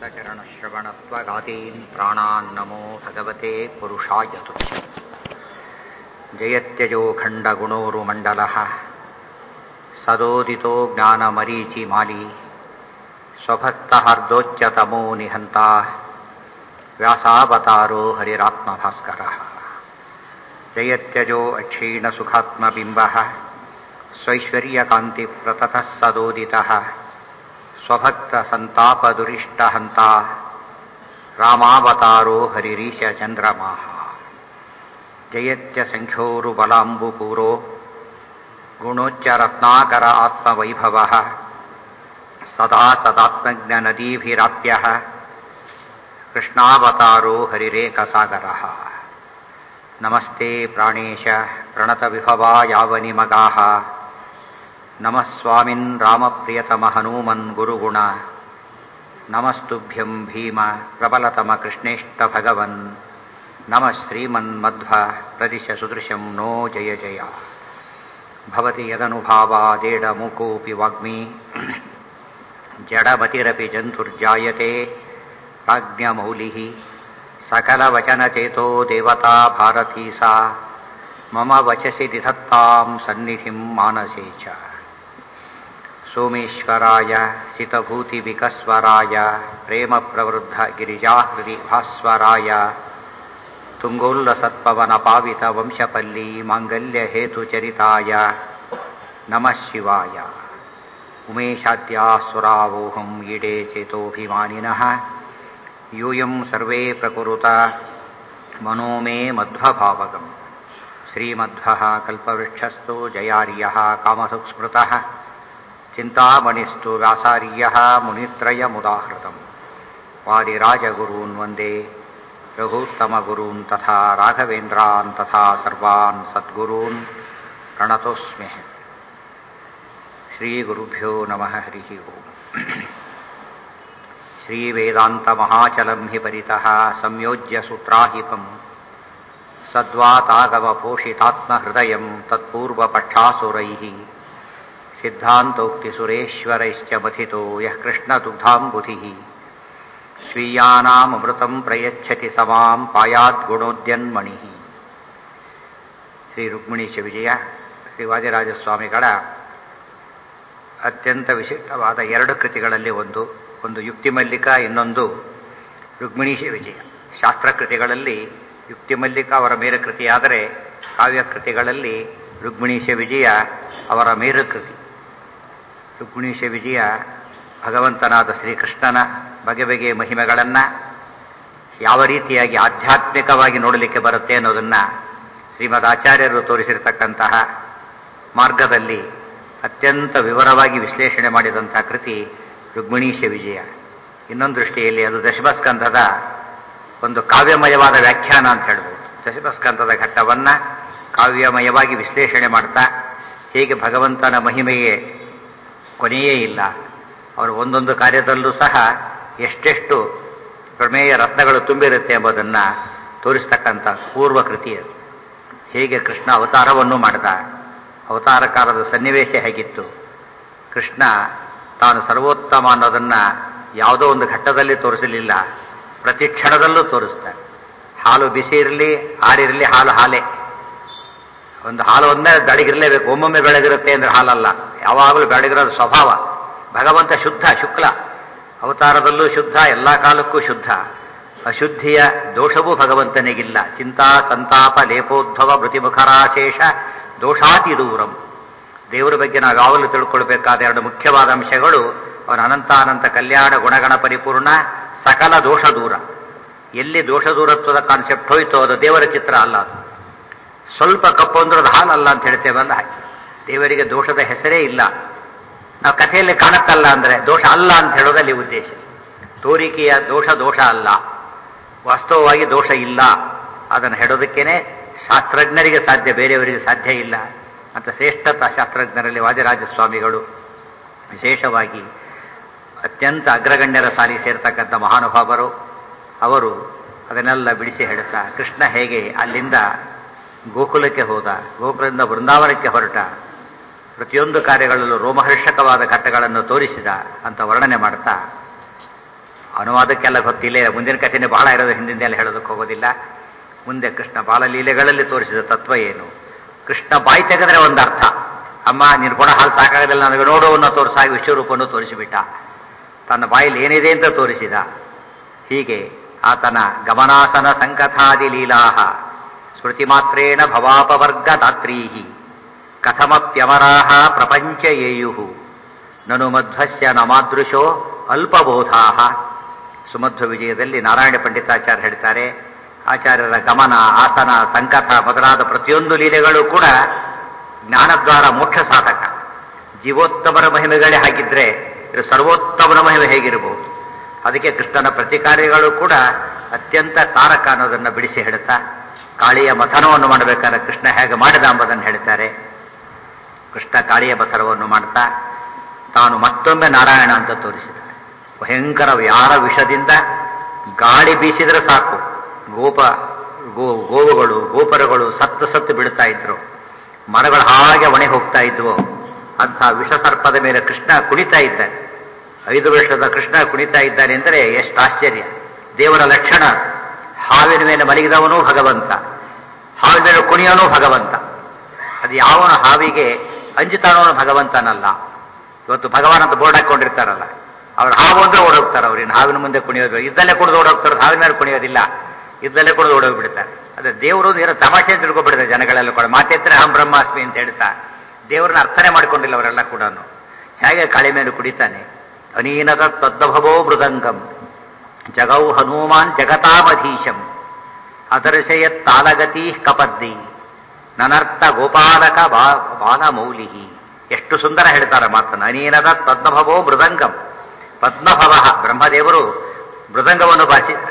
श्रवणत्वगादीन् प्राणान् नमो भगवते पुरुषाय तुभ्यम् जयत्यजो खण्डगुणोरुमण्डलः सदोदितो ज्ञानमरीचिमाली स्वभक्तहार्दोच्चतमो निहन्ता व्यासावतारो हरिरात्मभास्करः जयत्यजो अक्षीणसुखात्मबिम्बः स्वैश्वर्यकान्तिप्रततः सदोदितः स्वभक्तसन्तापदुरिष्टहन्ता रामावतारो हरिरीशचन्द्रमाः जयत्यसङ्ख्योरुबलाम्बुपूरो गुणोच्चरत्नाकर आत्मवैभवः सदा सदात्मज्ञनदीभिराप्यः कृष्णावतारो हरिरेकसागरः नमस्ते प्राणेश प्रणतविभवा यावनिमगाः नमः स्वामिन् रामप्रियतमहनूमन् गुरुगुण नमस्तुभ्यं भीम प्रबलतमकृष्णेष्टभगवन् नमः श्रीमन्मध्व प्रदिशसुदृशं नो जय जय भवति यदनुभावादेडमुकोऽपि वाग्मी जडमतिरपि जन्तुर्जायते प्राज्ञमौलिः सकलवचनचेतो देवता भारती सा मम वचसि निधत्तां सन्निधिं मानसे च सोमेश्वराय सितभूतिविकस्वराय प्रेमप्रवृद्धगिरिजाहृदि भास्वराय तुङ्गोल्लसत्पवनपावितवंशपल्ली माङ्गल्यहेतुचरिताय नमः शिवाय उमेशाद्यासुरावोहम् ईडे चेतोऽभिमानिनः यूयं सर्वे प्रकुरुत मनो मे मध्वभावगम् श्रीमध्वः कल्पवृक्षस्तु जयार्यः कामसुस्मृतः चिन्तामणिस्तु व्यासार्यः मुनित्रयमुदाहृतम् वादिराजगुरून् वन्दे रघूत्तमगुरून् तथा राघवेन्द्रान् तथा सर्वान् सद्गुरून् प्रणतोऽस्मि श्रीगुरुभ्यो नमः हरिः ओम् श्रीवेदान्तमहाचलं हि परितः संयोज्य सूत्राहिपम् सद्वातागमपोषितात्महृदयं तत्पूर्वपक्षासुरैः सिद्धान्तोक्तिसुरेश्वरैश्च मथितो यः कृष्णदुग्धाम्बुधिः स्वीयानामृतं प्रयच्छति समां ಪಾಯಾದ್ಗುಣೋದ್ಯನ್ಮಣಿಃ ಶ್ರೀ ರುಕ್ಮಿಣೀಶ ವಿಜಯ ಶ್ರೀ ವಾದಿರಾಜಸ್ವಾಮಿಗಳ ಅತ್ಯಂತ ವಿಶಿಷ್ಟವಾದ ಎರಡು ಕೃತಿಗಳಲ್ಲಿ ಒಂದು ಒಂದು ಯುಕ್ತಿ ಮಲ್ಲಿಕ ಇನ್ನೊಂದು ರುಕ್ಮಿಣೀಶ ವಿಜಯ ಶಾಸ್ತ್ರಕೃತಿಗಳಲ್ಲಿ ಯುಕ್ತಿ ಮಲ್ಲಿಕ ಅವರ ಮೇರು ಕೃತಿಯಾದರೆ ಕಾವ್ಯಕೃತಿಗಳಲ್ಲಿ ರುಕ್ಮಿಣೀಶ ವಿಜಯ ಅವರ ಮೇರು ಕೃತಿ ರುಕ್ಮಿಣೀಶ ವಿಜಯ ಭಗವಂತನಾದ ಶ್ರೀಕೃಷ್ಣನ ಬಗೆ ಬಗೆಯ ಮಹಿಮೆಗಳನ್ನು ಯಾವ ರೀತಿಯಾಗಿ ಆಧ್ಯಾತ್ಮಿಕವಾಗಿ ನೋಡಲಿಕ್ಕೆ ಬರುತ್ತೆ ಅನ್ನೋದನ್ನು ಶ್ರೀಮದ್ ಆಚಾರ್ಯರು ತೋರಿಸಿರ್ತಕ್ಕಂತಹ ಮಾರ್ಗದಲ್ಲಿ ಅತ್ಯಂತ ವಿವರವಾಗಿ ವಿಶ್ಲೇಷಣೆ ಮಾಡಿದಂತಹ ಕೃತಿ ರುಕ್ಮಿಣೀಶ ವಿಜಯ ಇನ್ನೊಂದು ದೃಷ್ಟಿಯಲ್ಲಿ ಅದು ದಶಮಸ್ಕಂಧದ ಒಂದು ಕಾವ್ಯಮಯವಾದ ವ್ಯಾಖ್ಯಾನ ಅಂತ ಹೇಳ್ಬೋದು ದಶಮಸ್ಕಂಧದ ಘಟ್ಟವನ್ನು ಕಾವ್ಯಮಯವಾಗಿ ವಿಶ್ಲೇಷಣೆ ಮಾಡ್ತಾ ಹೇಗೆ ಭಗವಂತನ ಮಹಿಮೆಗೆ ಕೊನೆಯೇ ಇಲ್ಲ ಅವರು ಒಂದೊಂದು ಕಾರ್ಯದಲ್ಲೂ ಸಹ ಎಷ್ಟೆಷ್ಟು ಪ್ರಮೇಯ ರತ್ನಗಳು ತುಂಬಿರುತ್ತೆ ಎಂಬುದನ್ನು ತೋರಿಸ್ತಕ್ಕಂಥ ಪೂರ್ವ ಕೃತಿ ಅದು ಹೇಗೆ ಕೃಷ್ಣ ಅವತಾರವನ್ನು ಮಾಡಿದ ಅವತಾರಕಾರದ ಸನ್ನಿವೇಶ ಹೇಗಿತ್ತು ಕೃಷ್ಣ ತಾನು ಸರ್ವೋತ್ತಮ ಅನ್ನೋದನ್ನು ಯಾವುದೋ ಒಂದು ಘಟ್ಟದಲ್ಲಿ ತೋರಿಸಲಿಲ್ಲ ಪ್ರತಿ ಕ್ಷಣದಲ್ಲೂ ತೋರಿಸ್ತಾರೆ ಹಾಲು ಬಿಸಿ ಇರಲಿ ಆರಿರಲಿ ಹಾಲು ಹಾಲೆ ಒಂದು ಹಾಲು ಒಂದೇ ಬೆಳಗಿರಲೇಬೇಕು ಒಮ್ಮೊಮ್ಮೆ ಬೆಳಗಿರುತ್ತೆ ಅಂದ್ರೆ ಹಾಲಲ್ಲ ಯಾವಾಗಲೂ ಬೆಳಗಿರೋದು ಸ್ವಭಾವ ಭಗವಂತ ಶುದ್ಧ ಶುಕ್ಲ ಅವತಾರದಲ್ಲೂ ಶುದ್ಧ ಎಲ್ಲ ಕಾಲಕ್ಕೂ ಶುದ್ಧ ಅಶುದ್ಧಿಯ ದೋಷವೂ ಭಗವಂತನಿಗಿಲ್ಲ ಚಿಂತಾ ಸಂತಾಪ ಲೇಪೋದ್ಭವ ಮೃತಿಮುಖರಾಶೇಷ ದೋಷಾತಿ ದೂರಂ ದೇವರ ಬಗ್ಗೆ ನಾವು ಯಾವಾಗಲೂ ತಿಳ್ಕೊಳ್ಬೇಕಾದ ಎರಡು ಮುಖ್ಯವಾದ ಅಂಶಗಳು ಅವನ ಅನಂತಾನಂತ ಕಲ್ಯಾಣ ಗುಣಗಣ ಪರಿಪೂರ್ಣ ಸಕಲ ದೋಷ ದೂರ ಎಲ್ಲಿ ದೋಷ ದೂರತ್ವದ ಕಾನ್ಸೆಪ್ಟ್ ಹೋಯ್ತೋ ಅದು ದೇವರ ಚಿತ್ರ ಅಲ್ಲ ಅದು ಸ್ವಲ್ಪ ಕಪ್ಪು ಅಂದ್ರೆ ಅದು ಹಾಲಲ್ಲ ಅಂತ ಹೇಳ್ತೇವಲ್ಲ ಹಾಗೆ ದೇವರಿಗೆ ದೋಷದ ಹೆಸರೇ ಇಲ್ಲ ನಾವು ಕಥೆಯಲ್ಲಿ ಕಾಣುತ್ತಲ್ಲ ಅಂದ್ರೆ ದೋಷ ಅಲ್ಲ ಅಂತ ಹೇಳೋದಲ್ಲಿ ಉದ್ದೇಶ ತೋರಿಕೆಯ ದೋಷ ದೋಷ ಅಲ್ಲ ವಾಸ್ತವವಾಗಿ ದೋಷ ಇಲ್ಲ ಅದನ್ನು ಹೇಳೋದಕ್ಕೇನೆ ಶಾಸ್ತ್ರಜ್ಞರಿಗೆ ಸಾಧ್ಯ ಬೇರೆಯವರಿಗೆ ಸಾಧ್ಯ ಇಲ್ಲ ಅಂತ ಶ್ರೇಷ್ಠತಾ ಶಾಸ್ತ್ರಜ್ಞರಲ್ಲಿ ವಾದಿರಾಜ ಸ್ವಾಮಿಗಳು ವಿಶೇಷವಾಗಿ ಅತ್ಯಂತ ಅಗ್ರಗಣ್ಯರ ಸಾಲಿ ಸೇರ್ತಕ್ಕಂಥ ಮಹಾನುಭಾವರು ಅವರು ಅದನ್ನೆಲ್ಲ ಬಿಡಿಸಿ ಹೇಳುತ್ತಾ ಕೃಷ್ಣ ಹೇಗೆ ಅಲ್ಲಿಂದ ಗೋಕುಲಕ್ಕೆ ಹೋದ ಗೋಕುಲದಿಂದ ಬೃಂದಾವನಕ್ಕೆ ಹೊರಟ ಪ್ರತಿಯೊಂದು ಕಾರ್ಯಗಳಲ್ಲೂ ರೋಮಹರ್ಷಕವಾದ ಘಟ್ಟಗಳನ್ನು ತೋರಿಸಿದ ಅಂತ ವರ್ಣನೆ ಮಾಡ್ತಾ ಅನುವಾದಕ್ಕೆಲ್ಲ ಗೊತ್ತಿಲ್ಲ ಮುಂದಿನ ಕಥೆನೇ ಬಹಳ ಇರೋದು ಹಿಂದಿಂದೆಲ್ಲ ಹೇಳೋದಕ್ಕೆ ಹೋಗೋದಿಲ್ಲ ಮುಂದೆ ಕೃಷ್ಣ ಬಾಲಲೀಲೆಗಳಲ್ಲಿ ತೋರಿಸಿದ ತತ್ವ ಏನು ಕೃಷ್ಣ ಬಾಯಿ ತೆಗೆದ್ರೆ ಒಂದು ಅರ್ಥ ಅಮ್ಮ ನೀನು ಕೊಡ ಹಾಲು ಸಾಕಾಗಲಿಲ್ಲ ನನಗೆ ನೋಡುವನ್ನು ತೋರಿಸಾಗಿ ವಿಶ್ವರೂಪವನ್ನು ತೋರಿಸಿಬಿಟ್ಟ ತನ್ನ ಬಾಯಲ್ಲಿ ಏನಿದೆ ಅಂತ ತೋರಿಸಿದ ಹೀಗೆ ಆತನ ಗಮನಾಸನ ಸಂಕಥಾದಿ ಲೀಲಾಹ ಸ್ಮೃತಿ ಮಾತ್ರೇಣ ಭವಾಪವರ್ಗ ದಾತ್ರೀಹಿ ಕಥಮಪ್ಯವರಾಹ ಪ್ರಪಂಚ ಯೇಯು ನನು ಮಧ್ವಸ್ಯ ನಮಾದೃಶೋ ಅಲ್ಪಬೋಧಾ ಸುಮಧ್ವ ವಿಜಯದಲ್ಲಿ ನಾರಾಯಣ ಪಂಡಿತಾಚಾರ್ಯ ಹೇಳ್ತಾರೆ ಆಚಾರ್ಯರ ಗಮನ ಆಸನ ಸಂಕಥ ಮೊದಲಾದ ಪ್ರತಿಯೊಂದು ಲೀಲೆಗಳು ಕೂಡ ಜ್ಞಾನದ್ವಾರ ಮೋಕ್ಷ ಸಾಧಕ ಜೀವೋತ್ತಮರ ಮಹಿಮೆಗಳೇ ಹಾಗಿದ್ರೆ ಇದು ಸರ್ವೋತ್ತಮನ ಮಹಿಮೆ ಹೇಗಿರಬಹುದು ಅದಕ್ಕೆ ಕೃಷ್ಣನ ಪ್ರತಿಕಾರ್ಯಗಳು ಕೂಡ ಅತ್ಯಂತ ತಾರಕ ಅನ್ನೋದನ್ನು ಬಿಡಿಸಿ ಹೇಳುತ್ತಾ ಕಾಳಿಯ ಮಥನವನ್ನು ಮಾಡಬೇಕಾದ್ರೆ ಕೃಷ್ಣ ಹೇಗೆ ಮಾಡಿದ ಎಂಬುದನ್ನು ಹೇಳ್ತಾರೆ ಕೃಷ್ಣ ಕಾಳಿಯ ಮಥನವನ್ನು ಮಾಡ್ತಾ ತಾನು ಮತ್ತೊಮ್ಮೆ ನಾರಾಯಣ ಅಂತ ತೋರಿಸಿದ ಭಯಂಕರ ಯಾರ ವಿಷದಿಂದ ಗಾಳಿ ಬೀಸಿದ್ರೆ ಸಾಕು ಗೋಪ ಗೋ ಗೋವುಗಳು ಗೋಪುರಗಳು ಸತ್ತು ಸತ್ತು ಬಿಡ್ತಾ ಇದ್ರು ಮರಗಳು ಹಾಗೆ ಒಣೆ ಹೋಗ್ತಾ ಇದ್ವು ಅಂಥ ವಿಷಸರ್ಪದ ಮೇಲೆ ಕೃಷ್ಣ ಕುಣಿತಾ ಇದ್ದಾನೆ ಐದು ವರ್ಷದ ಕೃಷ್ಣ ಕುಣಿತಾ ಇದ್ದಾನೆ ಅಂದರೆ ಎಷ್ಟು ಆಶ್ಚರ್ಯ ದೇವರ ಲಕ್ಷಣ ಹಾವಿನ ಮೇಲೆ ಮಲಗಿದವನೂ ಭಗವಂತ ಹಾವಿನ ಮೇಲೆ ಕುಣಿಯೋನು ಭಗವಂತ ಅದು ಯಾವನ ಹಾವಿಗೆ ಅಂಜುತ್ತಾನವನು ಭಗವಂತನಲ್ಲ ಇವತ್ತು ಭಗವಾನ್ ಅಂತ ಬೋರ್ಡ್ ಹಾಕೊಂಡಿರ್ತಾರಲ್ಲ ಅವ್ರು ಹಾವು ಅಂದ್ರೆ ಓಡೋಗ್ತಾರೆ ಅವ್ರಿನ ಹಾವಿನ ಮುಂದೆ ಕುಣಿಯೋದು ಇದ್ದಲ್ಲೇ ಕುಡಿದು ಓಡೋಗ್ತಾರೆ ಹಾವಿನ ಮೇಲೆ ಕುಣಿಯೋದಿಲ್ಲ ಇದ್ದಲ್ಲೇ ಕುಡಿದು ಓಡೋಗ್ಬಿಡ್ತಾರೆ ಅದೇ ದೇವರು ಏನೋ ತಮಾಷೆ ಅಂತ ತಿಳ್ಕೊಬಿಡ್ತಾರೆ ಜನಗಳೆಲ್ಲ ಕೂಡ ಮಾತೆತ್ರೆ ಅಹಂ ಬ್ರಹ್ಮಾಸ್ಮಿ ಅಂತ ಹೇಳ್ತಾ ದೇವರನ್ನ ಅರ್ಥನೆ ಮಾಡ್ಕೊಂಡಿಲ್ಲ ಅವರೆಲ್ಲ ಕೂಡ ಹೇಗೆ ಕಾಳಿ ಮೇಲೆ ಕುಡಿತಾನೆ ಅನೀನದ ತದ್ದಭವೋ ಮೃದಂಗಂ ಜಗೌ ಹನುಮಾನ್ ಜಗತಾಮಧೀಶಂ ಅದರ್ಶಯತ್ ತಾಲಗತಿ ಕಪದ್ದಿ ನನರ್ಥ ಗೋಪಾಲಕ ಬಾ ಬಾಲಮೌಲಿ ಎಷ್ಟು ಸುಂದರ ಹೇಳ್ತಾರೆ ಮಾತನ್ನು ಅನೀನದ ಪದ್ಮಭವೋ ಮೃದಂಗಂ ಪದ್ಮಭವ ಬ್ರಹ್ಮದೇವರು ಮೃದಂಗವನ್ನು ಬಾರಿಸಿದ್ದಾರೆ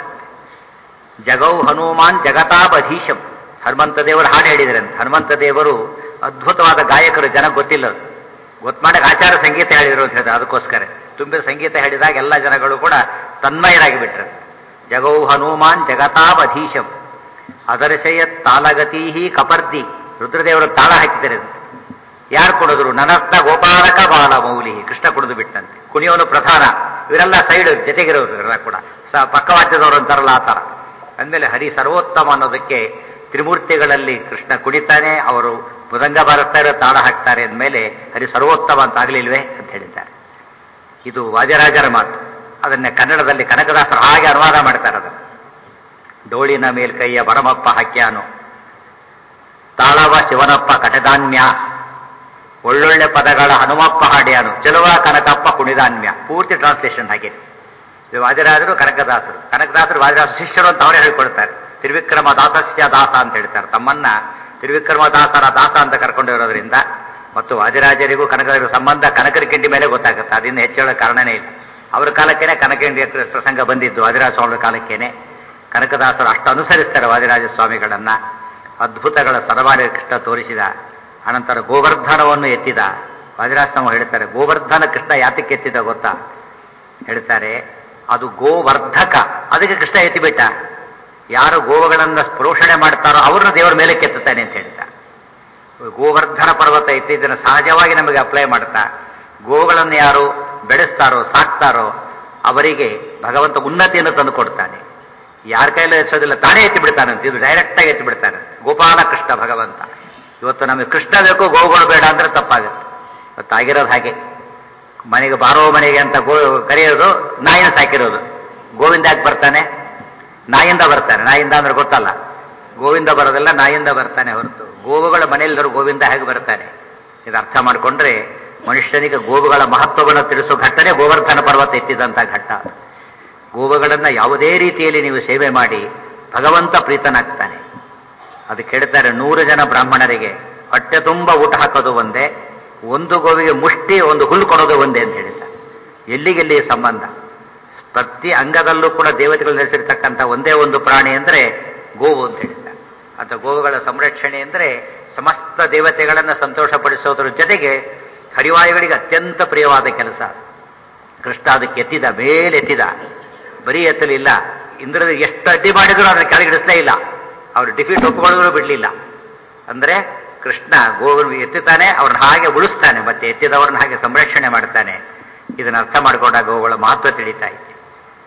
ಜಗೌ ಹನುಮಾನ್ ಜಗತಾಬಧೀಶಂ ಹನುಮಂತ ದೇವರು ಹಾಡು ಹೇಳಿದ್ರಂತೆ ಹನುಮಂತ ದೇವರು ಅದ್ಭುತವಾದ ಗಾಯಕರು ಜನ ಗೊತ್ತಿಲ್ಲ ಗೊತ್ತು ಮಾಡಕ್ಕೆ ಆಚಾರ ಸಂಗೀತ ಹೇಳಿದ್ರು ಅಂತ ಹೇಳಿದ್ರೆ ಅದಕ್ಕೋಸ್ಕರ ತುಂಬಿದ ಸಂಗೀತ ಹೇಳಿದಾಗ ಎಲ್ಲ ಜನಗಳು ಕೂಡ ತನ್ಮಯರಾಗಿ ಬಿಟ್ರು ಜಗೌ ಹನುಮಾನ್ ಜಗತಾಬಧೀಶಂ ಅದರ್ಶಯ ತಾಲಗತೀಹಿ ಕಪರ್ದಿ ರುದ್ರದೇವರು ತಾಳ ಹಾಕಿದ್ದಾರೆ ಯಾರು ಕೊಡಿದ್ರು ನನರ್ಥ ಗೋಪಾಲಕ ಬಾಲ ಮೌಲಿ ಕೃಷ್ಣ ಕುಡಿದು ಬಿಟ್ಟಂತೆ ಕುಣಿಯೋನು ಪ್ರಧಾನ ಇವರೆಲ್ಲ ಸೈಡ್ ಜೊತೆಗಿರೋರು ಇವರೆಲ್ಲ ಕೂಡ ಸ ಪಕ್ಕವಾದ್ಯದವರು ಅಂತಾರಲ್ಲ ಆ ಥರ ಅಂದಮೇಲೆ ಹರಿ ಸರ್ವೋತ್ತಮ ಅನ್ನೋದಕ್ಕೆ ತ್ರಿಮೂರ್ತಿಗಳಲ್ಲಿ ಕೃಷ್ಣ ಕುಣಿತಾನೆ ಅವರು ಮೃದಂಗ ಬಾರಿಸ್ತಾರೆ ತಾಳ ಹಾಕ್ತಾರೆ ಅಂದಮೇಲೆ ಹರಿ ಸರ್ವೋತ್ತಮ ಅಂತ ಆಗಲಿಲ್ವೇ ಅಂತ ಹೇಳಿದ್ದಾರೆ ಇದು ವಾಜರಾಜರ ಮಾತು ಅದನ್ನೇ ಕನ್ನಡದಲ್ಲಿ ಕನಕದಾಸರು ಹಾಗೆ ಅನುವಾದ ಮಾಡ್ತಾರೆ ಅದನ್ನು ಡೋಳಿನ ಮೇಲ್ಕೈಯ ಬರಮಪ್ಪ ಹಾಕ್ಯಾನು ತಾಳವ ಶಿವನಪ್ಪ ಕಟದಾನ್ಯ ಒಳ್ಳೊಳ್ಳೆ ಪದಗಳ ಹನುಮಪ್ಪ ಹಾಡ್ಯಾನು ಚೆಲುವ ಕನಕಪ್ಪ ಕುಣಿದಾನ್ಯ ಪೂರ್ತಿ ಟ್ರಾನ್ಸ್ಲೇಷನ್ ಹಾಗೆ ಇದು ವಾದಿರಾಜರು ಕನಕದಾಸರು ಕನಕದಾಸರು ವಾದಿರಾಜ ಶಿಷ್ಯರು ಅಂತ ಅವರೇ ಹೇಳ್ಕೊಳ್ತಾರೆ ತ್ರಿವಿಕ್ರಮ ದಾಸಸ್ಯ ದಾಸ ಅಂತ ಹೇಳ್ತಾರೆ ತಮ್ಮನ್ನ ತ್ರಿವಿಕ್ರಮ ದಾಸರ ದಾಸ ಅಂತ ಕರ್ಕೊಂಡಿರೋದ್ರಿಂದ ಮತ್ತು ವಾದಿರಾಜರಿಗೂ ಕನಕರಿಗೂ ಸಂಬಂಧ ಕನಕರ ಕಿಂಡಿ ಮೇಲೆ ಗೊತ್ತಾಗುತ್ತೆ ಅದರಿಂದ ಹೆಚ್ಚೇಳೋ ಕಾರಣನೇ ಇಲ್ಲ ಅವರ ಕಾಲಕ್ಕೇನೆ ಕನಕಂಡಿ ಪ್ರಸಂಗ ಬಂದಿದ್ದು ವಾದಿರಾಜ ಸ್ವಾಮಿಗಳ ಕಾಲಕ್ಕೇನೆ ಕನಕದಾಸರು ಅಷ್ಟು ಅನುಸರಿಸ್ತಾರೆ ವಾದಿರಾಜ ಸ್ವಾಮಿಗಳನ್ನ ಅದ್ಭುತಗಳ ಸರಮಾರಿ ಕೃಷ್ಣ ತೋರಿಸಿದ ಅನಂತರ ಗೋವರ್ಧನವನ್ನು ಎತ್ತಿದ ವಾದಿರಾಜ ಹೇಳ್ತಾರೆ ಗೋವರ್ಧನ ಕೃಷ್ಣ ಯಾತಕ್ಕೆ ಎತ್ತಿದ ಗೊತ್ತಾ ಹೇಳ್ತಾರೆ ಅದು ಗೋವರ್ಧಕ ಅದಕ್ಕೆ ಕೃಷ್ಣ ಎತ್ತಿಬಿಟ್ಟ ಯಾರು ಗೋವುಗಳನ್ನ ಪೋಷಣೆ ಮಾಡ್ತಾರೋ ಅವ್ರನ್ನ ದೇವರ ಮೇಲೆ ಕೆತ್ತುತ್ತಾನೆ ಅಂತ ಹೇಳ್ತಾ ಗೋವರ್ಧನ ಪರ್ವತ ಎತ್ತಿ ಇದನ್ನು ಸಹಜವಾಗಿ ನಮಗೆ ಅಪ್ಲೈ ಮಾಡ್ತಾ ಗೋವುಗಳನ್ನು ಯಾರು ಬೆಳೆಸ್ತಾರೋ ಸಾಕ್ತಾರೋ ಅವರಿಗೆ ಭಗವಂತ ಉನ್ನತಿಯನ್ನು ತಂದು ಕೊಡ್ತಾನೆ ಯಾರ ಕೈಲೂ ಎತ್ತೋದಿಲ್ಲ ತಾನೇ ಎತ್ತಿ ಬಿಡ್ತಾನಂತೆ ಇದು ಡೈರೆಕ್ಟ್ ಆಗಿ ಎತ್ತಿ ಬಿಡ್ತಾನೆ ಗೋಪಾಲ ಕೃಷ್ಣ ಭಗವಂತ ಇವತ್ತು ನಮಗೆ ಕೃಷ್ಣ ಬೇಕು ಗೋವುಗಳು ಬೇಡ ಅಂದ್ರೆ ತಪ್ಪಾಗುತ್ತೆ ಇವತ್ತು ಆಗಿರೋದು ಹಾಗೆ ಮನೆಗೆ ಬಾರೋ ಮನೆಗೆ ಅಂತ ಗೋ ಕರೆಯೋದು ನಾಯಿನ ಸಾಕಿರೋದು ಗೋವಿಂದ ಯಾಕೆ ಬರ್ತಾನೆ ನಾಯಿಂದ ಬರ್ತಾನೆ ನಾಯಿಂದ ಅಂದ್ರೆ ಗೊತ್ತಲ್ಲ ಗೋವಿಂದ ಬರೋದಲ್ಲ ನಾಯಿಂದ ಬರ್ತಾನೆ ಹೊರತು ಗೋವುಗಳ ಮನೆಯಲ್ಲರೂ ಗೋವಿಂದ ಹೇಗೆ ಬರ್ತಾನೆ ಇದು ಅರ್ಥ ಮಾಡಿಕೊಂಡ್ರೆ ಮನುಷ್ಯನಿಗೆ ಗೋವುಗಳ ಮಹತ್ವವನ್ನು ತಿಳಿಸೋ ಘಟ್ಟನೆ ಗೋವರ್ಧನ ಪರ್ವತ ಎತ್ತಿದಂತ ಘಟ್ಟ ಗೋವುಗಳನ್ನ ಯಾವುದೇ ರೀತಿಯಲ್ಲಿ ನೀವು ಸೇವೆ ಮಾಡಿ ಭಗವಂತ ಪ್ರೀತನಾಗ್ತಾನೆ ಅದಕ್ಕೆ ಹೇಳ್ತಾರೆ ನೂರು ಜನ ಬ್ರಾಹ್ಮಣರಿಗೆ ಹೊಟ್ಟೆ ತುಂಬ ಊಟ ಹಾಕೋದು ಒಂದೇ ಒಂದು ಗೋವಿಗೆ ಮುಷ್ಟಿ ಒಂದು ಹುಲ್ಲು ಕೊಡೋದು ಒಂದೇ ಅಂತ ಹೇಳಿದ್ದಾರೆ ಎಲ್ಲಿಗೆಲ್ಲಿ ಸಂಬಂಧ ಪ್ರತಿ ಅಂಗದಲ್ಲೂ ಕೂಡ ದೇವತೆಗಳು ನೆಲೆಸಿರ್ತಕ್ಕಂಥ ಒಂದೇ ಒಂದು ಪ್ರಾಣಿ ಅಂದ್ರೆ ಗೋವು ಅಂತ ಹೇಳಿದ್ದಾರೆ ಅಂತ ಗೋವುಗಳ ಸಂರಕ್ಷಣೆ ಅಂದ್ರೆ ಸಮಸ್ತ ದೇವತೆಗಳನ್ನ ಸಂತೋಷಪಡಿಸೋದ್ರ ಜೊತೆಗೆ ಹರಿವಾಯುಗಳಿಗೆ ಅತ್ಯಂತ ಪ್ರಿಯವಾದ ಕೆಲಸ ಕೃಷ್ಣ ಅದಕ್ಕೆ ಎತ್ತಿದ ಮೇಲೆ ಎತ್ತಿದ ಬರೀ ಎತ್ತಲಿಲ್ಲ ಇಂದ್ರದ ಎಷ್ಟು ಅಡ್ಡಿ ಮಾಡಿದ್ರು ಅದನ್ನ ಕೆಳಗಿಡಿಸ್ಲೇ ಇಲ್ಲ ಅವರು ಡಿಫೀಟ್ ಒಪ್ಪಿಕೊಳ್ಳೋದ್ರು ಬಿಡ್ಲಿಲ್ಲ ಅಂದ್ರೆ ಕೃಷ್ಣ ಗೋವನ್ನು ಎತ್ತುತ್ತಾನೆ ಅವ್ರನ್ನ ಹಾಗೆ ಉಳಿಸ್ತಾನೆ ಮತ್ತೆ ಎತ್ತಿದವ್ರನ್ನ ಹಾಗೆ ಸಂರಕ್ಷಣೆ ಮಾಡ್ತಾನೆ ಇದನ್ನ ಅರ್ಥ ಮಾಡಿಕೊಂಡಾಗ ಗೋವುಗಳ ಮಹತ್ವ ತಿಳಿತಾ ಇತ್ತು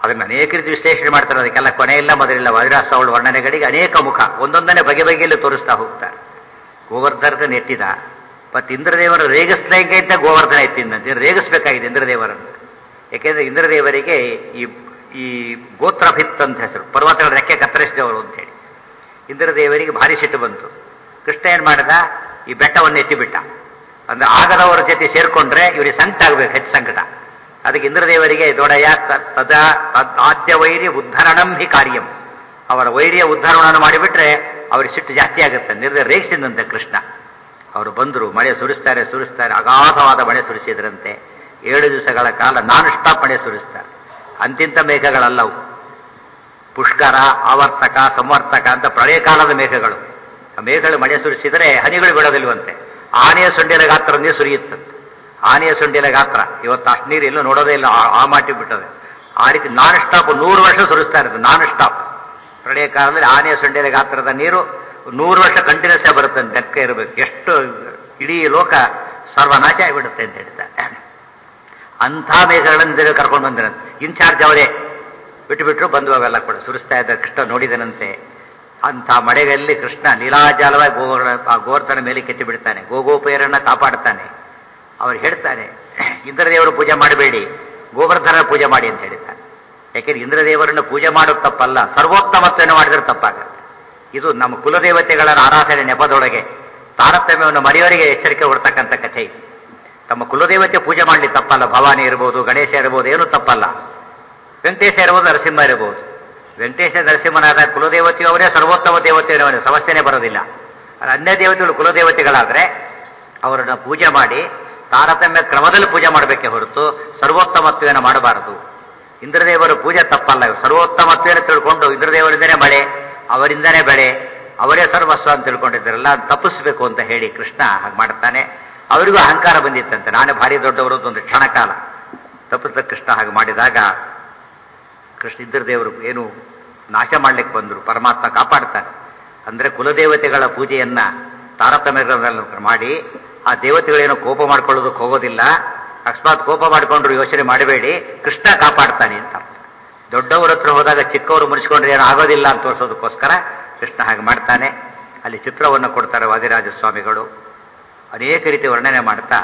ಅದನ್ನ ಅನೇಕ ರೀತಿ ವಿಶ್ಲೇಷಣೆ ಮಾಡ್ತಾರೆ ಅದಕ್ಕೆಲ್ಲ ಕೊನೆಯಿಲ್ಲ ಮೊದಲಿಲ್ಲ ವಜ್ರಾಸ್ತ್ರಗಳ ವರ್ಣನೆಗಳಿಗೆ ಅನೇಕ ಮುಖ ಒಂದೊಂದನೇ ಬಗೆ ಬಗೆಯಲ್ಲಿ ತೋರಿಸ್ತಾ ಹೋಗ್ತಾರೆ ಗೋವರ್ಧನ ಎತ್ತಿದ ಮತ್ತೆ ಇಂದ್ರದೇವರ ರೇಗಿಸ್ಲಿಕ್ಕೆ ಅಂತ ಗೋವರ್ಧನ ಎತ್ತಿದಂತೆ ರೇಗಿಸ್ಬೇಕಾಗಿದೆ ಇಂದ್ರದೇವರನ್ನು ಯಾಕೆಂದ್ರೆ ಇಂದ್ರದೇವರಿಗೆ ಈ ಈ ಗೋತ್ರಭಿತ್ ಅಂತ ಹೆಸರು ಪರ್ವತಗಳ ರೆಕ್ಕೆ ಕತ್ತರಿಸಿದವರು ಅಂತ ಹೇಳಿ ಇಂದ್ರದೇವರಿಗೆ ಭಾರಿ ಸಿಟ್ಟು ಬಂತು ಕೃಷ್ಣ ಏನ್ ಮಾಡಿದ ಈ ಬೆಟ್ಟವನ್ನು ಎತ್ತಿಬಿಟ್ಟ ಅಂದ್ರೆ ಆಗದವರ ಜೊತೆ ಸೇರ್ಕೊಂಡ್ರೆ ಇವರಿಗೆ ಸಂಕಟ ಆಗ್ಬೇಕು ಹೆಚ್ಚು ಸಂಕಟ ಅದಕ್ಕೆ ಇಂದ್ರದೇವರಿಗೆ ದೊಡೆಯ ತದಾ ಆದ್ಯ ವೈರ್ಯ ಉದ್ಧರಣಂ ಹಿ ಕಾರ್ಯಂ ಅವರ ವೈರ್ಯ ಉದ್ಧರಣವನ್ನು ಮಾಡಿಬಿಟ್ರೆ ಅವ್ರಿಗೆ ಸಿಟ್ಟು ಜಾಸ್ತಿ ಆಗುತ್ತೆ ನಿರ್ದ ರೇಗಿಸಿದಂತೆ ಕೃಷ್ಣ ಅವರು ಬಂದರು ಮಳೆ ಸುರಿಸ್ತಾರೆ ಸುರಿಸ್ತಾರೆ ಅಗಾಧವಾದ ಮಳೆ ಸುರಿಸಿದ್ರಂತೆ ಏಳು ದಿವಸಗಳ ಕಾಲ ನಾನ್ ಸ್ಟಾಪ್ ಮಳೆ ಸುರಿಸ್ತಾರೆ ಅಂತಿಂತ ಮೇಘಗಳಲ್ಲವು ಪುಷ್ಕರ ಆವರ್ತಕ ಸಂವರ್ತಕ ಅಂತ ಪ್ರಳಯ ಕಾಲದ ಮೇಘಗಳು ಆ ಮೇಘಗಳು ಮಳೆ ಸುರಿಸಿದರೆ ಹನಿಗಳು ಬಿಡೋದಿಲ್ವಂತೆ ಆನೆಯ ಸೊಂಡಿಲ ಗಾತ್ರ ನೀರು ಸುರಿಯುತ್ತಂತೆ ಆನೆಯ ಸೊಂಡಿಲ ಗಾತ್ರ ಇವತ್ತು ಅಷ್ಟು ನೀರು ಎಲ್ಲೂ ನೋಡೋದೇ ಇಲ್ಲ ಆ- ಆ ಮಾಟಿ ಬಿಟ್ಟದೆ ಆ ರೀತಿ ನಾನ್ ಸ್ಟಾಪ್ ನೂರು ವರ್ಷ ಸುರಿಸ್ತಾ ಇರುತ್ತೆ ನಾನ್ ಸ್ಟಾಪ್ ಪ್ರಳಯ ಕಾಲದಲ್ಲಿ ಆನೆಯ ಸೊಂಡಿಲ ಗಾತ್ರದ ನೀರು ನೂರು ವರ್ಷ ಕಂಟಿನ್ಯೂಸ್ ಬರುತ್ತೆ ಅಂತ ಲೆಕ್ಕ ಇರಬೇಕು ಎಷ್ಟು ಇಡೀ ಲೋಕ ಸರ್ವನಾಶ ಆಗಿಬಿಡುತ್ತೆ ಅಂತ ಹೇಳ್ತಾರೆ ಅಂಥ ಮೇಘಗಳನ್ನು ಕರ್ಕೊಂಡು ಬಂದಿರಂತೆ ಇನ್ಚಾರ್ಜ್ ಅವರೇ ಬಿಟ್ಟು ಬಿಟ್ಟರು ಬಂದು ಅವೆಲ್ಲ ಕೂಡ ಸುರಿಸ್ತಾ ಇದ್ದ ಕೃಷ್ಣ ನೋಡಿದನಂತೆ ಅಂಥ ಮಳೆಯಲ್ಲಿ ಕೃಷ್ಣ ಲೀಲಾಜಾಲವಾಗಿ ಗೋವರ್ಣ ಆ ಗೋವರ್ಧನ ಮೇಲೆ ಕೆತ್ತಿ ಬಿಡ್ತಾನೆ ಗೋಗೋಪೇರನ್ನ ಕಾಪಾಡ್ತಾನೆ ಅವ್ರು ಹೇಳ್ತಾನೆ ಇಂದ್ರದೇವರು ಪೂಜೆ ಮಾಡಬೇಡಿ ಗೋವರ್ಧನ ಪೂಜೆ ಮಾಡಿ ಅಂತ ಹೇಳ್ತಾನೆ ಯಾಕೆಂದ್ರೆ ಇಂದ್ರದೇವರನ್ನು ಪೂಜೆ ಮಾಡೋದು ತಪ್ಪಲ್ಲ ಸರ್ವೋತ್ತಮತ್ವವನ್ನು ಮಾಡಿದ್ರೆ ತಪ್ಪಾಗುತ್ತೆ ಇದು ನಮ್ಮ ಕುಲದೇವತೆಗಳ ಆರಾಧನೆ ನೆಪದೊಳಗೆ ತಾರತಮ್ಯವನ್ನು ಮರೆಯವರಿಗೆ ಎಚ್ಚರಿಕೆ ಕೊಡ್ತಕ್ಕಂಥ ಕಥೆ ಇದು ತಮ್ಮ ಕುಲದೇವತೆ ಪೂಜೆ ಮಾಡಲಿ ತಪ್ಪಲ್ಲ ಭವಾನಿ ಇರ್ಬೋದು ಗಣೇಶ ಇರ್ಬೋದು ಏನು ತಪ್ಪಲ್ಲ ವೆಂಕಟೇಶ ಇರ್ಬೋದು ನರಸಿಂಹ ಇರಬಹುದು ವೆಂಕಟೇಶ ನರಸಿಂಹನಾದ ಕುಲದೇವತೆಯು ಅವರೇ ಸರ್ವೋತ್ತಮ ದೇವತೆಯವರೇ ಸಮಸ್ಯೆನೇ ಬರೋದಿಲ್ಲ ಆದ್ರೆ ಅನ್ಯ ದೇವತೆಗಳು ಕುಲದೇವತೆಗಳಾದ್ರೆ ಅವರನ್ನ ಪೂಜೆ ಮಾಡಿ ತಾರತಮ್ಯ ಕ್ರಮದಲ್ಲಿ ಪೂಜೆ ಮಾಡಬೇಕೆ ಹೊರತು ಸರ್ವೋತ್ತಮತ್ವೇನ ಮಾಡಬಾರದು ಇಂದ್ರದೇವರ ಪೂಜೆ ತಪ್ಪಲ್ಲ ಇವ್ರು ಸರ್ವೋತ್ತಮತ್ವೇನ ತಿಳ್ಕೊಂಡು ಇಂದ್ರದೇವರಿಂದನೇ ಮಳೆ ಅವರಿಂದನೇ ಬೆಳೆ ಅವರೇ ಸರ್ವಸ್ವ ಅಂತ ತಿಳ್ಕೊಂಡಿದ್ದಾರಲ್ಲ ಅದ್ ತಪ್ಪಿಸ್ಬೇಕು ಅಂತ ಹೇಳಿ ಕೃಷ್ಣ ಹಾಗೆ ಮಾಡ್ತಾನೆ ಅವರಿಗೂ ಅಹಂಕಾರ ಬಂದಿತ್ತಂತೆ ನಾನೇ ಭಾರಿ ದೊಡ್ಡವರು ಅಂತ ಒಂದು ಕ್ಷಣಕಾಲ ತಪ್ಪಿಸಿದ ಕೃಷ್ಣ ಹಾಗೆ ಮಾಡಿದಾಗ ಕೃಷ್ಣ ಇಂದ್ರದೇವರು ಏನು ನಾಶ ಮಾಡ್ಲಿಕ್ಕೆ ಬಂದರು ಪರಮಾತ್ಮ ಕಾಪಾಡ್ತಾನೆ ಅಂದ್ರೆ ಕುಲದೇವತೆಗಳ ಪೂಜೆಯನ್ನ ತಾರತಮ್ಯಗಳನ್ನು ಮಾಡಿ ಆ ದೇವತೆಗಳೇನೋ ಕೋಪ ಮಾಡ್ಕೊಳ್ಳೋದಕ್ಕೆ ಹೋಗೋದಿಲ್ಲ ಅಕಸ್ಮಾತ್ ಕೋಪ ಮಾಡಿಕೊಂಡ್ರು ಯೋಚನೆ ಮಾಡಬೇಡಿ ಕೃಷ್ಣ ಕಾಪಾಡ್ತಾನೆ ಅಂತ ಅರ್ಥ. ದೊಡ್ಡವರ ಹತ್ರ ಹೋದಾಗ ಚಿಕ್ಕವರು ಮುನಿಸ್ಕೊಂಡ್ರೆ ಏನೋ ಆಗೋದಿಲ್ಲ ಅಂತ ತೋರಿಸೋದಕ್ಕೋಸ್ಕರ ಕೃಷ್ಣ ಹಾಗೆ ಮಾಡ್ತಾನೆ ಅಲ್ಲಿ ಚಿತ್ರವನ್ನು ಕೊಡ್ತಾರೆ ವಾದಿರಾಜ ಸ್ವಾಮಿಗಳು ಅನೇಕ ರೀತಿ ವರ್ಣನೆ ಮಾಡ್ತಾ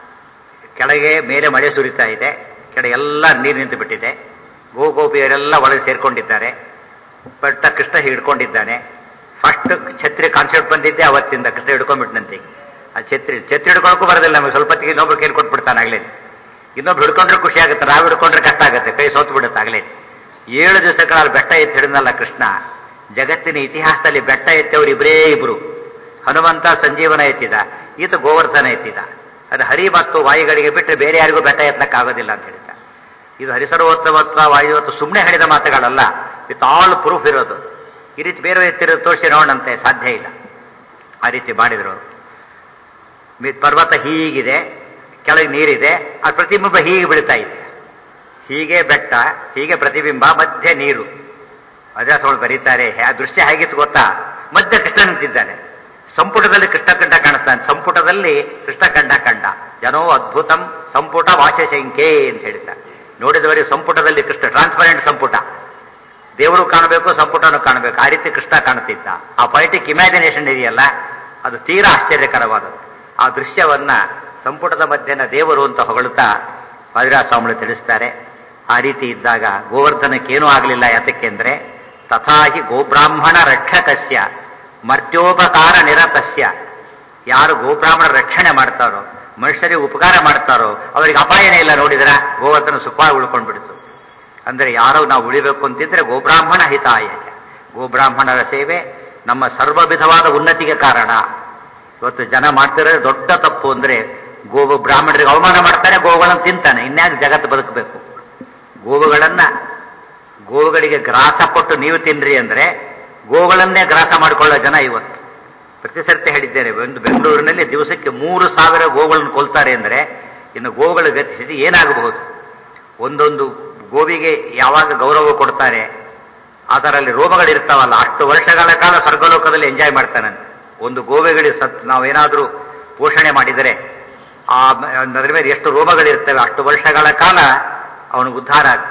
ಕೆಳಗೆ ಮೇಲೆ ಮಳೆ ಸುರಿತಾ ಇದೆ ಕೆಳಗೆ ಎಲ್ಲ ನೀರು ನಿಂತು ಬಿಟ್ಟಿದೆ ಗೋಗೋಪಿಯರೆಲ್ಲ ಒಳಗೆ ಸೇರ್ಕೊಂಡಿದ್ದಾರೆ ಬಟ್ ಕೃಷ್ಣ ಹಿಡ್ಕೊಂಡಿದ್ದಾನೆ ಫಸ್ಟ್ ಛತ್ರಿ ಕಾನ್ಸೆಪ್ಟ್ ಬಂದಿದ್ದೆ ಅವತ್ತಿಂದ ಕೃಷ್ಣ ಹಿಡ್ಕೊಂಡ್ಬಿಟ್ನಂತೆ ಆ ಛತ್ರಿ ಛತ್ರಿ ಹಿಡ್ಕೊಳಕ್ಕೂ ಬರೋದಿಲ್ಲ ನಮಗೆ ಸ್ವಲ್ಪ ಹೊತ್ತಿಗೆ ಇನ್ನೊಬ್ರು ಕೈಲಿ ಕೊಟ್ಬಿಡ್ತಾನೆ ಆಗ್ಲೇ ಇನ್ನೊಬ್ರು ಹಿಡ್ಕೊಂಡ್ರೆ ಖುಷಿ ಆಗುತ್ತೆ ನಾವು ಹಿಡ್ಕೊಂಡ್ರೆ ಕಷ್ಟ ಆಗುತ್ತೆ ಕೈ ಸೋತು ಬಿಡುತ್ತೆ ಆಗ್ಲೇ ಏಳು ದಿವಸಗಳ ಬೆಟ್ಟ ಎತ್ತಿ ಹಿಡಿದ್ನಲ್ಲ ಕೃಷ್ಣ ಜಗತ್ತಿನ ಇತಿಹಾಸದಲ್ಲಿ ಬೆಟ್ಟ ಎತ್ತವರು ಇಬ್ಬರೇ ಇಬ್ರು ಹನುಮಂತ ಸಂಜೀವನ ಎತ್ತಿದ ಈತ ಗೋವರ್ಧನ ಎತ್ತಿದ ಅದು ಹರಿ ಮತ್ತು ವಾಯುಗಳಿಗೆ ಬಿಟ್ಟರೆ ಬೇರೆ ಯಾರಿಗೂ ಬೆಟ್ಟ ಎತ್ತಕ್ಕಾಗೋದಿಲ್ಲ ಅಂತ ಹೇಳಿದ ಇದು ಹರಿಸರ್ವೋತ್ತಮತ್ವ ವಾಯುವತ್ತು ಸುಮ್ಮನೆ ಹೇಳಿದ ಮಾತುಗಳಲ್ಲ ವಿತ್ ಆಲ್ ಪ್ರೂಫ್ ಇರೋದು ಈ ರೀತಿ ಬೇರೆ ಎತ್ತಿರೋದು ತೋರಿಸಿ ನೋಡಂತೆ ಸಾಧ್ಯ ಇಲ್ಲ ಆ ರೀತಿ ಮಾಡಿದ್ರು ಅವರು ಮಿ- ಪರ್ವತ ಹೀಗಿದೆ ಕೆಳಗೆ ನೀರಿದೆ ಆ ಪ್ರತಿಬಿಂಬ ಹೀಗೆ ಬೀಳ್ತಾ ಇದೆ ಹೀಗೆ ಬೆಟ್ಟ ಹೀಗೆ ಪ್ರತಿಬಿಂಬ ಮಧ್ಯೆ ನೀರು ಅಜಾಸಗಳು ಬರೀತಾರೆ ಆ ದೃಶ್ಯ ಹೇಗಿತ್ತು ಗೊತ್ತಾ ಮಧ್ಯ ಕೃಷ್ಣ ನಿಂತಿದ್ದಾನೆ ಸಂಪುಟದಲ್ಲಿ ಕೃಷ್ಣ ಕಂಡ ಕಾಣಿಸ್ತಾನೆ ಸಂಪುಟದಲ್ಲಿ ಕೃಷ್ಣ ಕಂಡ ಕಂಡ ಜನೋ ಅದ್ಭುತಂ ಸಂಪುಟ ವಾಶಶಂಖ್ಯೆ ಅಂತ ಹೇಳ್ತಾರೆ ನೋಡಿದವರಿಗೆ ಸಂಪುಟದಲ್ಲಿ ಕೃಷ್ಣ ಟ್ರಾನ್ಸ್ಪರೆಂಟ್ ಸಂಪುಟ ದೇವರು ಕಾಣಬೇಕು ಸಂಪುಟನು ಕಾಣಬೇಕು ಆ ರೀತಿ ಕೃಷ್ಣ ಕಾಣುತ್ತಿದ್ದ ಆ ಪೊಯಿಟಿಕ್ ಇಮ್ಯಾಜಿನೇಷನ್ ಇದೆಯಲ್ಲ ಅದು ತೀರಾ ಆಶ್ಚರ್ಯಕರವಾದದ್ದು ಆ ದೃಶ್ಯವನ್ನ ಸಂಪುಟದ ಮಧ್ಯನ ದೇವರು ಅಂತ ಹೊಗಳುತ್ತಾ ಸ್ವಾಮಿಗಳು ತಿಳಿಸ್ತಾರೆ ಆ ರೀತಿ ಇದ್ದಾಗ ಗೋವರ್ಧನಕ್ಕೇನೂ ಆಗಲಿಲ್ಲ ಯಾತಕ್ಕೆಂದ್ರೆ ತಥಾಹಿ ಗೋಬ್ರಾಹ್ಮಣ ರಕ್ಷಕಸ್ಯ ಮರ್ತ್ಯೋಪಕಾರ ನಿರತಸ್ಯ ಯಾರು ಗೋಬ್ರಾಹ್ಮಣ ರಕ್ಷಣೆ ಮಾಡ್ತಾರೋ ಮನುಷ್ಯರಿಗೆ ಉಪಕಾರ ಮಾಡ್ತಾರೋ ಅವರಿಗೆ ಅಪಾಯನೇ ಇಲ್ಲ ನೋಡಿದ್ರ ಗೋವರ್ಧನ ಸುಖವಾಗಿ ಉಳ್ಕೊಂಡು ಬಿಡ್ತು ಅಂದ್ರೆ ಯಾರೋ ನಾವು ಉಳಿಬೇಕು ಅಂತಿದ್ರೆ ಗೋಬ್ರಾಹ್ಮಣ ಹಿತಾಯ ಗೋಬ್ರಾಹ್ಮಣರ ಸೇವೆ ನಮ್ಮ ಸರ್ವ ವಿಧವಾದ ಉನ್ನತಿಗೆ ಕಾರಣ ಇವತ್ತು ಜನ ಮಾಡ್ತಿರೋದು ದೊಡ್ಡ ತಪ್ಪು ಅಂದ್ರೆ ಗೋ ಬ್ರಾಹ್ಮಣರಿಗೆ ಅವಮಾನ ಮಾಡ್ತಾನೆ ಗೋವುಗಳನ್ನು ತಿಂತಾನೆ ಇನ್ಯಾಕೆ ಜಗತ್ತು ಬದುಕಬೇಕು ಗೋವುಗಳನ್ನ ಗೋವುಗಳಿಗೆ ಗ್ರಾಸ ಕೊಟ್ಟು ನೀವು ತಿನ್ರಿ ಅಂದ್ರೆ ಗೋಗಳನ್ನೇ ಗ್ರಾಸ ಮಾಡಿಕೊಳ್ಳೋ ಜನ ಇವತ್ತು ಪ್ರತಿ ಸರ್ತಿ ಹೇಳಿದ್ದೇನೆ ಒಂದು ಬೆಂಗಳೂರಿನಲ್ಲಿ ದಿವಸಕ್ಕೆ ಮೂರು ಸಾವಿರ ಗೋಗಳನ್ನು ಕೊಲ್ತಾರೆ ಅಂದ್ರೆ ಇನ್ನು ಗೋವುಗಳ ಗತಿಸಿದ ಏನಾಗಬಹುದು ಒಂದೊಂದು ಗೋವಿಗೆ ಯಾವಾಗ ಗೌರವ ಕೊಡ್ತಾರೆ ಅದರಲ್ಲಿ ರೋಮಗಳಿರ್ತಾವಲ್ಲ ಅಷ್ಟು ವರ್ಷಗಳ ಕಾಲ ಸ್ವರ್ಗಲೋಕದಲ್ಲಿ ಎಂಜಾಯ್ ಮಾಡ್ತಾನಂತೆ ಒಂದು ಗೋವೆಗಳಿಗೆ ಸತ್ ನಾವೇನಾದ್ರೂ ಪೋಷಣೆ ಮಾಡಿದರೆ ಆ ಅದರ ಮೇಲೆ ಎಷ್ಟು ರೋಮಗಳಿರ್ತವೆ ಅಷ್ಟು ವರ್ಷಗಳ ಕಾಲ ಅವನು ಉದ್ಧಾರ ಆಗ್ತಾನೆ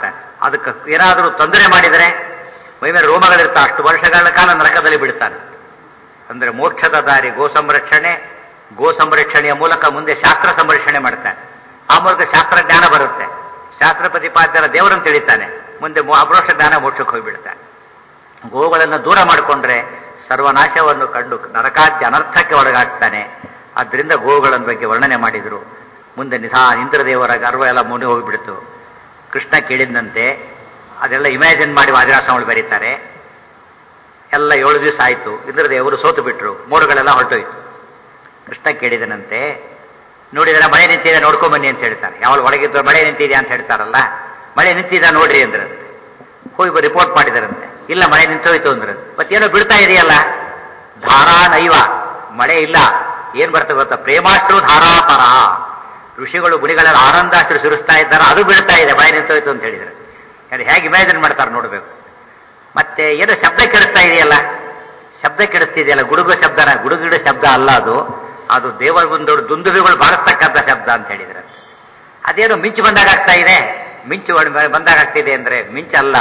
ಅದಕ್ಕೆ ಏನಾದರೂ ತೊಂದರೆ ಮಾಡಿದರೆ ಮೈ ಮೇಲೆ ರೋಮಗಳಿರ್ತಾ ಅಷ್ಟು ವರ್ಷಗಳ ಕಾಲ ನರಕದಲ್ಲಿ ಬಿಡ್ತಾನೆ ಅಂದ್ರೆ ಮೋಕ್ಷದ ದಾರಿ ಗೋ ಸಂರಕ್ಷಣೆ ಗೋ ಸಂರಕ್ಷಣೆಯ ಮೂಲಕ ಮುಂದೆ ಶಾಸ್ತ್ರ ಸಂರಕ್ಷಣೆ ಮಾಡ್ತಾನೆ ಆ ಮೂಲಕ ಶಾಸ್ತ್ರ ಜ್ಞಾನ ಬರುತ್ತೆ ಶಾಸ್ತ್ರ ಪ್ರತಿಪಾದ್ಯರ ದೇವರನ್ನು ತಿಳಿತಾನೆ ಮುಂದೆ ಮೋ- ಅಪರೋಕ್ಷ ಜ್ಞಾನ ಮೋಕ್ಷಕ್ಕೆ ಹೋಗಿಬಿಡ್ತಾನೆ ಗೋಗಳನ್ನು ದೂರ ಮಾಡಿಕೊಂಡ್ರೆ ಸರ್ವನಾಶವನ್ನು ಕಂಡು ನರಕಾದ್ಯ ಅನರ್ಥಕ್ಕೆ ಒಳಗಾಗ್ತಾನೆ ಆದ್ದರಿಂದ ಗೋವುಗಳ ಬಗ್ಗೆ ವರ್ಣನೆ ಮಾಡಿದರು ಮುಂದೆ ನಿಧಾ ಇಂದ್ರದೇವರ ಗರ್ವ ಎಲ್ಲ ಮುನಿ ಹೋಗಿಬಿಡ್ತು ಕೃಷ್ಣ ಕೇಳಿದಂತೆ ಅದೆಲ್ಲ ಇಮ್ಯಾಜಿನ್ ಮಾಡಿ ವಾದಿರಾಸಗಳು ಬರೀತಾರೆ ಎಲ್ಲ ಏಳು ದಿವಸ ಆಯಿತು ಇಂದ್ರದೇವರು ಸೋತು ಬಿಟ್ರು ಮೋಡುಗಳೆಲ್ಲ ಹೊರಟೋಯ್ತು ಕೃಷ್ಣ ಕೇಳಿದನಂತೆ ನೋಡಿದರೆ ಮಳೆ ನಿಂತಿದೆ ನೋಡ್ಕೊಂಡ್ ಬನ್ನಿ ಅಂತ ಹೇಳ್ತಾರೆ ಯಾವಾಗ ಒಳಗಿದ್ದು ಮಳೆ ನಿಂತಿದೆ ಅಂತ ಹೇಳ್ತಾರಲ್ಲ ಮಳೆ ನಿಂತಿದೆ ನೋಡ್ರಿ ಅಂದ್ರಂತೆ ಹೋಗಿ ರಿಪೋರ್ಟ್ ಮಾಡಿದರಂತೆ ಇಲ್ಲ ಮಳೆ ನಿಂತೋಯ್ತು ಅಂದ್ರಂತೆ ಮತ್ತೇನೋ ಬಿಡ್ತಾ ಇದೆಯಲ್ಲ ಧಾರಾ ನೈವ ಮಳೆ ಇಲ್ಲ ಏನ್ ಬರ್ತದೆ ಗೊತ್ತಾ ಪ್ರೇಮಾಶ್ರು ಧಾರಾಪರ ಋಷಿಗಳು ಗುಣಿಗಳೆಲ್ಲ ಆನಂದಾಶ್ರು ಸುರಿಸ್ತಾ ಇದ್ದಾರೆ ಅದು ಬೀಳ್ತಾ ಇದೆ ಮಳೆ ನಿಂತೋಯ್ತು ಅಂತ ಹೇಳಿದ್ರೆ ಅದು ಹೇಗೆ ಇಮ್ಯಾಜಿನ್ ಮಾಡ್ತಾರೆ ನೋಡ್ಬೇಕು ಮತ್ತೆ ಏನೋ ಶಬ್ದ ಕೆಡಿಸ್ತಾ ಇದೆಯಲ್ಲ ಶಬ್ದ ಕೆಡಿಸ್ತಿದೆಯಲ್ಲ ಗುಡುಗು ಶಬ್ದನ ಗುಡುಗಿಡ ಶಬ್ದ ಅಲ್ಲ ಅದು ಅದು ದೇವರ ಒಂದು ದುಂದುಬಿಗಳು ಬಾರಿಸ್ತಕ್ಕಂಥ ಶಬ್ದ ಅಂತ ಹೇಳಿದ್ರೆ ಅದೇನೋ ಮಿಂಚು ಬಂದಾಗ ಆಗ್ತಾ ಇದೆ ಮಿಂಚು ಬಂದ್- ಬಂದಾಗ ಆಗ್ತಿದೆ ಅಂದ್ರೆ ಮಿಂಚಲ್ಲ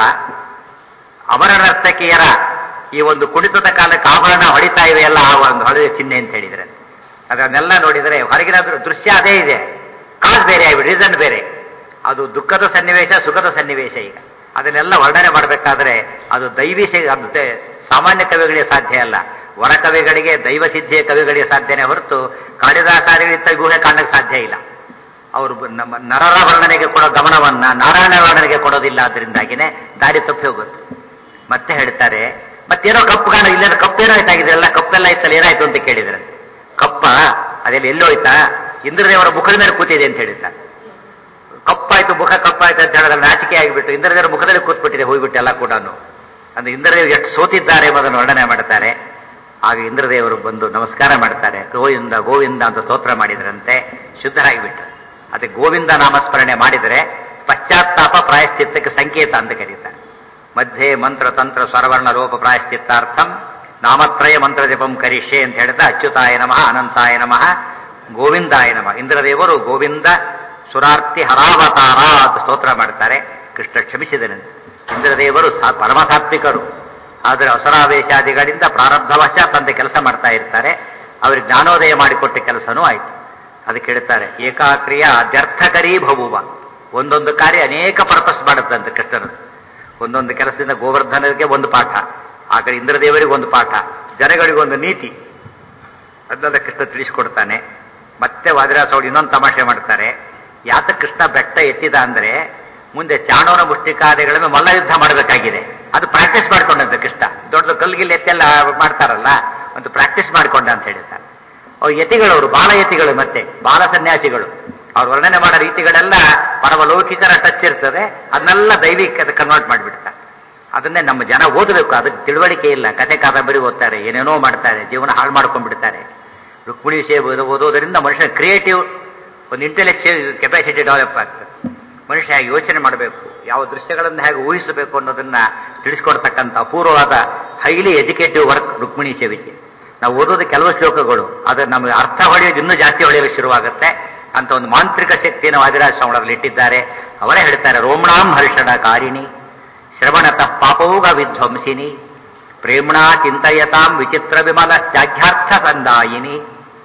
ಅಮರ ನರ್ತಕಿಯರ ಈ ಒಂದು ಕುಣಿತದ ಕಾಲಕ್ಕೆ ಆಭರಣ ಹೊಡಿತಾ ಇವೆಯಲ್ಲ ಆ ಒಂದು ಹೊಳೆಯ ಚಿಹ್ನೆ ಅಂತ ಹೇಳಿದ್ರೆ ಅದನ್ನೆಲ್ಲ ನೋಡಿದರೆ ಹೊರಗಿನ ದೃ- ದೃಶ್ಯ ಅದೇ ಇದೆ ಕಾಸ್ ಬೇರೆ ಆಗಿ ರೀಸನ್ ಬೇರೆ ಅದು ದುಃಖದ ಸನ್ನಿವೇಶ ಸುಖದ ಸನ್ನಿವೇಶ ಈಗ ಅದನ್ನೆಲ್ಲ ವರ್ಣನೆ ಮಾಡಬೇಕಾದ್ರೆ ಅದು ದೈವಿ ಶೈ- ಅದು ತೆ- ಸಾಮಾನ್ಯ ಕವಿಗಳಿಗೆ ಸಾಧ್ಯ ಅಲ್ಲ ವರ ಕವಿಗಳಿಗೆ ದೈವ ಸಿದ್ಧಿಯ ಕವಿಗಳಿಗೆ ಸಾಧ್ಯನೇ ಹೊರತು ಕಾಳಿದಾಸಾರಿಗಿಂತ ಊಹೆ ಕಾಣಕ್ಕೆ ಸಾಧ್ಯ ಇಲ್ಲ ಅವರು ನಮ್ಮ ನರರ ವರ್ಣನೆಗೆ ಕೊಡೋ ಗಮನವನ್ನ ನಾರಾಯಣ ವರ್ಣನೆಗೆ ಕೊಡೋದಿಲ್ಲ ಅದರಿಂದಾಗಿನೇ ದಾರಿ ತಪ್ಪಿ ಹೋಗುತ್ತೆ ಮತ್ತೆ ಹೇಳ್ತಾರೆ ಮತ್ತೇನೋ ಕಪ್ಪು ಕಾಣ ಇಲ್ಲೇನೋ ಕಪ್ಪೇನೋ ಆಯ್ತಾಗಿದೆ ಎಲ್ಲ ಕಪ್ಪೆಲ್ಲ ಆಯ್ತಲ್ಲ ಏನಾಯ್ತು ಅಂತ ಕೇಳಿದ್ರೆ ಕಪ್ಪ ಅದೆಲ್ಲ ಎಲ್ಲೋಯ್ತಾ ಇಂದ್ರದೇವರ ಮುಖದ ಮೇಲೆ ಕೂತಿದೆ ಅಂತ ಹೇಳಿದ್ದಾರೆ ಕಪ್ಪಾಯ್ತು ಮುಖ ಕಪ್ಪಾಯ್ತು ಅಂತ ಹೇಳಿದ್ರೆ ನಾಚಿಕೆ ಆಗಿಬಿಟ್ಟು ಇಂದ್ರದೇವರ ಮುಖದಲ್ಲಿ ಕೂತ್ಬಿಟ್ಟಿದೆ ಹೋಗ್ಬಿಟ್ಟು ಎಲ್ಲ ಕೂಡ ಅಂದ್ರೆ ಇಂದ್ರದೇವರು ಎಷ್ಟು ಸೋತಿದ್ದಾರೆ ಎಂಬುದನ್ನು ವರ್ಣನೆ ಮಾಡ್ತಾರೆ ಆಗ ಇಂದ್ರದೇವರು ಬಂದು ನಮಸ್ಕಾರ ಮಾಡ್ತಾರೆ ಗೋವಿಂದ ಗೋವಿಂದ ಅಂತ ಸ್ತೋತ್ರ ಮಾಡಿದ್ರಂತೆ ಶುದ್ಧರಾಗಿಬಿಟ್ರು ಅದಕ್ಕೆ ಗೋವಿಂದ ನಾಮಸ್ಮರಣೆ ಮಾಡಿದರೆ ಪಶ್ಚಾತ್ತಾಪ ಪ್ರಾಯಶ್ಚಿತ್ತಕ್ಕೆ ಸಂಕೇತ ಅಂತ ಕರೀತಾರೆ ಮಧ್ಯೆ ಮಂತ್ರ ತಂತ್ರ ಸ್ವರವರ್ಣ ರೂಪ ಪ್ರಾಯಶ್ಚಿತ್ತಾರ್ಥಂ ನಾಮತ್ರಯ ಮಂತ್ರ ಜಪಂ ಕರಿಷ್ಯೆ ಅಂತ ಹೇಳಿದ ಅಚ್ಯುತಾಯ ನಮಃ ಅನಂತಾಯ ನಮಃ ಗೋವಿಂದಾಯ ನಮಃ ಇಂದ್ರದೇವರು ಗೋವಿಂದ ಸುರಾರ್ತಿ ಹರಾವತಾರ ಅಂತ ಸ್ತೋತ್ರ ಮಾಡ್ತಾರೆ ಕೃಷ್ಣ ಕ್ಷಮಿಸಿದನಂತೆ ಇಂದ್ರದೇವರು ಸಾ- ಪರಮ ಸಾತ್ವಿಕರು ಆದರೆ ಅಸರಾವೇಶಾದಿಗಳಿಂದ ಪ್ರಾರಬ್ಧವಶ ತಂದೆ ಕೆಲಸ ಮಾಡ್ತಾ ಇರ್ತಾರೆ ಅವರಿಗೆ ಜ್ಞಾನೋದಯ ಮಾಡಿಕೊಟ್ಟ ಕೆಲಸನೂ ಆಯಿತು ಅದಕ್ಕೆ ಹೇಳ್ತಾರೆ ಏಕಾಕ್ರಿಯ ಅಧ್ಯರ್ಥಕರೀ ಭವುವ ಒಂದೊಂದು ಕಾರ್ಯ ಅನೇಕ ಪರ್ಪಸ್ ಮಾಡುತ್ತಂತೆ ಕೃಷ್ಣನದು ಒಂದೊಂದು ಕೆಲಸದಿಂದ ಗೋವರ್ಧನಕ್ಕೆ ಒಂದು ಪಾಠ ಆ ಕಡೆ ಇಂದ್ರದೇವರಿಗೆ ಒಂದು ಪಾಠ ಜನಗಳಿಗೊಂದು ನೀತಿ ಅದನ್ನೆಲ್ಲ ಕೃಷ್ಣ ತಿಳಿಸ್ಕೊಡ್ತಾನೆ ಮತ್ತೆ ವಾದಿರಾಸ ಅವರು ಇನ್ನೊಂದು ತಮಾಷೆ ಮಾಡ್ತಾರೆ ಯಾತ ಕೃಷ್ಣ ಬೆಟ್ಟ ಎತ್ತಿದ ಅಂದ್ರೆ ಮುಂದೆ ಚಾಣೋನ ಮುಷ್ಟಿಕಾದಿಗಳನ್ನು ಮಲ್ಲ ಯುದ್ಧ ಮಾಡಬೇಕಾಗಿದೆ ಅದು ಪ್ರಾಕ್ಟೀಸ್ ಮಾಡ್ಕೊಂಡಂತೆ ಕೃಷ್ಣ ದೊಡ್ಡ ಕಲ್ಗಿಲ್ ಎತ್ತೆಲ್ಲ ಮಾಡ್ತಾರಲ್ಲ ಒಂದು ಪ್ರಾಕ್ಟೀಸ್ ಮಾಡ್ಕೊಂಡ ಅಂತ ಹೇಳಿದ್ದಾರೆ ಅವ್ರು ಯತಿಗಳವರು ಬಾಲ ಯತಿಗಳು ಮತ್ತೆ ಬಾಲ ಸನ್ಯಾಸಿಗಳು ಅವ್ರು ವರ್ಣನೆ ಮಾಡೋ ರೀತಿಗಳೆಲ್ಲ ಪರಮಲೌಕಿಕರ ಟಚ್ ಇರ್ತದೆ ಅದನ್ನೆಲ್ಲ ದೈವಿಕ ಕನ್ವರ್ಟ್ ಮಾಡಿಬಿಡ್ತಾರೆ ಅದನ್ನೇ ನಮ್ಮ ಜನ ಓದಬೇಕು ಅದಕ್ಕೆ ತಿಳುವಳಿಕೆ ಇಲ್ಲ ಕತೆ ಕಾದಂಬರಿ ಓದ್ತಾರೆ ಏನೇನೋ ಮಾಡ್ತಾರೆ ಜೀವನ ಹಾಳು ಮಾಡ್ಕೊಂಡ್ಬಿಡ್ತಾರೆ ರುಕ್ಮಿಣಿ ವಿಷಯ ಓದ- ಓದೋದರಿಂದ ಮನುಷ್ಯನ ಕ್ರಿಯೇಟಿವ್ ಒಂದು ಇಂಟೆಲೆಕ್ಚುಯಲ್ ಕೆಪಾಸಿಟಿ ಡೆವಲಪ್ ಆಗ್ತದೆ ಮನುಷ್ಯ ಹೇಗೆ ಯೋಚನೆ ಮಾಡಬೇಕು ಯಾವ ದೃಶ್ಯಗಳನ್ನು ಹೇಗೆ ಊಹಿಸಬೇಕು ಅನ್ನೋದನ್ನ ತಿಳಿಸ್ಕೊಡ್ತಕ್ಕಂಥ ಅಪೂರ್ವವಾದ ಹೈಲಿ ಎಜುಕೇಟಿವ್ ವರ್ಕ್ ರುಕ್ಮಿಣಿ ಸೇವಿಕೆ ನಾವು ಓದೋದು ಕೆಲವು ಶ್ಲೋಕಗಳು ಅದು ನಮಗೆ ಅರ್ಥ ಹೊಳೆಯೋದು ಇನ್ನೂ ಜಾಸ್ತಿ ಹೊಳೆಯಲು ಶುರುವಾಗುತ್ತೆ ಅಂತ ಒಂದು ಮಾಂತ್ರಿಕ ಶಕ್ತಿಯನ್ನು ವಾದಿರಾಜ ಸ್ವಾಮಿಗಳಲ್ಲಿ ಇಟ್ಟಿದ್ದಾರೆ ಅವರೇ ಹೇಳ್ತಾರೆ ರೋಮಣಾಂ ಹರ್ಷಣ ಕಾರಿಣಿ ಶ್ರವಣತಃ ಪಾಪೌಗ ವಿಧ್ವಂಸಿನಿ ಪ್ರೇಮ್ಣಾ ಚಿಂತಯತಾಂ ವಿಚಿತ್ರ ವಿಮಲ ತ್ಯಾಜ್ಯಾರ್ಥ ಸಂದಾಯಿನಿ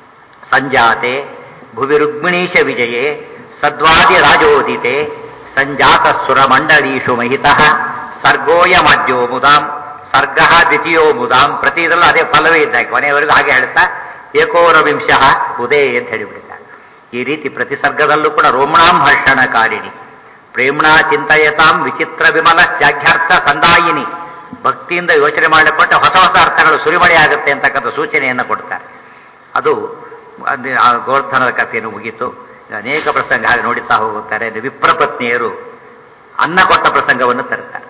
ಸಂಜಾತೆ ಭುವಿ ರುಕ್ಮಿಣೀಶ ವಿಜಯೇ ಸದ್ವಾದಿ ರಾಜೋದಿತೆ ಸಂಜಾತ ಸುರಮಂಡಲೀಷು ಮಹಿತಃ ಸರ್ಗೋಯಮದ್ಯೋ ಮುದಾಂ ಸರ್ಗ ದ್ವಿತೀಯೋ ಮುದಾಂ ಪ್ರತಿ ಇದರಲ್ಲೂ ಅದೇ ಫಲವೇ ಇದ್ದಾಗ ಕೊನೆಯವರೆಗೂ ಹಾಗೆ ಹೇಳ್ತಾ ಏಕೋನವಿಂಶ ಉದೇ ಅಂತ ಹೇಳಿಬಿಡ್ತಾರೆ ಈ ರೀತಿ ಪ್ರತಿ ಸರ್ಗದಲ್ಲೂ ಕೂಡ ರೋಮಣಾಂ ಹರ್ಷಣ ಕಾರಿಣಿ ಪ್ರೇಮ್ಣಾ ಚಿಂತಯತಾಂ ವಿಚಿತ್ರ ವಿಮಲ ತ್ಯಾಗ್ಯಾರ್ಥ ಸಂದಾಯಿನಿ ಭಕ್ತಿಯಿಂದ ಯೋಚನೆ ಮಾಡಿಕೊಂಡ ಹೊಸ ಹೊಸ ಅರ್ಥಗಳು ಸುರಿಮಳೆ ಆಗುತ್ತೆ ಅಂತಕ್ಕಂಥ ಸೂಚನೆಯನ್ನು ಕೊಡ್ತಾರೆ ಅದು ಅದು ಆ ಗೋವರ್ಧನದ ಕಥೆಯನ್ನು ಮುಗೀತು ಅನೇಕ ಪ್ರಸಂಗ ಹಾಗೆ ನೋಡುತ್ತಾ ಹೋಗುತ್ತಾರೆ ವಿಪ್ರ ಪತ್ನಿಯರು ಅನ್ನ ಕೊಟ್ಟ ಪ್ರಸಂಗವನ್ನು ತರುತ್ತಾರೆ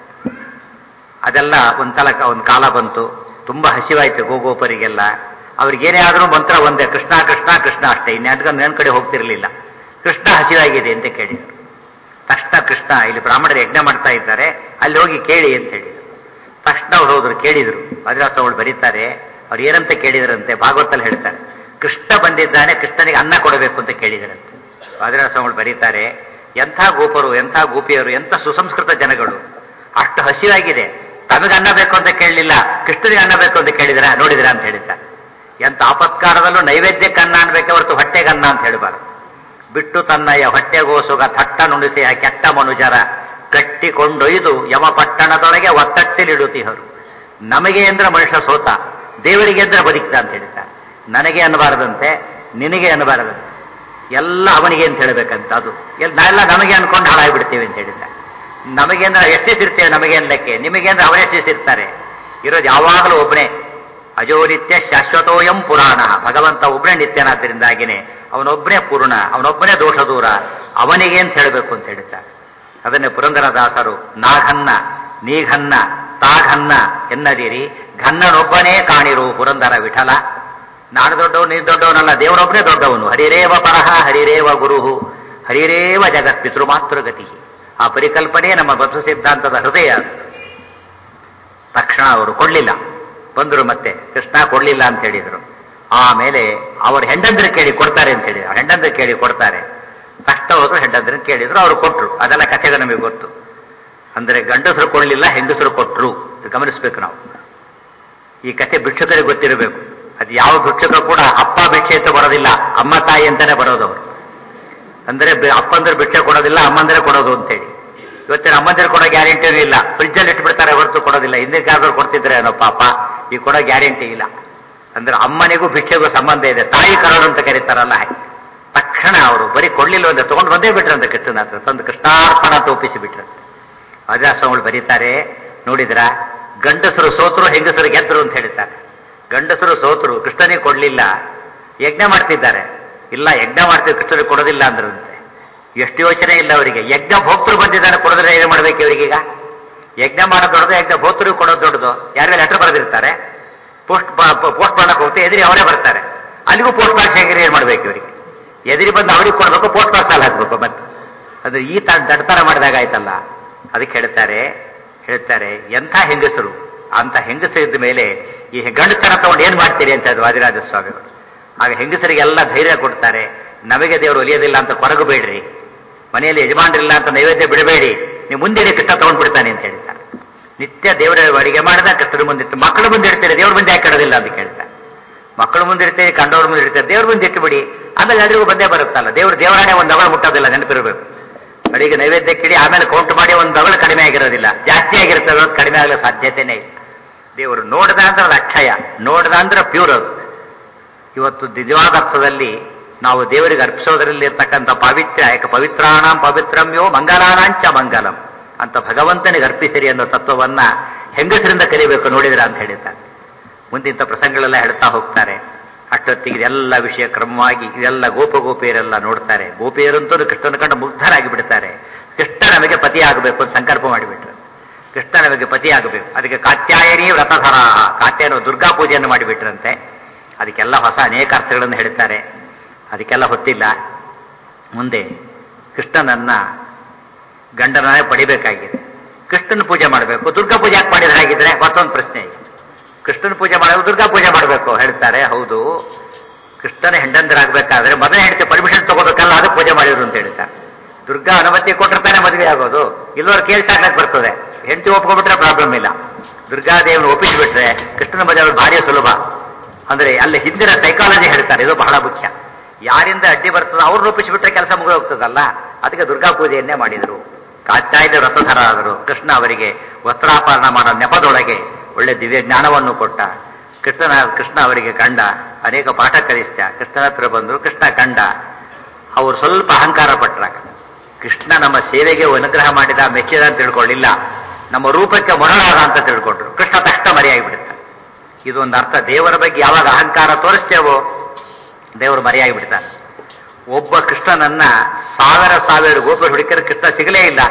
ಅದೆಲ್ಲ ಒಂದು ಕಾಲ ಒಂದು ಕಾಲ ಬಂತು ತುಂಬಾ ಹಸಿವಾಯ್ತು ಗೋಗೋಪರಿಗೆಲ್ಲ ಅವ್ರಿಗೇನೇ ಆದ್ರೂ ಮಂತ್ರ ಒಂದೇ ಕೃಷ್ಣ ಕೃಷ್ಣ ಕೃಷ್ಣ ಅಷ್ಟೇ ಇನ್ಯಾದ್ಗ ನನ್ನ ಕಡೆ ಹೋಗ್ತಿರ್ಲಿಲ್ಲ ಕೃಷ್ಣ ಹಸಿವಾಗಿದೆ ಅಂತ ಕೇಳಿದ್ರು ತಕ್ಷಣ ಕೃಷ್ಣ ಇಲ್ಲಿ ಬ್ರಾಹ್ಮಣರು ಯಜ್ಞ ಮಾಡ್ತಾ ಇದ್ದಾರೆ ಅಲ್ಲಿ ಹೋಗಿ ಕೇಳಿ ಅಂತ ಹೇಳಿದ್ರು ತಕ್ಷಣ ಅವ್ರು ಹೋದ್ರು ಕೇಳಿದ್ರು ಅವಳು ಬರೀತಾರೆ ಅವ್ರು ಏನಂತ ಕೇಳಿದ್ರಂತೆ ಭಾಗವತಲ್ಲಿ ಹೇಳ್ತಾರೆ ಕೃಷ್ಣ ಬಂದಿದ್ದಾನೆ ಕೃಷ್ಣನಿಗೆ ಅನ್ನ ಕೊಡಬೇಕು ಅಂತ ಕೇಳಿದ್ರಂತೆ ವಾದಿರಾಜ ಸ್ವಾಮಿಗಳು ಬರೀತಾರೆ ಎಂಥ ಗೋಪರು ಎಂಥ ಗೋಪಿಯರು ಎಂಥ ಸುಸಂಸ್ಕೃತ ಜನಗಳು ಅಷ್ಟು ಹಸಿವಾಗಿದೆ ತಮಗೆ ಅನ್ನ ಬೇಕು ಅಂತ ಕೇಳಲಿಲ್ಲ ಕೃಷ್ಣನಿಗೆ ಅನ್ನ ಬೇಕು ಅಂತ ಕೇಳಿದ್ರ ನೋಡಿದ್ರ ಅಂತ ಹೇಳಿದ್ದಾರೆ ಎಂಥ ಆಪತ್ಕಾರದಲ್ಲೂ ನೈವೇದ್ಯಕ್ಕೆ ಅನ್ನ ಅನ್ಬೇಕೆ ಹೊರತು ಹೊಟ್ಟೆಗೆ ಅನ್ನ ಅಂತ ಹೇಳಬಾರದು ಬಿಟ್ಟು ತನ್ನಯ್ಯ ಹೊಟ್ಟೆಗೋಸುಗ ಥಟ್ಟ ನುಡಿಸಿ ಆ ಕೆಟ್ಟ ಮನುಜರ ಕಟ್ಟಿಕೊಂಡೊಯ್ದು ಯಮ ಪಟ್ಟಣದೊಳಗೆ ಒತ್ತಟ್ಟಿಲಿಡುತ್ತೀಹರು ನಮಗೆ ಅಂದ್ರೆ ಮನುಷ್ಯ ಸೋತ ದೇವರಿಗೆ ಅಂದ್ರೆ ಬದುಕಿದ ಅಂತ ಹೇಳ್ತಾರೆ ನನಗೆ ಅನ್ನಬಾರದಂತೆ ನಿನಗೆ ಅನ್ನಬಾರದಂತೆ ಎಲ್ಲ ಅವನಿಗೆ ಅಂತ ಹೇಳ್ಬೇಕಂತ ಅದು ಎಲ್- ನಾವೆಲ್ಲ ನಮಗೆ ಅನ್ಕೊಂಡು ಹಾಳಾಗ್ಬಿಡ್ತೀವಿ ಅಂತ ಹೇಳಿದ್ದಾರೆ ನಮಗೆ ಅಂದ್ರೆ ಎಷ್ಟಿಸಿರ್ತೇವೆ ನಮಗೆ ಅನ್ಲಕ್ಕೆ ನಿಮಗೆ ಅಂದ್ರೆ ಅವನೇ ಎಷ್ಟಿಸಿರ್ತಾರೆ ಇರೋದು ಯಾವಾಗಲೂ ಒಬ್ಬನೇ ಅಜೋನಿತ್ಯ ಶಾಶ್ವತೋಯಂ ಪುರಾಣ ಭಗವಂತ ಒಬ್ಬನೇ ನಿತ್ಯನಾದ್ದರಿಂದಾಗಿನೇ ಅವನೊಬ್ಬನೇ ಪೂರ್ಣ ಅವನೊಬ್ಬನೇ ದೋಷ ದೂರ ಅವನಿಗೆ ಅಂತ ಹೇಳಬೇಕು ಅಂತ ಹೇಳಿದ್ದಾರೆ ಅದನ್ನೇ ಪುರಂದರದಾಸರು ನಾಘನ್ನ ನೀಘನ್ನ ತಾಘನ್ನ ಎನ್ನದಿರಿ ಘನ್ನನೊಬ್ಬನೇ ಕಾಣಿರು ಪುರಂದರ ವಿಠಲ ನಾನು ದೊಡ್ಡವನು ನೀನು ದೊಡ್ಡವನಲ್ಲ ದೇವರೊಬ್ಬನೇ ದೊಡ್ಡವನು ಹರಿರೇವ ಪರಹ ಹರಿರೇವ ಗುರುಹು ಹರಿರೇವ ಜಗತ್ ಪಿತೃ ಮಾತೃಗತಿ ಆ ಪರಿಕಲ್ಪನೆ ನಮ್ಮ ಬಸವ ಸಿದ್ಧಾಂತದ ಹೃದಯ ಅದು. ತಕ್ಷಣ ಅವರು ಕೊಡ್ಲಿಲ್ಲ ಬಂದರು ಮತ್ತೆ ಕೃಷ್ಣ ಕೊಡ್ಲಿಲ್ಲ ಅಂತ ಹೇಳಿದ್ರು ಆಮೇಲೆ ಅವ್ರ ಹೆಂಡಂದ್ರ ಕೇಳಿ ಕೊಡ್ತಾರೆ ಅಂತ ಹೇಳಿದ್ರು ಹೆಂಡಂದ್ರ ಕೇಳಿ ಕೊಡ್ತಾರೆ ಕಷ್ಟ ಹೋದ್ರು ಹೆಂಡಂದ್ರ ಕೇಳಿದ್ರು ಅವ್ರು ಕೊಟ್ರು ಅದೆಲ್ಲ ಕಥೆಗೆ ನಮಗೆ ಗೊತ್ತು ಅಂದ್ರೆ ಗಂಡಸರು ಕೊಡ್ಲಿಲ್ಲ ಹೆಂಗಸರು ಕೊಟ್ರು ಇದು ಗಮನಿಸ್ಬೇಕು ನಾವು ಈ ಕಥೆ ಭಿಕ್ಷುಕರಿಗೆ ಗೊತ್ತಿರಬೇಕು ಅದು ಯಾವ ಭಿಕ್ಷುಕ ಕೂಡ ಅಪ್ಪ ಭಿಕ್ಷೆ ಅಂತ ಬರೋದಿಲ್ಲ ಅಮ್ಮ ತಾಯಿ ಅಂತಾನೆ ಬರೋದು ಅವರು ಅಂದ್ರೆ ಬಿ- ಅಪ್ಪಂದ್ರೆ ಭಿಕ್ಷೆ ಕೊಡೋದಿಲ್ಲ ಅಮ್ಮಂದ್ರೆ ಕೊಡೋದು ಅಂತೇಳಿ ಇವತ್ತಿನ ಅಮ್ಮಂದ್ರೆ ಕೊಡೋ ಗ್ಯಾರಂಟಿನೂ ಇಲ್ಲ ಫ್ರಿಜ್ಜಲ್ಲಿ ಇಟ್ಬಿಡ್ತಾರೆ ಹೊರತು ಕೊಡೋದಿಲ್ಲ ಹಿಂದಿನ ಕಾಲದವ್ರು ಕೊಡ್ತಿದ್ರೆ ಏನೋ ಪಾಪ ಈ ಕೊಡೋ ಗ್ಯಾರಂಟಿ ಇಲ್ಲ ಅಂದ್ರೆ ಅಮ್ಮನಿಗೂ ಭಿಕ್ಷೆಗೂ ಸಂಬಂಧ ಇದೆ ತಾಯಿ ಕರೋಡು ಅಂತ ಕರೀತಾರಲ್ಲ ಹಾಗೆ. ತಕ್ಷಣ ಅವರು ಬರೀ ಕೊಡ್ಲಿಲ್ಲ ಅಂದ್ರೆ ತಗೊಂಡು ಬಂದೇ ಬಿಟ್ರಂತೆ ಕೃಷ್ಣನ ಹತ್ರ ತಂದು ಕೃಷ್ಣಾರ್ಪಣ ಅಂತ ಒಪ್ಪಿಸಿ ಬಿಟ್ರಂತೆ ಅಜಾಸ್ವಾಮಿಗಳು ಬರೀತಾರೆ ನೋಡಿದ್ರ ಗಂಡಸರು ಸೋತರು ಹೆಂಗಸರು ಗೆದ್ರು ಅಂತ ಹೇಳ್ತಾರೆ ಗಂಡಸರು ಸೋತರು ಕೃಷ್ಣನಿಗೆ ಕೊಡ್ಲಿಲ್ಲ ಯಜ್ಞ ಮಾಡ್ತಿದ್ದಾರೆ ಇಲ್ಲ ಯಜ್ಞ ಮಾಡ್ತೀವಿ ಕೃಷ್ಣನಿಗೆ ಕೊಡೋದಿಲ್ಲ ಅಂದ್ರಂತೆ ಎಷ್ಟು ಯೋಚನೆ ಇಲ್ಲ ಅವರಿಗೆ ಯಜ್ಞ ಭೋಕ್ತರು ಬಂದಿದ್ದಾರೆ ಕೊಡೋದ್ರೆ ಏನು ಮಾಡ್ಬೇಕು ಇವರಿಗೀಗ ಯಜ್ಞ ಮಾಡೋದು ದೊಡ್ಡದು ಯಜ್ಞ ಭೋಕ್ತರು ಕೊಡೋದು ದೊಡ್ಡದು ಯಾರು ಲೆಟರ್ ಬರೆದಿರ್ತಾರೆ ಪೋಸ್ಟ್ ಪೋಸ್ಟ್ ಮಾಡಕ್ಕೆ ಹೋಗ್ತಾ ಎದುರಿ ಅವರೇ ಬರ್ತಾರೆ ಅಲ್ಲಿಗೂ ಪೋಸ್ಟ್ ಬಾಕ್ಸ್ ಹೇಗೆ ಏನ್ ಮಾಡ್ಬೇಕು ಇವರಿಗೆ ಎದುರಿ ಬಂದು ಅವ್ರಿಗೆ ಕೊಡ್ಬೇಕು ಪೋಸ್ಟ್ ಬಾಕ್ಸ್ ಅಲ್ಲಿ ಹಾಕ್ಬೇಕು ಮತ್ತೆ ಅದು ಈ ತ ದಡ್ತನ ಮಾಡಿದಾಗ ಆಯ್ತಲ್ಲ ಅದಕ್ಕೆ ಹೇಳ್ತಾರೆ ಹೇಳ್ತಾರೆ ಎಂಥ ಹೆಂಗಸರು ಅಂತ ಹೆಂಗಸರು ಇದ್ದ ಮೇಲೆ ಈ ಗಂಡತನ ತಗೊಂಡು ಏನ್ ಮಾಡ್ತೀರಿ ಅಂತ ಅದು ವಾದಿರಾಜ ಸ್ವಾಮಿಗಳು ಆಗ ಹೆಂಗಸರಿಗೆಲ್ಲ ಧೈರ್ಯ ಕೊಡ್ತಾರೆ ನಮಗೆ ದೇವರು ಒಲಿಯೋದಿಲ್ಲ ಅಂತ ಕೊರಗಬೇಡ್ರಿ ಮನೆಯಲ್ಲಿ ಯಜಮಾನರಿಲ್ಲ ಅಂತ ನೈವೇದ್ಯ ಬಿಡಬೇಡಿ ನೀವು ಮುಂದೆ ಕೃಷ್ಣ ತಗೊಂಡ್ ಬಿಡ್ತಾನೆ ಅಂತ ಹೇಳ್ತಾರೆ ನಿತ್ಯ ದೇವರ ಅಡಿಗೆ ಮಾಡಿದ ಕೃಷ್ಣರ ಮುಂದೆ ಇಟ್ಟು ಮಕ್ಕಳು ಮುಂದೆ ಇಡ್ತಾರೆ ದೇವ್ರ ಮುಂದೆ ಯಾಕೆ ಇಡೋದಿಲ್ಲ ಅಂತ ಕೇಳ್ತಾರೆ ಮಕ್ಕಳು ಮುಂದೆ ಇಡ್ತೇವೆ ಕಂಡವ್ರ ಮುಂದೆ ಇಡ್ತಾರೆ ದೇವ್ರ ಮುಂದೆ ಇಟ್ಟು ಬಿಡಿ ಆಮೇಲೆ ಎಲ್ರಿಗೂ ಬಂದೇ ಬರುತ್ತಲ್ಲ ದೇವ್ರ ದೇವರಾಣೆ ಒಂದು ಅವಳು ಮುಟ್ಟೋದಿಲ್ಲ ನೆನಪಿರಬೇಕು ಅಡಿಗೆ ನೈವೇದ್ಯ ಕಿಡಿ ಆಮೇಲೆ ಕೌಂಟ್ ಮಾಡಿ ಒಂದು ಅವಳು ಕಡಿಮೆ ಆಗಿರೋದಿಲ್ಲ ಜಾಸ್ತಿ ಆಗಿರ್ತದೆ ಅನ್ನೋದು ಕಡಿಮೆ ಆಗಲು ಸಾಧ್ಯತೆನೇ ಇಲ್ಲ ದೇವರು ನೋಡ್ದ ಅಂದ್ರೆ ಅದು ಅಕ್ಷಯ ನೋಡ್ದ ಅಂದ್ರೆ ಪ್ಯೂರ್ ಅದು ಇವತ್ತು ನಿಜವಾದ ಅರ್ಥದಲ್ಲಿ ನಾವು ದೇವರಿಗೆ ಅರ್ಪಿಸೋದರಲ್ಲಿ ಇರ್ತಕ್ಕಂಥ ಪಾವಿತ್ರ್ಯ ಯಾಕೆ ಪವಿತ್ರಾಣಂ ಪವಿತ್ರಮ್ಯೋ ಮಂಗಲಾನಾಂಚ ಮಂಗಲಂ ಅಂತ ಭಗವಂತನಿಗೆ ಅರ್ಪಿಸಿರಿ ಅನ್ನೋ ತತ್ವವನ್ನ ಹೆಂಗಸರಿಂದ ಕಲಿಬೇಕು ನೋಡಿದ್ರ ಅಂತ ಹೇಳಿದ್ದಾರೆ ಮುಂದಿಂತ ಪ್ರಸಂಗಗಳೆಲ್ಲ ಹೇಳ್ತಾ ಹೋಗ್ತಾರೆ ಅಷ್ಟೊತ್ತಿಗೆ ಇದೆಲ್ಲ ವಿಷಯ ಕ್ರಮವಾಗಿ ಇದೆಲ್ಲ ಗೋಪ ಗೋಪಿಯರೆಲ್ಲ ನೋಡ್ತಾರೆ ಗೋಪಿಯರಂತೂ ಕೃಷ್ಣನ ಕಂಡು ಮುಗ್ಧರಾಗಿ ಬಿಡ್ತಾರೆ ಕೃಷ್ಣ ನಮಗೆ ಪತಿ ಆಗಬೇಕು ಅಂತ ಸಂಕಲ್ಪ ಮಾಡಿಬಿಟ್ರು ಕೃಷ್ಣ ನಮಗೆ ಪತಿ ಆಗಬೇಕು ಅದಕ್ಕೆ ಕಾತ್ಯಾಯನಿ ವ್ರತಧರ ಕಾತ್ಯಾಯನ ದುರ್ಗಾ ಪೂಜೆಯನ್ನು ಮಾಡಿಬಿಟ್ರಂತೆ ಅದಕ್ಕೆಲ್ಲ ಹೊಸ ಅನೇಕ ಅರ್ಥಗಳನ್ನು ಹೇಳ್ತಾರೆ ಅದಕ್ಕೆಲ್ಲ ಹೊತ್ತಿಲ್ಲ ಮುಂದೆ ಕೃಷ್ಣನನ್ನ ಗಂಡನೇ ಪಡಿಬೇಕಾಗಿದೆ ಕೃಷ್ಣನ ಪೂಜೆ ಮಾಡಬೇಕು ದುರ್ಗಾ ಪೂಜೆ ಯಾಕೆ ಮಾಡಿದ್ರೆ ಹಾಗಿದ್ರೆ ಮತ್ತೊಂದು ಪ್ರಶ್ನೆ ಇದೆ ಕೃಷ್ಣನ ಪೂಜೆ ಮಾಡೋದು ದುರ್ಗಾ ಪೂಜೆ ಮಾಡಬೇಕು ಹೇಳ್ತಾರೆ ಹೌದು ಕೃಷ್ಣನ ಹೆಂಡಂದರಾಗಬೇಕಾದ್ರೆ ಮೊದಲೇ ಹೆಂಡತಿ ಪರ್ಮಿಷನ್ ತಗೋಬೇಕಲ್ಲ ಅದು ಪೂಜೆ ಮಾಡಿದ್ರು ಅಂತ ಹೇಳ್ತಾರೆ ದುರ್ಗಾ ಅನುಮತಿ ಕೊಟ್ಟಿರ್ತಾನೆ ಮದುವೆ ಆಗೋದು ಇಲ್ಲವ್ರು ಕೇಳ್ಸಾಕ್ಲಕ್ಕೆ ಬರ್ತದೆ ಹೆಂಡತಿ ಒಪ್ಕೊಂಡ್ಬಿಟ್ರೆ ಪ್ರಾಬ್ಲಮ್ ಇಲ್ಲ ದುರ್ಗಾದೇವನ ಒಪ್ಪಿಸ್ಬಿಟ್ರೆ ಕೃಷ್ಣನ ಮದುವೆ ಆಗೋದು ಭಾರಿ ಸುಲಭ ಅಂದ್ರೆ ಅಲ್ಲಿ ಹಿಂದಿನ ಸೈಕಾಲಜಿ ಹೇಳ್ತಾರೆ ಇದು ಬಹಳ ಮುಖ್ಯ ಯಾರಿಂದ ಅಡ್ಡಿ ಬರ್ತದೋ ಅವ್ರನ್ನ ಒಪ್ಪಿಸಿಬಿಟ್ರೆ ಕೆಲಸ ಮುಗಿದು ಹೋಗ್ತದಲ್ಲ ಅದಕ್ಕೆ ದುರ್ಗಾ ಪೂಜೆಯನ್ನೇ ಮಾಡಿದರು ಕಾತ್ಯಾಯದ ವ್ರತಧರ ಆದರು ಕೃಷ್ಣ ಅವರಿಗೆ ವಸ್ತ್ರಾಪರಣ ಮಾಡೋ ನೆಪದೊಳಗೆ ಒಳ್ಳೆ ದಿವ್ಯ ಜ್ಞಾನವನ್ನು ಕೊಟ್ಟ ಕೃಷ್ಣನ ಕೃಷ್ಣ ಅವರಿಗೆ ಕಂಡ ಅನೇಕ ಪಾಠ ಕಲಿಸ್ತ ಕೃಷ್ಣನ ಹತ್ರ ಬಂದರು ಕೃಷ್ಣ ಕಂಡ ಅವರು ಸ್ವಲ್ಪ ಅಹಂಕಾರ ಪಟ್ರಾಗ ಕೃಷ್ಣ ನಮ್ಮ ಸೇವೆಗೆ ಅನುಗ್ರಹ ಮಾಡಿದ ಮೆಚ್ಚಿದ ಅಂತ ತಿಳ್ಕೊಳ್ಳಿಲ್ಲ ನಮ್ಮ ರೂಪಕ್ಕೆ ಮೊರಳಾದ ಅಂತ ತಿಳ್ಕೊಂಡ್ರು ಕೃಷ್ಣ ತಕ್ಷಣ ಮರೆಯಾಗಿಬಿಡುತ್ತೆ ಇದೊಂದು ಅರ್ಥ ದೇವರ ಬಗ್ಗೆ ಯಾವಾಗ ಅಹಂಕಾರ ತೋರಿಸ್ತೇವೋ ದೇವರು ಮರೆಯಾಗಿ ಬಿಡ್ತಾನೆ ಒಬ್ಬ ಕೃಷ್ಣನನ್ನ ಸಾವಿರ ಸಾವಿರ ಗೋಪುರ ಹುಡುಕಿದ್ರೆ ಕೃಷ್ಣ ಸಿಗಲೇ ಇಲ್ಲ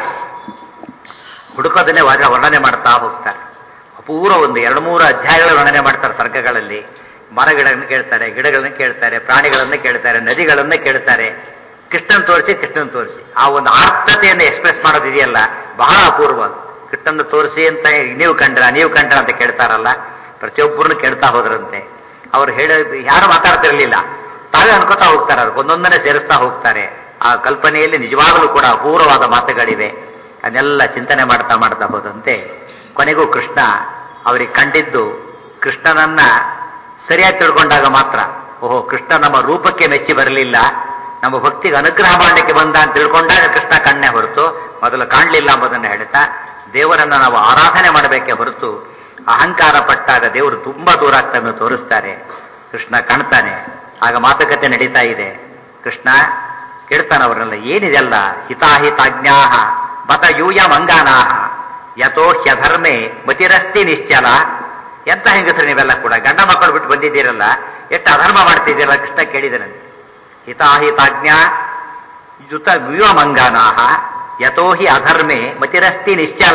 ಹುಡುಕೋದನ್ನೇ ವಾದ ವರ್ಣನೆ ಮಾಡ್ತಾ ಹೋಗ್ತಾರೆ ಅಪೂರ್ವ ಒಂದು ಎರಡು ಮೂರು ಅಧ್ಯಾಯಗಳು ವರ್ಣನೆ ಮಾಡ್ತಾರೆ ಸರ್ಗಗಳಲ್ಲಿ ಮರಗಿಡಗಳನ್ನು ಕೇಳ್ತಾರೆ ಗಿಡಗಳನ್ನ ಕೇಳ್ತಾರೆ ಪ್ರಾಣಿಗಳನ್ನ ಕೇಳ್ತಾರೆ ನದಿಗಳನ್ನ ಕೇಳ್ತಾರೆ ಕೃಷ್ಣನ್ ತೋರಿಸಿ ಕೃಷ್ಣನ್ ತೋರಿಸಿ ಆ ಒಂದು ಆರ್ಥತೆಯನ್ನು ಎಕ್ಸ್ಪ್ರೆಸ್ ಮಾಡೋದಿದೆಯಲ್ಲ ಬಹಳ ಅಪೂರ್ವ ಅದು. ಕೃಷ್ಣನ್ ತೋರಿಸಿ ಅಂತ ನೀವು ಕಂಡ್ರ ನೀವು ಕಂಡ್ರ ಅಂತ ಕೇಳ್ತಾರಲ್ಲ ಪ್ರತಿಯೊಬ್ಬರನ್ನು ಕೇಳ್ತಾ ಹೋದ್ರಂತೆ ಅವ್ರು ಹೇಳ ಯಾರು ಮಾತಾಡ್ತಿರ್ಲಿಲ್ಲ ತಾವೇ ಅನ್ಕೋತಾ ಹೋಗ್ತಾರೆ ಅದಕ್ಕೆ ಒಂದೊಂದನ್ನೇ ಸೇರಿಸ್ತಾ ಹೋಗ್ತಾರೆ ಆ ಕಲ್ಪನೆಯಲ್ಲಿ ನಿಜವಾಗಲೂ ಕೂಡ ಅಪೂರ್ವವಾದ ಮಾತುಗಳಿವೆ ಅದನ್ನೆಲ್ಲ ಚಿಂತನೆ ಮಾಡ್ತಾ ಮಾಡ್ತಾ ಹೋದಂತೆ ಕೊನೆಗೂ ಕೃಷ್ಣ ಅವರಿಗೆ ಕಂಡಿದ್ದು ಕೃಷ್ಣನನ್ನ ಸರಿಯಾಗಿ ತಿಳ್ಕೊಂಡಾಗ ಮಾತ್ರ ಓಹೋ ಕೃಷ್ಣ ನಮ್ಮ ರೂಪಕ್ಕೆ ಮೆಚ್ಚಿ ಬರಲಿಲ್ಲ ನಮ್ಮ ಭಕ್ತಿಗೆ ಅನುಗ್ರಹ ಮಾಡಲಿಕ್ಕೆ ಬಂದ ಅಂತ ತಿಳ್ಕೊಂಡಾಗ ಕೃಷ್ಣ ಕಣ್ಣೆ ಹೊರತು ಮೊದಲು ಕಾಣಲಿಲ್ಲ ಎಂಬುದನ್ನು ಹೇಳ್ತಾ ದೇವರನ್ನ ನಾವು ಆರಾಧನೆ ಮಾಡಬೇಕೆ ಹೊರತು ಅಹಂಕಾರ ಪಟ್ಟಾಗ ದೇವರು ತುಂಬಾ ದೂರ ಆಗ್ತಾನೆ ತೋರಿಸ್ತಾರೆ ಕೃಷ್ಣ ಕಾಣ್ತಾನೆ ಆಗ ಮಾತುಕತೆ ನಡೀತಾ ಇದೆ ಕೃಷ್ಣ ಕೇಳ್ತಾನೆ ಅವರನ್ನೆಲ್ಲ ಏನಿದೆಲ್ಲ ಹಿತಾಹಿತಾಜ್ಞಾಹ ಬತ ಯೂಯ ಮಂಗಾನಾಹ ಯಥೋ ಹ್ಯಧರ್ಮೆ ಮತಿರಸ್ತಿ ನಿಶ್ಚಲ ಎಂತ ಹೆಂಗಸರು ನೀವೆಲ್ಲ ಕೂಡ ಗಂಡ ಮಕ್ಕಳು ಬಿಟ್ಟು ಬಂದಿದ್ದೀರಲ್ಲ ಎಷ್ಟು ಅಧರ್ಮ ಮಾಡ್ತಿದ್ದೀರಲ್ಲ ಕೃಷ್ಣ ಕೇಳಿದನಂತೆ ಹಿತಾಹಿತಾಜ್ಞಾ ಯುತ ಯುವ ಮಂಗಾನಾಹ ಯಥೋ ಹಿ ಅಧರ್ಮೆ ಮತಿರಸ್ತಿ ನಿಶ್ಚಲ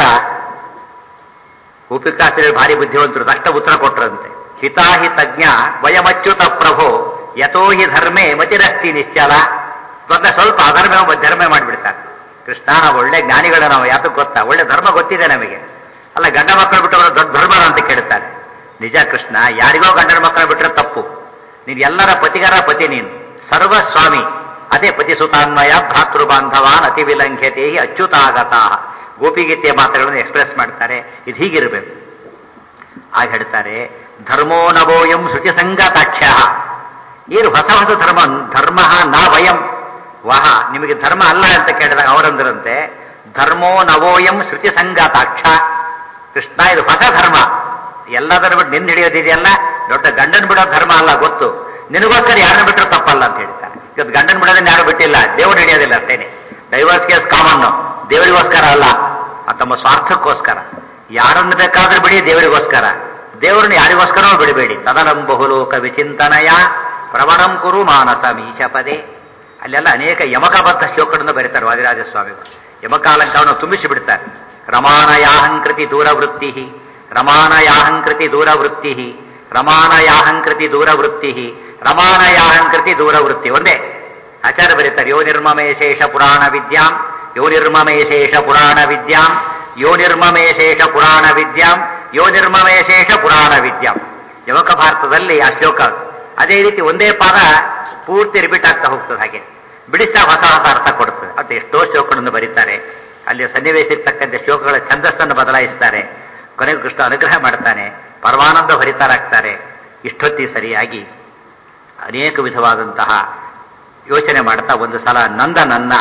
ಉಪಿಕಾಸ್ತ್ರೀ ಭಾರಿ ಬುದ್ಧಿವಂತರು ತಕ್ಷಣ ಉತ್ತರ ಕೊಟ್ರಂತೆ ಹಿತಾಹಿತಜ್ಞ ವಯಮಚ್ಯುತ ಪ್ರಭೋ ಯಥೋ ಹಿ ಧರ್ಮೇ ಮತಿರಸ್ತಿ ನಿಶ್ಚಲ ಮೊದಲ ಸ್ವಲ್ಪ ಅಧರ್ಮ ಧರ್ಮ ಮಾಡಿಬಿಡ್ತಾರೆ ಕೃಷ್ಣ ನಾವು ಒಳ್ಳೆ ಜ್ಞಾನಿಗಳು ನಾವು ಯಾತಕ್ಕೆ ಗೊತ್ತಾ ಒಳ್ಳೆ ಧರ್ಮ ಗೊತ್ತಿದೆ ನಮಗೆ ಅಲ್ಲ ಗಂಡ ಮಕ್ಕಳು ಬಿಟ್ಟವರು ದೊಡ್ಡ ಧರ್ಮ ಅಂತ ಕೇಳ್ತಾರೆ ನಿಜ ಕೃಷ್ಣ ಯಾರಿಗೋ ಗಂಡನ ಮಕ್ಕಳು ಬಿಟ್ಟರೆ ತಪ್ಪು ನೀನು ಎಲ್ಲರ ಪತಿಗರ ಪತಿ ನೀನು ಸರ್ವಸ್ವಾಮಿ ಅದೇ ಪತಿ ಸುತಾನ್ವಯ ಭ್ರಾತೃ ಬಾಂಧವಾನ್ ಅತಿ ವಿಲಂಘ್ಯತೆ ಅಚ್ಯುತಾಗತ ಗೋಪಿಗೀತೆಯ ಮಾತುಗಳನ್ನು ಎಕ್ಸ್ಪ್ರೆಸ್ ಮಾಡ್ತಾರೆ ಇದು ಹೀಗಿರಬೇಕು ಆಗ ಹೇಳ್ತಾರೆ ಧರ್ಮೋ ನವೋಯಂ ಶುಚಿ ಸಂಗತಾಕ್ಷ ಏನು ಹೊಸ ಹೊಸ ಧರ್ಮ ಧರ್ಮ ನ ವಯಂ ವಹ ನಿಮಗೆ ಧರ್ಮ ಅಲ್ಲ ಅಂತ ಕೇಳಿದಾಗ ಅವರಂದ್ರಂತೆ ಧರ್ಮೋ ನವೋಯಂ ಶ್ರುತಿ ಸಂಗತಾಕ್ಷ ಕೃಷ್ಣ ಇದು ಹೊಸ ಧರ್ಮ ಎಲ್ಲದರ ಬಿಟ್ಟು ನಿನ್ನ ಹಿಡಿಯೋದಿದೆಯಲ್ಲ ದೊಡ್ಡ ಗಂಡನ್ ಬಿಡೋ ಧರ್ಮ ಅಲ್ಲ ಗೊತ್ತು ನಿನಗೋಸ್ಕರ ಯಾರನ್ನ ಬಿಟ್ಟರು ತಪ್ಪಲ್ಲ ಅಂತ ಹೇಳ್ತಾರೆ ಇವತ್ತು ಗಂಡನ್ ಬಿಡೋದನ್ನ ಯಾರು ಬಿಟ್ಟಿಲ್ಲ ದೇವರು ಹಿಡಿಯೋದಿಲ್ಲ ಅಷ್ಟೇನೆ ಡೈವರ್ಸ್ ಕೇಸ್ ಕಾಮನ್ನು ದೇವರಿಗೋಸ್ಕರ ಅಲ್ಲ ಅದು ತಮ್ಮ ಸ್ವಾರ್ಥಕ್ಕೋಸ್ಕರ ಯಾರನ್ನು ಬೇಕಾದ್ರೂ ಬಿಡಿ ದೇವರಿಗೋಸ್ಕರ ದೇವರನ್ನು ಯಾರಿಗೋಸ್ಕರ ಬಿಡಬೇಡಿ ತದನಂ ಬಹುಲೋಕ ವಿಚಿಂತನಯ ಪ್ರವಣಂ ಕುರು ಮಾನಸ ಮೀಶಪದೇ ಅಲ್ಲೆಲ್ಲ ಅನೇಕ ಯಮಕಬದ್ಧ ಶ್ಲೋಕಗಳನ್ನು ಬರೀತಾರೆ ವಾದಿರಾಜ ಸ್ವಾಮಿಗಳು ಯಮಕಾಲಂಕವನ್ನು ತುಂಬಿಸಿ ಬಿಡ್ತಾರೆ ರಮಾನಯಾಹಂಕೃತಿ ದೂರವೃತ್ತಿ ರಮಾನಯಾಹಂಕೃತಿ ದೂರವೃತ್ತಿ ರಮಾನಯಾಹಂಕೃತಿ ದೂರವೃತ್ತಿ ರಮಾನಯಾಹಂಕೃತಿ ದೂರವೃತ್ತಿ ಒಂದೇ ಆಚಾರ್ಯ ಬರೀತಾರೆ ಯೋ ನಿರ್ಮಮೇಶೇಷ ಪುರಾಣ ವಿದ್ಯಾಂ ಯೋ ನಿರ್ಮಮೇಶೇಷ ಪುರಾಣ ವಿದ್ಯಾಂ ಯೋ ನಿರ್ಮಮೇಶೇಷ ಪುರಾಣ ವಿದ್ಯಾಂ ಯೋ ನಿರ್ಮಮೇಶೇಷ ಪುರಾಣ ವಿದ್ಯಾಂ ಯವಕ ಭಾರತದಲ್ಲಿ ಆ ಶ್ಲೋಕ ಅದೇ ರೀತಿ ಒಂದೇ ಪಾದ ಪೂರ್ತಿ ರಿಪೀಟ್ ಆಗ್ತಾ ಹೋಗ್ತದೆ ಹಾಗೆ ಬಿಡಿಸ್ತಾ ಹೊಸ ಹೊಸ ಅರ್ಥ ಕೊಡುತ್ತದೆ ಅದು ಎಷ್ಟೋ ಶ್ಲೋಕಗಳನ್ನು ಬರೀತಾರೆ ಅಲ್ಲಿ ಸನ್ನಿವೇಶಿರ್ತಕ್ಕಂಥ ಶ್ಲೋಕಗಳ ಛಂದಸ್ಸನ್ನು ಬದಲಾಯಿಸ್ತಾರೆ ಕೊನೆಗೂ ಕೃಷ್ಣ ಅನುಗ್ರಹ ಮಾಡ್ತಾನೆ ಪರಮಾನಂದ ಭರಿತರಾಗ್ತಾರೆ ಇಷ್ಟೊತ್ತಿ ಸರಿಯಾಗಿ ಅನೇಕ ವಿಧವಾದಂತಹ ಯೋಚನೆ ಮಾಡ್ತಾ ಒಂದು ಸಲ ನಂದ ನನ್ನ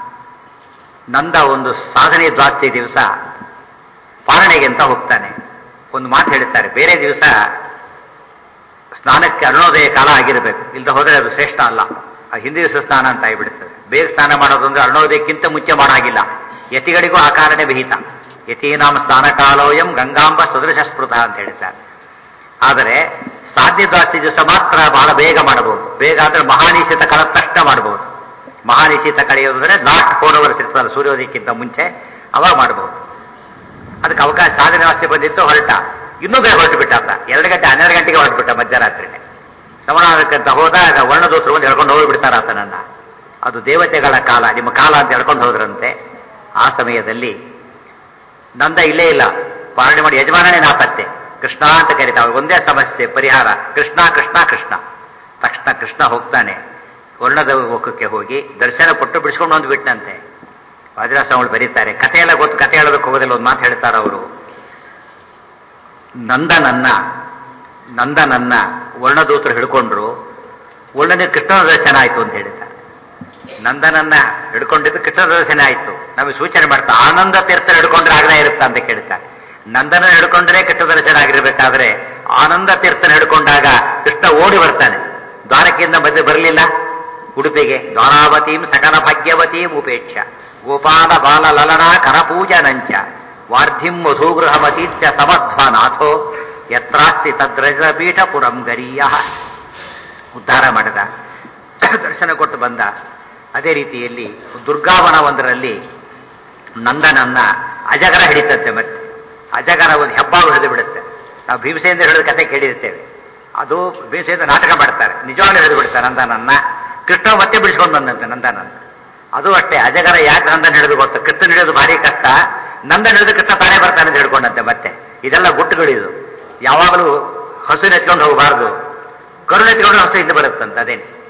ನಂದ ಒಂದು ಸಾಧನೆ ದ್ವಾದಶಿ ದಿವಸ ಪಾರಣೆಗೆ ಅಂತ ಹೋಗ್ತಾನೆ ಒಂದು ಮಾತು ಹೇಳ್ತಾರೆ ಬೇರೆ ದಿವಸ ಸ್ನಾನಕ್ಕೆ ಅರುಣೋದಯ ಕಾಲ ಆಗಿರಬೇಕು ಇಲ್ಲದೆ ಹೋದರೆ ಅದು ಶ್ರೇಷ್ಠ ಅಲ್ಲ ಆ ಹಿಂದಿ ದಿವಸ ಸ್ನಾನ ಅಂತ ಆಗಿಬಿಡುತ್ತದೆ ಬೇಗ ಸ್ನಾನ ಮಾಡೋದು ಅಂದ್ರೆ ಅರುಣೋದಯಕ್ಕಿಂತ ಮುಂಚೆ ಮಾಡಾಗಿಲ್ಲ ಯತಿಗಳಿಗೂ ಆ ಕಾರಣೆ ವಿಹಿತ ಯತೀನಾಂ ಸ್ನಾನ ಕಾಲೋಯಂ ಗಂಗಾಂಬ ಸದೃಶ ಸ್ಮೃತ ಅಂತ ಹೇಳ್ತಾರೆ ಆದರೆ ಸಾಧ್ಯ ದ್ವಾಸಿ ದಿವಸ ಮಾತ್ರ ಬಹಳ ಬೇಗ ಮಾಡಬಹುದು ಬೇಗ ಅಂದ್ರೆ ಮಹಾನಿಶ್ಚಿತ ಕಳ ತಕ್ಷಣ ಮಾಡಬಹುದು ಮಹಾನಿಶ್ಚಿತ ಕಳೆಯೋದಂದ್ರೆ ಲಾಸ್ಟ್ ಫೋರ್ ಅವರ್ಸ್ ಇರ್ತದಲ್ಲ ಸೂರ್ಯೋದಯಕ್ಕಿಂತ ಮುಂಚೆ ಅವಾಗ ಮಾಡಬಹುದು ಅದಕ್ಕೆ ಅವಕಾಶ ಸಾಧನೆ ವಾಸ್ತಿ ಬಂದಿತ್ತು ಹೊರಟ ಇನ್ನೂ ಬೇಗ ಹೊರಟು ಬಿಟ್ಟ ಅಂತ ಎರಡು ಗಂಟೆ ಹನ್ನೆರಡು ಗಂಟೆಗೆ ಹೊರಟುಬಿಟ್ಟ ಮಧ್ಯರಾತ್ರಿನೇ ಶ್ರವಣಾದಕ್ಕಂತ ಹೋದಾಗ ವರ್ಣದೋಸ್ರು ಬಂದು ಹೇಳ್ಕೊಂಡು ಹೋಗ್ಬಿಡ್ತಾರ ಆತನನ್ನ ಅದು ದೇವತೆಗಳ ಕಾಲ ನಿಮ್ಮ ಕಾಲ ಅಂತ ಹೇಳ್ಕೊಂಡು ಹೋದ್ರಂತೆ ಆ ಸಮಯದಲ್ಲಿ ನಂದ ಇಲ್ಲೇ ಇಲ್ಲ ಪಾಲನೆ ಮಾಡಿ ಯಜಮಾನನೇ ನಾಪತ್ತೆ ಕೃಷ್ಣ ಅಂತ ಕರೀತಾವೆ ಒಂದೇ ಸಮಸ್ಯೆ ಪರಿಹಾರ ಕೃಷ್ಣ ಕೃಷ್ಣ ಕೃಷ್ಣ ತಕ್ಷಣ ಕೃಷ್ಣ ಹೋಗ್ತಾನೆ ವರ್ಣದ ಮುಖಕ್ಕೆ ಹೋಗಿ ದರ್ಶನ ಕೊಟ್ಟು ಬಿಡಿಸ್ಕೊಂಡು ಒಂದು ಬಿಟ್ಟಂತೆ ವಜ್ರಾಸ್ವಾಮಿಗಳು ಬರೀತಾರೆ ಕಥೆ ಎಲ್ಲ ಗೊತ್ತು ಕಥೆ ಹೇಳೋದಕ್ಕೆ ಹೋಗೋದಿಲ್ಲ ಒಂದು ಮಾತು ಹೇಳ್ತಾರೆ ಅವರು ನಂದನನ್ನ ನಂದನನ್ನ ವರ್ಣದೂತರು ಹಿಡ್ಕೊಂಡ್ರು ವರ್ಣದ ಕೃಷ್ಣನ ದರ್ಶನ ಆಯ್ತು ಅಂತ ಹೇಳಿದ್ದಾರೆ ನಂದನನ್ನ ಹಿಡ್ಕೊಂಡಿದ್ದು ಕೃಷ್ಣ ದರ್ಶನ ಆಯ್ತು ನಮಗೆ ಸೂಚನೆ ಮಾಡ್ತಾ ಆನಂದ ತೀರ್ಥ ಹಿಡ್ಕೊಂಡ್ರೆ ಆಗದೇ ಇರುತ್ತಾ ಅಂತ ಕೇಳ್ತಾರೆ ನಂದನ ಹಿಡ್ಕೊಂಡ್ರೆ ಕೃಷ್ಣ ದರ್ಶನ ಆಗಿರ್ಬೇಕಾದ್ರೆ ಆನಂದ ತೀರ್ಥನ ಹಿಡ್ಕೊಂಡಾಗ ಕೃಷ್ಣ ಓಡಿ ಬರ್ತಾನೆ ದ್ವಾರಕೆಯಿಂದ ಮಧ್ಯೆ ಬರಲಿಲ್ಲ ಉಡುಪಿಗೆ ದ್ವಾರಾವತೀಂ ಸಕಲ ಭಾಗ್ಯವತೀಂ ಉಪೇಕ್ಷ ಗೋಪಾಲ ಬಾಲ ಲಲನಾ ಕರಪೂಜನಂಚ ವಾರ್ಧಿಂ ಮಧುಗೃಹಮತೀತ್ಯ ಸಮಧ್ವನಾಥೋ ಯತ್ರಾಸ್ತಿ ತದ್ರಜಪೀಠ ಪುರಂ ಗರೀಯ ಉದ್ಧಾರ ಮಾಡಿದ ದರ್ಶನ ಕೊಟ್ಟು ಬಂದ ಅದೇ ರೀತಿಯಲ್ಲಿ ದುರ್ಗಾವನ ಒಂದರಲ್ಲಿ ನಂದನನ್ನ ಅಜಗರ ಹಿಡಿತಂತೆ ಮತ್ತೆ ಅಜಗರ ಒಂದು ಹೆಬ್ಬಾವು ಹಿಡಿದು ಬಿಡುತ್ತೆ ನಾವು ಭೀಮಸೇಂದ್ರ ಹೇಳಿದ ಕತೆ ಕೇಳಿರ್ತೇವೆ ಅದು ಭೀಮಸೇಂದ್ರ ನಾಟಕ ಮಾಡ್ತಾರೆ ನಿಜವಾಗ್ಲೂ ಹಿಡಿದು ಬಿಡ್ತಾರೆ ನಂದನನ್ನ ಕೃಷ್ಣ ಮತ್ತೆ ಬಿಡಿಸ್ಕೊಂಡು ಬಂದಂತೆ ನಂದನನ್ನ ಅದು ಅಷ್ಟೇ ಅಜಗರ ಯಾಕೆ ನಂದನ್ ಹಿಡಿದು ಗೊತ್ತು ಕೃಷ್ಣನ್ ಹಿಡಿಯೋದು ಭಾರಿ ಕಷ್ಟ ನಂದನ್ ಹಿಡಿದು ಕೃಷ್ಣ ತಾನೇ ಬರ್ತಾನೆ ಅಂತ ಹಿಡ್ಕೊಂಡಂತೆ ಮತ್ತೆ ಇದೆಲ್ಲ ಗುಟ್ಟುಗಳಿದು ಯಾವಾಗಲೂ ಹಸು ನೆತ್ಕೊಂಡು ಹೋಗಬಾರ್ದು ಕರುಣೆ ಎತ್ಕೊಂಡು ಹಸು ಹಿಂದೆ ಬರುತ್ತಂತೆ ಅದೇನೆ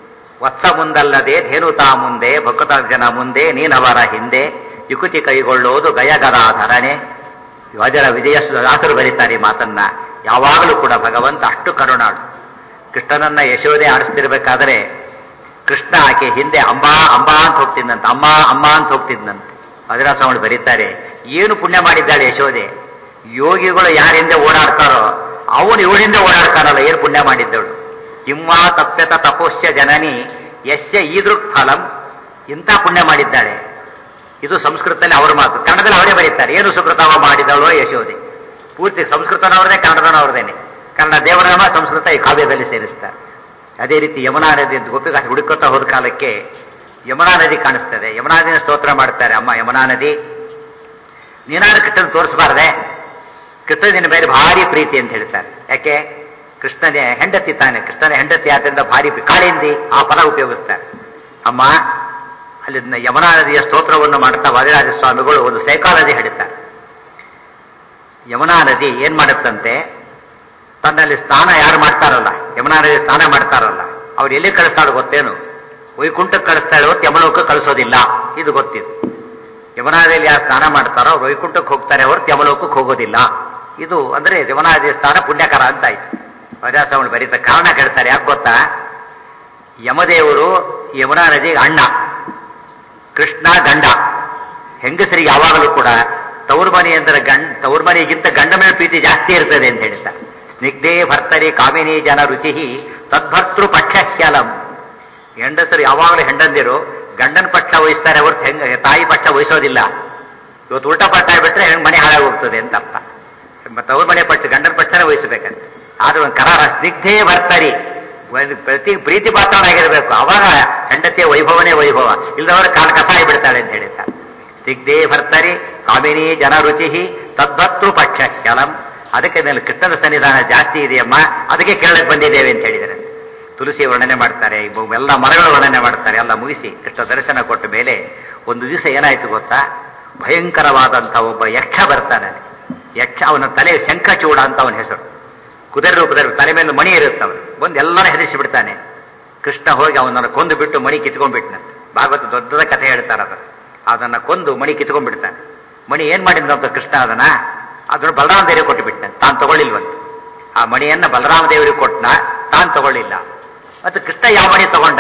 ವತ್ಸ ಮುಂದಲ್ಲದೆ ಧೇನುತಾ ಮುಂದೆ ಭಕ್ತ ಜನ ಮುಂದೆ ನೀನವರ ಹಿಂದೆ ಯುಕುತಿ ಕೈಗೊಳ್ಳೋದು ಗಯಗದಾಧರಣೆ ವಜರ ವಿಜಯ ದಾಸರು ಬರೀತಾರೆ ಈ ಮಾತನ್ನ ಯಾವಾಗಲೂ ಕೂಡ ಭಗವಂತ ಅಷ್ಟು ಕರುಣಾಳು ಕೃಷ್ಣನನ್ನ ಯಶೋದೆ ಆಡಿಸ್ತಿರ್ಬೇಕಾದ್ರೆ ಕೃಷ್ಣ ಆಕೆ ಹಿಂದೆ ಅಂಬಾ ಅಂಬಾ ಅಂತ ಹೋಗ್ತಿದ್ದಂತೆ ಅಮ್ಮ ಅಮ್ಮ ಅಂತ ಹೋಗ್ತಿದ್ದಂತೆ ವಜ್ರಾಸ್ವಾಮಿ ಬರೀತಾರೆ ಏನು ಪುಣ್ಯ ಮಾಡಿದ್ದಾಳೆ ಯಶೋದೆ ಯೋಗಿಗಳು ಯಾರಿಂದ ಓಡಾಡ್ತಾರೋ ಅವನು ಇವಳಿಂದ ಓಡಾಡ್ತಾನಲ್ಲ ಏನು ಪುಣ್ಯ ಮಾಡಿದ್ದವಳು ಇಮ್ಮ ತಪ್ಯತ ತಪೋಶ್ಯ ಜನನಿ ಯಶ್ಯ ಈದೃಕ್ ಫಲಂ ಇಂಥ ಪುಣ್ಯ ಮಾಡಿದ್ದಾಳೆ ಇದು ಸಂಸ್ಕೃತದಲ್ಲಿ ಅವರ ಮಾತು ಕನ್ನಡದಲ್ಲಿ ಅವರೇ ಬರೀತಾರೆ ಏನು ಸುಕೃತವ ಮಾಡಿದವಳೋ ಯಶೋದೆ ಪೂರ್ತಿ ಸಂಸ್ಕೃತನವ್ರದೇ ಕನ್ನಡನವ್ರದೇನೆ ಕನ್ನಡ ದೇವರಾಮ ಸಂಸ್ಕೃತ ಈ ಕಾವ್ಯದಲ್ಲಿ ಸೇರಿಸ್ತಾರೆ ಅದೇ ರೀತಿ ಯಮುನಾ ನದಿ ಅಂತ ಗೋಪಿಗ ಹುಡುಕುತ್ತಾ ಹೋದ ಕಾಲಕ್ಕೆ ಯಮುನಾ ನದಿ ಕಾಣಿಸ್ತದೆ ಯಮುನಾ ನದಿನ ಸ್ತೋತ್ರ ಮಾಡ್ತಾರೆ ಅಮ್ಮ ಯಮುನಾ ನದಿ ನೀನಾದ್ರೂ ಕೃಷ್ಣನ್ ತೋರಿಸಬಾರ್ದೆ ಕೃಷ್ಣ ನಿನ್ನ ಮೇಲೆ ಭಾರಿ ಪ್ರೀತಿ ಅಂತ ಹೇಳ್ತಾರೆ ಯಾಕೆ ಕೃಷ್ಣನೇ ಹೆಂಡತಿ ತಾನೆ ಕೃಷ್ಣನ ಹೆಂಡತಿ ಆದ್ರಿಂದ ಭಾರಿ ಪ್ರೀ- ಕಾಳಿಂದಿ ಆ ಪದ ಉಪಯೋಗಿಸ್ತಾರೆ ಅಮ್ಮ ಅಲ್ಲಿ ಯಮುನಾ ನದಿಯ ಸ್ತೋತ್ರವನ್ನು ಮಾಡ್ತಾ ವಾದಿರಾಜ ಸ್ವಾಮಿಗಳು ಒಂದು ಸೈಕಾಲಜಿ ಹೇಳ್ತಾರೆ ಯಮುನಾ ನದಿ ಏನ್ ಮಾಡುತ್ತಂತೆ ತನ್ನಲ್ಲಿ ಸ್ನಾನ ಯಾರು ಮಾಡ್ತಾರಲ್ಲ ಯಮುನಾ ನದಿ ಸ್ನಾನ ಮಾಡ್ತಾರಲ್ಲ ಅವ್ರು ಎಲ್ಲಿ ಕಳಿಸ್ತಾಳು ಗೊತ್ತೇನು ವೈಕುಂಠಕ್ಕೆ ಕಳಿಸ್ತಾಳೆ ಹೊತ್ತು ಯಮಲೋಕಕ್ಕೆ ಕಳಿಸೋದಿಲ್ಲ ಇದು ಗೊತ್ತಿದೆ ಯಮುನಾ ನದಿಯಲ್ಲಿ ಯಾರು ಸ್ನಾನ ಮಾಡ್ತಾರೋ ಅವ್ರು ವೈಕುಂಠಕ್ಕೆ ಹೋಗ್ತಾರೆ ಹೊರತು ಯಮಲೋಕಕ್ಕೆ ಹೋಗೋದಿಲ್ಲ ಇದು ಅಂದ್ರೆ ಯಮುನಾ ನದಿಯ ಸ್ನಾನ ಪುಣ್ಯಕರ ಅಂತ ಆಯ್ತು ವೈರಾಸವಳು ಬರೀತ ಕಾರಣ ಕೇಳ್ತಾರೆ ಯಾಕೆ ಗೊತ್ತಾ ಯಮದೇವರು ಯಮುನಾ ನದಿಗೆ ಅಣ್ಣ ಕೃಷ್ಣ ಗಂಡ ಹೆಂಗಸರಿಗೆ ಯಾವಾಗಲೂ ಕೂಡ ತವ್ರ ಮನೆ ಅಂದ್ರೆ ಗಂಡ ತವ್ರ ಮನೆಗಿಂತ ಗಂಡ ಮೇಲೆ ಪ್ರೀತಿ ಜಾಸ್ತಿ ಇರ್ತದೆ ಅಂತ ಹೇಳ್ತಾರೆ ಸ್ನಿಗ್ಧೇ ಭರ್ತರಿ ಕಾಮಿನಿ ಜನ ರುಚಿ ತದ್ಭರ್ತೃ ಪಕ್ಷಹ್ಯಲಂ ಹೆಂಡಸರು ಯಾವಾಗಲೂ ಹೆಂಡಂದಿರು ಗಂಡನ ಪಕ್ಷ ವಹಿಸ್ತಾರೆ ಹೊರತು ಹೆಂಗ ತಾಯಿ ಪಕ್ಷ ವಹಿಸೋದಿಲ್ಲ ಇವತ್ತು ಉಲ್ಟಾ ಪಟ್ಟ ಬಿಟ್ರೆ ಹೆಂಗ್ ಮನೆ ಹಾಳಾಗಿ ಹೋಗ್ತದೆ ಅಂತ ಅರ್ಥ ಮತ್ತೆ ಅವ್ರ ಮನೆ ಪಟ್ಟು ಗಂಡನ ಪಕ್ಷನೇ ವಹಿಸಬೇಕಂತ ಆದ್ರೆ ಒಂದು ಕರಾರ ಸ್ನಿಗ್ಧೇ ಭರ್ತರಿ ಒಂದು ಪ್ರತಿ ಪ್ರೀತಿ ಪಾತ್ರನಾಗಿರ್ಬೇಕು ಅವಾಗ ಹೆಂಡತಿಯ ವೈಭವನೇ ವೈಭವ ಇಲ್ಲದವರು ಕಾಲ ಕಸಾಯಿ ಬಿಡ್ತಾಳೆ ಅಂತ ಹೇಳಿದ್ದಾರೆ ಸ್ನಿಗ್ಧೇ ಭರ್ತರಿ ಕಾಮಿನಿ ಜನ ರುಚಿ ತದ್ಭರ್ತೃ ಪಕ್ಷ ಕೆಲಂ ಅದಕ್ಕೆ ಮೇಲೆ ಕೃಷ್ಣನ ಸನ್ನಿಧಾನ ಜಾಸ್ತಿ ಇದೆಯಮ್ಮ ಅದಕ್ಕೆ ಕೇಳಕ್ ಬಂದಿದ್ದೇವೆ ಅಂತ ಹೇಳಿದ್ದಾರೆ ತುಳಸಿ ವರ್ಣನೆ ಮಾಡ್ತಾರೆ ಇವು ಎಲ್ಲ ಮರಗಳ ವರ್ಣನೆ ಮಾಡ್ತಾರೆ ಎಲ್ಲ ಮುಗಿಸಿ ಕೃಷ್ಣ ದರ್ಶನ ಕೊಟ್ಟ ಮೇಲೆ ಒಂದು ದಿವಸ ಏನಾಯ್ತು ಗೊತ್ತಾ ಭಯಂಕರವಾದಂಥ ಒಬ್ಬ ಯಕ್ಷ ಬರ್ತಾನೆ ಯಕ್ಷ ಅವನ ತಲೆ ಶಂಖಚೂಡ ಅಂತ ಅವನ ಹೆಸರು ಕುದುರೆ ರೂಪದಲ್ಲಿ ತಲೆ ಮೇಲೆ ಮಣಿ ಇರುತ್ತೆ ಅವನು ಬಂದು ಎಲ್ಲರ ಹೆದರಿಸಿ ಬಿಡ್ತಾನೆ ಕೃಷ್ಣ ಹೋಗಿ ಅವನನ್ನು ಕೊಂದು ಬಿಟ್ಟು ಮಣಿ ಕಿತ್ಕೊಂಡ್ಬಿಟ್ನಂತೆ ಭಾಗವತ ದೊಡ್ಡದ ಕಥೆ ಹೇಳ್ತಾರೆ ಅದನ್ನು ಅದನ್ನ ಕೊಂದು ಮಣಿ ಕಿತ್ಕೊಂಡ್ಬಿಡ್ತಾನೆ ಮಣಿ ಏನ್ ಮಾಡಿದ್ನಂತ ಕೃಷ್ಣ ಅದನ್ನ ಅದನ್ನು ಬಲರಾಮ ದೇವರಿಗೆ ಕೊಟ್ಟು ಬಿಟ್ಟಂತೆ ತಾನು ತಗೊಳ್ಳಿಲ್ವಂತೆ ಆ ಮಣಿಯನ್ನ ಬಲರಾಮ ದೇವರಿಗೆ ಕೊಟ್ಟನ ತಾನು ತಗೊಳ್ಳಿಲ್ಲ ಮತ್ತೆ ಕೃಷ್ಣ ಯಾವ ಮಣಿ ತಗೊಂಡ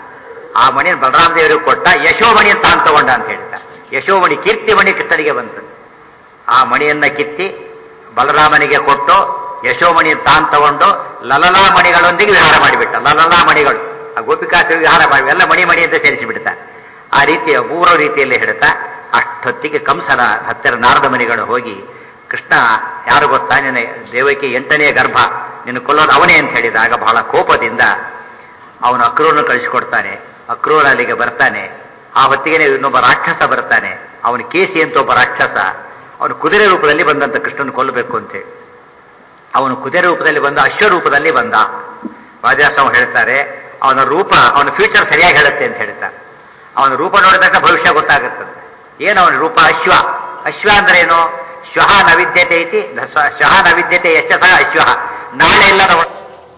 ಆ ಮಣಿ ಬಲರಾಮ ದೇವರಿಗೆ ಕೊಟ್ಟ ಯಶೋಮಣಿ ತಾನು ತಗೊಂಡ ಅಂತ ಹೇಳ್ತಾ ಯಶೋಮಣಿ ಕೀರ್ತಿ ಮಣಿ ಕೃಷ್ಣನಿಗೆ ಬಂತು ಆ ಮಣಿಯನ್ನ ಕಿತ್ತಿ ಬಲರಾಮನಿಗೆ ಕೊಟ್ಟು ಯಶೋಮಣಿ ತಾನು ತಗೊಂಡು ಲಲಲಾ ಮಣಿಗಳೊಂದಿಗೆ ವಿಹಾರ ಮಾಡಿಬಿಟ್ಟ ಲಲಲಾ ಮಣಿಗಳು ಆ ಗೋಪಿಕಾಸ್ತ್ರ ವಿಹಾರ ಮಾಡಿ ಎಲ್ಲ ಮಣಿ ಮಣಿ ಅಂತ ಸೇರಿಸಿ ಬಿಡ್ತಾ ಆ ರೀತಿಯ ಪೂರ್ವ ರೀತಿಯಲ್ಲಿ ಹೇಳ್ತಾ ಅಷ್ಟೊತ್ತಿಗೆ ಕಂಸನ ಹತ್ತಿರ ನಾರದ ಮಣಿಗಳು ಹೋಗಿ ಕೃಷ್ಣ ಯಾರು ಗೊತ್ತಾ ನಿನ್ನ ದೇವಕ್ಕೆ ಎಂಟನೇ ಗರ್ಭ ನಿನ್ನ ಕೊಲ್ಲೋದು ಅವನೇ ಅಂತ ಹೇಳಿದಾಗ ಬಹಳ ಕೋಪದಿಂದ ಅವನು ಅಕ್ರೂರನ್ನು ಕಳಿಸಿಕೊಡ್ತಾನೆ ಅಕ್ರೂರ ಅಲ್ಲಿಗೆ ಬರ್ತಾನೆ ಆ ಹೊತ್ತಿಗೆ ಇನ್ನೊಬ್ಬ ರಾಕ್ಷಸ ಬರ್ತಾನೆ ಅವನು ಕೇಸಿ ಅಂತ ಒಬ್ಬ ರಾಕ್ಷಸ ಅವನು ಕುದುರೆ ರೂಪದಲ್ಲಿ ಬಂದಂತ ಕೃಷ್ಣನ ಕೊಲ್ಲಬೇಕು ಅಂತೇಳಿ ಅವನು ಕುದುರೆ ರೂಪದಲ್ಲಿ ಬಂದ ಅಶ್ವ ರೂಪದಲ್ಲಿ ಬಂದ ವಾದ್ಯಾಸ್ವಾಮಿ ಹೇಳ್ತಾರೆ ಅವನ ರೂಪ ಅವನ ಫ್ಯೂಚರ್ ಸರಿಯಾಗಿ ಹೇಳುತ್ತೆ ಅಂತ ಹೇಳ್ತಾರೆ ಅವನ ರೂಪ ನೋಡಿದಾಗ ಭವಿಷ್ಯ ಗೊತ್ತಾಗುತ್ತದೆ ಏನು ಅವನ ರೂಪ ಅಶ್ವ ಅಶ್ವ ಅಂದ್ರೆ ಏನು ಶ್ವಹ ನವಿದ್ಯತೆ ಐತಿ ಶ್ವಹ ನವಿದ್ಯತೆ ಯಶಸ ಅಶ್ವ ನಾಳೆ ಇಲ್ಲದ ಒಂದು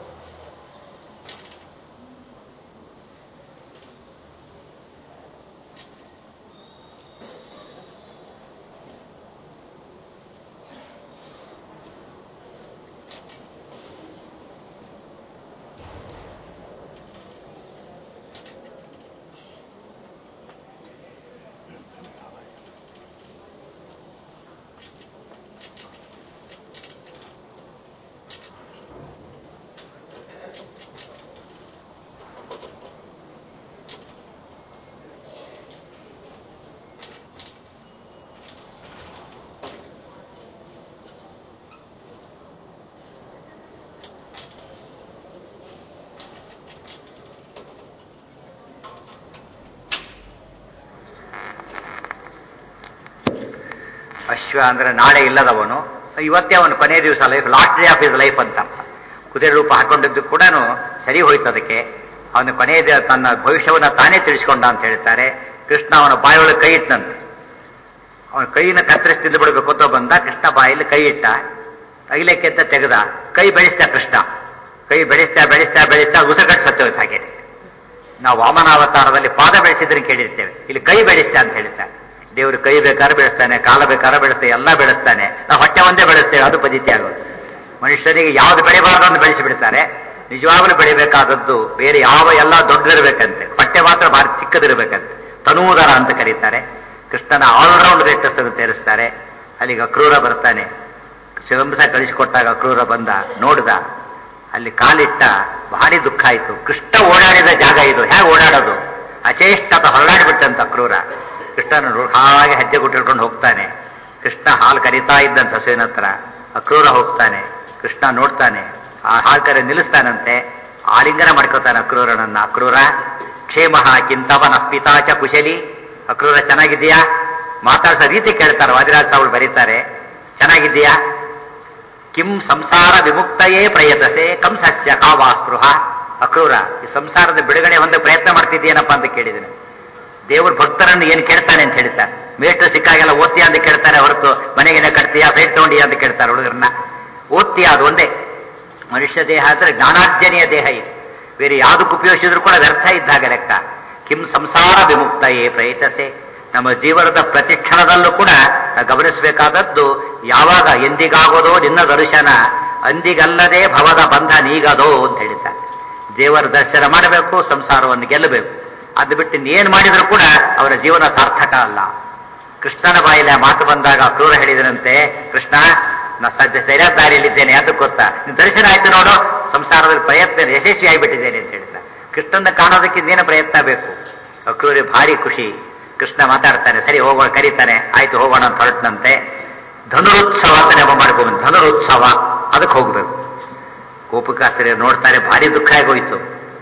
ಅಶ್ವ ಅಂದ್ರೆ ನಾಳೆ ಇಲ್ಲದವನು ಇವತ್ತೇ ಅವನು ಕೊನೆ ದಿವಸ life last day of his life ಅಂತ ಕುದುರೆ ರೂಪ ಹಾಕೊಂಡಿದ್ದು ಕೂಡ ಸರಿ ಹೋಯ್ತು ಅದಕ್ಕೆ ಅವನು ಕೊನೆಯ ದಿನ ತನ್ನ ಭವಿಷ್ಯವನ್ನ ತಾನೇ ತಿಳಿಸ್ಕೊಂಡ ಅಂತ ಹೇಳ್ತಾರೆ ಕೃಷ್ಣ ಅವನ ಬಾಯೊಳಗೆ ಕೈ ಇಟ್ಟನಂತೆ ಅವನ ಕೈನ ಕತ್ತರಿಸಿ ತಿಂದು ಬಿಡಬೇಕು ಅಂತ ಬಂದ ಕೃಷ್ಣ ಬಾಯಲ್ಲಿ ಕೈ ಇಟ್ಟ ತೈಲಕ್ಕೆ ಅಂತ ತೆಗೆದ ಕೈ ಬೆಳೆಸ್ತಾ ಕೃಷ್ಣ ಕೈ ಬೆಳೆಸ್ತಾ ಬೆಳೆಸ್ತಾ ಬೆಳೆಸ್ತಾ ಉಸಗಟ್ಟು ಸತ್ತೋಯ್ತು ಹಾಗೆ ನಾವು ವಾಮನಾವತಾರದಲ್ಲಿ ಪಾದ ಬೆಳೆಸಿದ್ರೆ ಕೇಳಿರ್ತೇವೆ ಇಲ್ಲಿ ಕೈ ಬೆಳೆಸ್ತಾ ಅಂತ ಹೇಳ್ತಾರೆ ದೇವರು ಕೈ ಬೇಕಾದ್ರೆ ಬೆಳೆಸ್ತಾನೆ ಕಾಲ ಬೇಕಾದ್ರೆ ಬೆಳೆಸ್ತಾನೆ ಎಲ್ಲ ಬೆಳೆಸ್ತಾನೆ ನಾವು ಹೊಟ್ಟೆ ಒಂದೇ ಬೆಳೆಸ್ತೇವೆ ಅದು ಪದ್ಧತಿ ಆಗೋದು ಮನುಷ್ಯರಿಗೆ ಯಾವ್ದು ಬೆಳಿಬಾರ್ದು ಅಂತ ಬೆಳೆಸಿ ಬಿಡ್ತಾರೆ ನಿಜವಾಗ್ಲೂ ಬೆಳಿಬೇಕಾದದ್ದು ಬೇರೆ ಯಾವ ಎಲ್ಲ ದೊಡ್ಡದಿರ್ಬೇಕಂತೆ ಹೊಟ್ಟೆ ಮಾತ್ರ ಭಾರಿ ಚಿಕ್ಕದಿರ್ಬೇಕಂತೆ ತನೂದರ ಅಂತ ಕರೀತಾರೆ ಕೃಷ್ಣನ ಆಲ್ರೌಂಡ್ ರೇಟಸ್ಸನ್ನು ಸೇರಿಸ್ತಾರೆ ಅಲ್ಲಿಗೆ ಅಕ್ರೂರ ಬರ್ತಾನೆ ಶಿವಂಸ ಕಳಿಸಿಕೊಟ್ಟಾಗ ಅಕ್ರೂರ ಬಂದ ನೋಡ್ದ ಅಲ್ಲಿ ಕಾಲಿಟ್ಟ ಭಾರಿ ದುಃಖ ಆಯ್ತು ಕೃಷ್ಣ ಓಡಾಡಿದ ಜಾಗ ಇದು ಹೇಗೆ ಓಡಾಡೋದು ಅಚೇಷ್ಟತ ಹೊರಡಾಡಿಬಿಟ್ಟಂತ ಅಕ್ರೂರ ಕೃಷ್ಣನ ಹಾಗೆ ಹೆಜ್ಜೆ ಗುಟ್ಟಿಡ್ಕೊಂಡು ಹೋಗ್ತಾನೆ ಕೃಷ್ಣ ಹಾಲು ಕರಿತಾ ಇದ್ದಂತ ಹಸುವಿನ ಹತ್ರ ಅಕ್ರೂರ ಹೋಗ್ತಾನೆ ಕೃಷ್ಣ ನೋಡ್ತಾನೆ ಆ ಹಾಲು ಕರೆ ನಿಲ್ಲಿಸ್ತಾನಂತೆ ಆಲಿಂಗನ ಮಾಡ್ಕೋತಾನೆ ಅಕ್ರೂರನನ್ನ ಅಕ್ರೂರ ಕ್ಷೇಮ ಕಿಂತವನ ಪಿತಾಚ ಕುಶಲಿ ಅಕ್ರೂರ ಚೆನ್ನಾಗಿದ್ದೀಯಾ ಮಾತಾಡ್ಸೋ ರೀತಿ ಕೇಳ್ತಾರೆ ವಾದಿರಾಜ್ ಸಾವುಗಳು ಬರೀತಾರೆ ಚೆನ್ನಾಗಿದ್ದೀಯಾ ಕಿಂ ಸಂಸಾರ ವಿಮುಕ್ತಯೇ ಪ್ರಯತಸೆ ಕಂ ಸಸ್ಯ ಕಾವಾ ಸ್ಪೃಹ ಅಕ್ರೂರ ಈ ಸಂಸಾರದ ಬಿಡುಗಡೆ ಒಂದು ಪ್ರಯತ್ನ ಮಾಡ್ತಿದ್ದೀನಪ್ಪ ಅಂತ ಕೇಳಿದ್ದೇನೆ ದೇವ್ರ ಭಕ್ತರನ್ನು ಏನು ಕೇಳ್ತಾನೆ ಅಂತ ಹೇಳ್ತಾರೆ ಮೇಷ್ಟ್ರು ಸಿಕ್ಕಾಗೆಲ್ಲ ಓದ್ತೀಯ ಅಂತ ಕೇಳ್ತಾರೆ ಹೊರತು ಮನೆಗೇನೆ ಕಟ್ತೀಯಾ ಸೈಟ್ ತಗೊಂಡಿಯಾ ಅಂತ ಕೇಳ್ತಾರೆ ಹುಡುಗರನ್ನ ಓದ್ತೀಯ ಅದು ಒಂದೇ ಮನುಷ್ಯ ದೇಹ ಅಂದ್ರೆ ಜ್ಞಾನಾರ್ಜನೆಯ ದೇಹ ಇದು ಬೇರೆ ಯಾವುದಕ್ಕೆ ಉಪಯೋಗಿಸಿದ್ರು ಕೂಡ ವ್ಯರ್ಥ ಇದ್ದಾಗ ಲೆಕ್ಕ ಕಿಂ ಸಂಸಾರ ವಿಮುಕ್ತಯೇ ಪ್ರಯತಸೆ ನಮ್ಮ ಜೀವನದ ಪ್ರತಿ ಕ್ಷಣದಲ್ಲೂ ಕೂಡ ನಾವು ಗಮನಿಸಬೇಕಾದದ್ದು ಯಾವಾಗ ಎಂದಿಗಾಗೋದೋ ನಿನ್ನ ದರ್ಶನ ಅಂದಿಗಲ್ಲದೆ ಭವದ ಬಂಧ ನೀಗದೋ ಅಂತ ಹೇಳಿದ್ದಾರೆ ದೇವರ ದರ್ಶನ ಮಾಡಬೇಕು ಸಂಸಾರವನ್ನು ಗೆಲ್ಲಬೇಕು ಅದು ಬಿಟ್ಟು ಇನ್ನೇನು ಮಾಡಿದ್ರು ಕೂಡ ಅವರ ಜೀವನ ಸಾರ್ಥಕ ಅಲ್ಲ ಕೃಷ್ಣನ ಬಾಯಿಲೆ ಮಾತು ಬಂದಾಗ ಕ್ರೂರ ಹೇಳಿದರಂತೆ ಕೃಷ್ಣ ನಾ ಸದ್ಯ ಸರಿಯಾದ ದಾರಿಯಲ್ಲಿದ್ದೇನೆ ಅದಕ್ಕೆ ಗೊತ್ತಾ ನಿನ್ ದರ್ಶನ ಆಯ್ತು ನೋಡು ಸಂಸಾರದಲ್ಲಿ ಪ್ರಯತ್ನ ಯಶಸ್ವಿ ಆಗಿಬಿಟ್ಟಿದ್ದೇನೆ ಅಂತ ಹೇಳಿದ ಕೃಷ್ಣನ ಕಾಣೋದಕ್ಕೆ ಇನ್ನೇನು ಪ್ರಯತ್ನ ಬೇಕು ಅಕ್ರೂರಿ ಭಾರಿ ಖುಷಿ ಕೃಷ್ಣ ಮಾತಾಡ್ತಾನೆ ಸರಿ ಹೋಗೋಣ ಕರೀತಾನೆ ಆಯ್ತು ಹೋಗೋಣ ಅಂತ ಹೊರಟನಂತೆ ಧನುರುತ್ಸವ ಅಂತ ನೆಪ ಮಾಡ್ಕೊಂಡು ಧನುರುತ್ಸವ ಅದಕ್ಕೆ ಹೋಗ್ಬೇಕು ಕೋಪಕಾಸ್ತ್ರೀಯರು ನೋಡ್ತಾರೆ ಭಾರಿ ದುಃಖ ಆಗೋಯ್ತು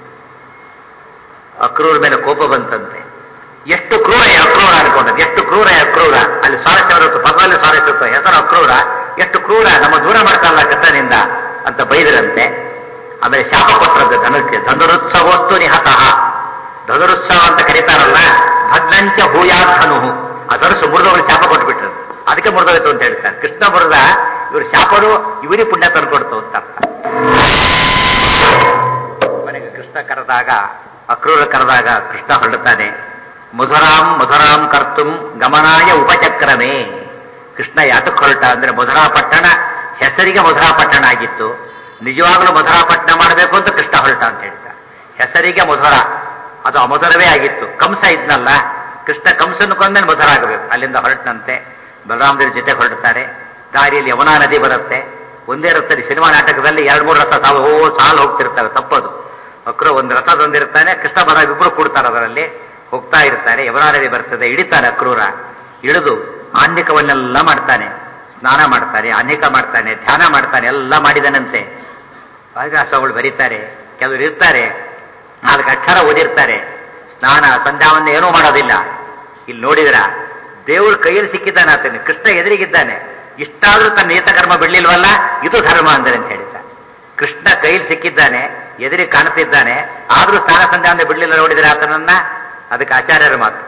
ಅಕ್ರೂರ ಮೇಲೆ ಕೋಪ ಬಂತಂತೆ ಎಷ್ಟು ಕ್ರೂರ ಈ ಅಕ್ರೂರ ಅನ್ಕೊಂಡದ್ದು ಎಷ್ಟು ಕ್ರೂರ ಈ ಅಕ್ರೂರ ಅಲ್ಲಿ ಸ್ವಾರಸ್ಯ ಬರುತ್ತೆ ಪದದಲ್ಲಿ ಸ್ವಾರಸ್ಯ ಇರುತ್ತೆ ಹೆಸರು ಅಕ್ರೂರ ಎಷ್ಟು ಕ್ರೂರ ನಮ್ಮ ದೂರ ಮಾಡ್ತಾರಲ್ಲ ಕೃಷ್ಣನಿಂದ ಅಂತ ಬೈದರಂತೆ ಆಮೇಲೆ ಶಾಪ ಕೊಟ್ಟರದ್ದು ಧನುಕ್ಕೆ ಧನುರುತ್ಸವೋಸ್ತು ನಿಹತಃ ಧನುರುತ್ಸವ ಅಂತ ಕರೀತಾರಲ್ಲ ಭದ್ರಂಚ ಭೂಯಾಧನು ಆ ಧನುಸು ಮುರಿದವರು ಶಾಪ ಕೊಟ್ಬಿಟ್ರು ಅದಕ್ಕೆ ಮುರಿದೋಯ್ತು ಅಂತ ಹೇಳ್ತಾರೆ ಕೃಷ್ಣ ಮುರಿದ ಇವರು ಶಾಪರು ಇವರಿಗೆ ಪುಣ್ಯ ತಂದ್ಕೊಡ್ತು ಅಂತ ಅರ್ಥ ಮನೆಗೆ ಕೃಷ್ಣ ಕರೆದಾಗ ಅಕ್ರೂರ ಕರೆದಾಗ ಕೃಷ್ಣ ಹೊರಡುತ್ತಾನೆ ಮಧುರಾಂ ಮಧುರಾಂ ಕರ್ತುಂ ಗಮನಾಯ ಉಪಚಕ್ರಮೇ ಕೃಷ್ಣ ಯಾತಕ್ಕೆ ಹೊರಟ ಅಂದ್ರೆ ಮಧುರಾ ಪಟ್ಟಣ ಹೆಸರಿಗೆ ಮಧುರಾ ಪಟ್ಟಣ ಆಗಿತ್ತು ನಿಜವಾಗ್ಲೂ ಮಧುರಾ ಪಟ್ಟಣ ಮಾಡಬೇಕು ಅಂತ ಕೃಷ್ಣ ಹೊರಟ ಅಂತ ಹೇಳ್ತಾ ಹೆಸರಿಗೆ ಮಧುರ ಅದು ಅಮಧುರವೇ ಆಗಿತ್ತು ಕಂಸ ಇದ್ನಲ್ಲ ಕೃಷ್ಣ ಕಂಸನ್ನು ಕೊಂದ್ಮೇಲೆ ಮಧುರ ಆಗಬೇಕು ಅಲ್ಲಿಂದ ಹೊರಟನಂತೆ ಬಲರಾಮದೇವ್ರ ಜೊತೆ ಹೊರಡ್ತಾರೆ ದಾರಿಯಲ್ಲಿ ಯಮುನಾ ನದಿ ಬರುತ್ತೆ ಒಂದೇ ರಥದಲ್ಲಿ ಸಿನಿಮಾ ನಾಟಕದಲ್ಲಿ ಎರಡು ಮೂರು ರಥ ಸಾಲು ಓ ಸಾಲು ಹೋಗ್ತಿರ್ತಾರೆ ತಪ್ಪದು ಅಕ್ರು ಒಂದು ರಥದೊಂದಿರ್ತಾನೆ ಕೃಷ್ಣ ಬಲ ಇಬ್ಬರು ಕೂಡ್ತಾರೆ ಅದರಲ್ಲಿ ಹೋಗ್ತಾ ಇರ್ತಾರೆ ಯಮುನಾ ನದಿ ಬರ್ತದೆ ಇಳಿತಾರೆ ಅಕ್ರೂರ ಇಳಿದು ಆನ್ನಿಕವನ್ನೆಲ್ಲ ಮಾಡ್ತಾನೆ ಸ್ನಾನ ಮಾಡ್ತಾನೆ ಅನೇಕ ಮಾಡ್ತಾನೆ ಧ್ಯಾನ ಮಾಡ್ತಾನೆ ಎಲ್ಲ ಮಾಡಿದನಂತೆ ವಾದಿರಾಸಗಳು ಬರೀತಾರೆ ಕೆಲವರು ಇರ್ತಾರೆ ನಾಲ್ಕು ಅಕ್ಷರ ಓದಿರ್ತಾರೆ ಸ್ನಾನ ಸಂಧ್ಯಾವನ್ನ ಏನೂ ಮಾಡೋದಿಲ್ಲ ಇಲ್ಲಿ ನೋಡಿದ್ರ ದೇವ್ರ ಕೈಯಲ್ಲಿ ಸಿಕ್ಕಿದ್ದಾನೆ ಆತನ ಕೃಷ್ಣ ಎದುರಿಗಿದ್ದಾನೆ ಇಷ್ಟಾದ್ರೂ ತನ್ನ ನೇತಕರ್ಮ ಬಿಡ್ಲಿಲ್ವಲ್ಲ ಇದು ಧರ್ಮ ಅಂದರೆ ಅಂತ ಹೇಳಿದ ಕೃಷ್ಣ ಕೈಯಲ್ಲಿ ಸಿಕ್ಕಿದ್ದಾನೆ ಎದುರಿಗೆ ಕಾಣ್ತಿದ್ದಾನೆ ಆದ್ರೂ ಸ್ನಾನ ಸಂಧ್ಯಾವನ್ನ ಬಿಡ್ಲಿಲ್ಲ ನೋಡಿದ್ರೆ ಆತನನ್ನ ಅದಕ್ಕೆ ಆಚಾರ್ಯರ ಮಾತು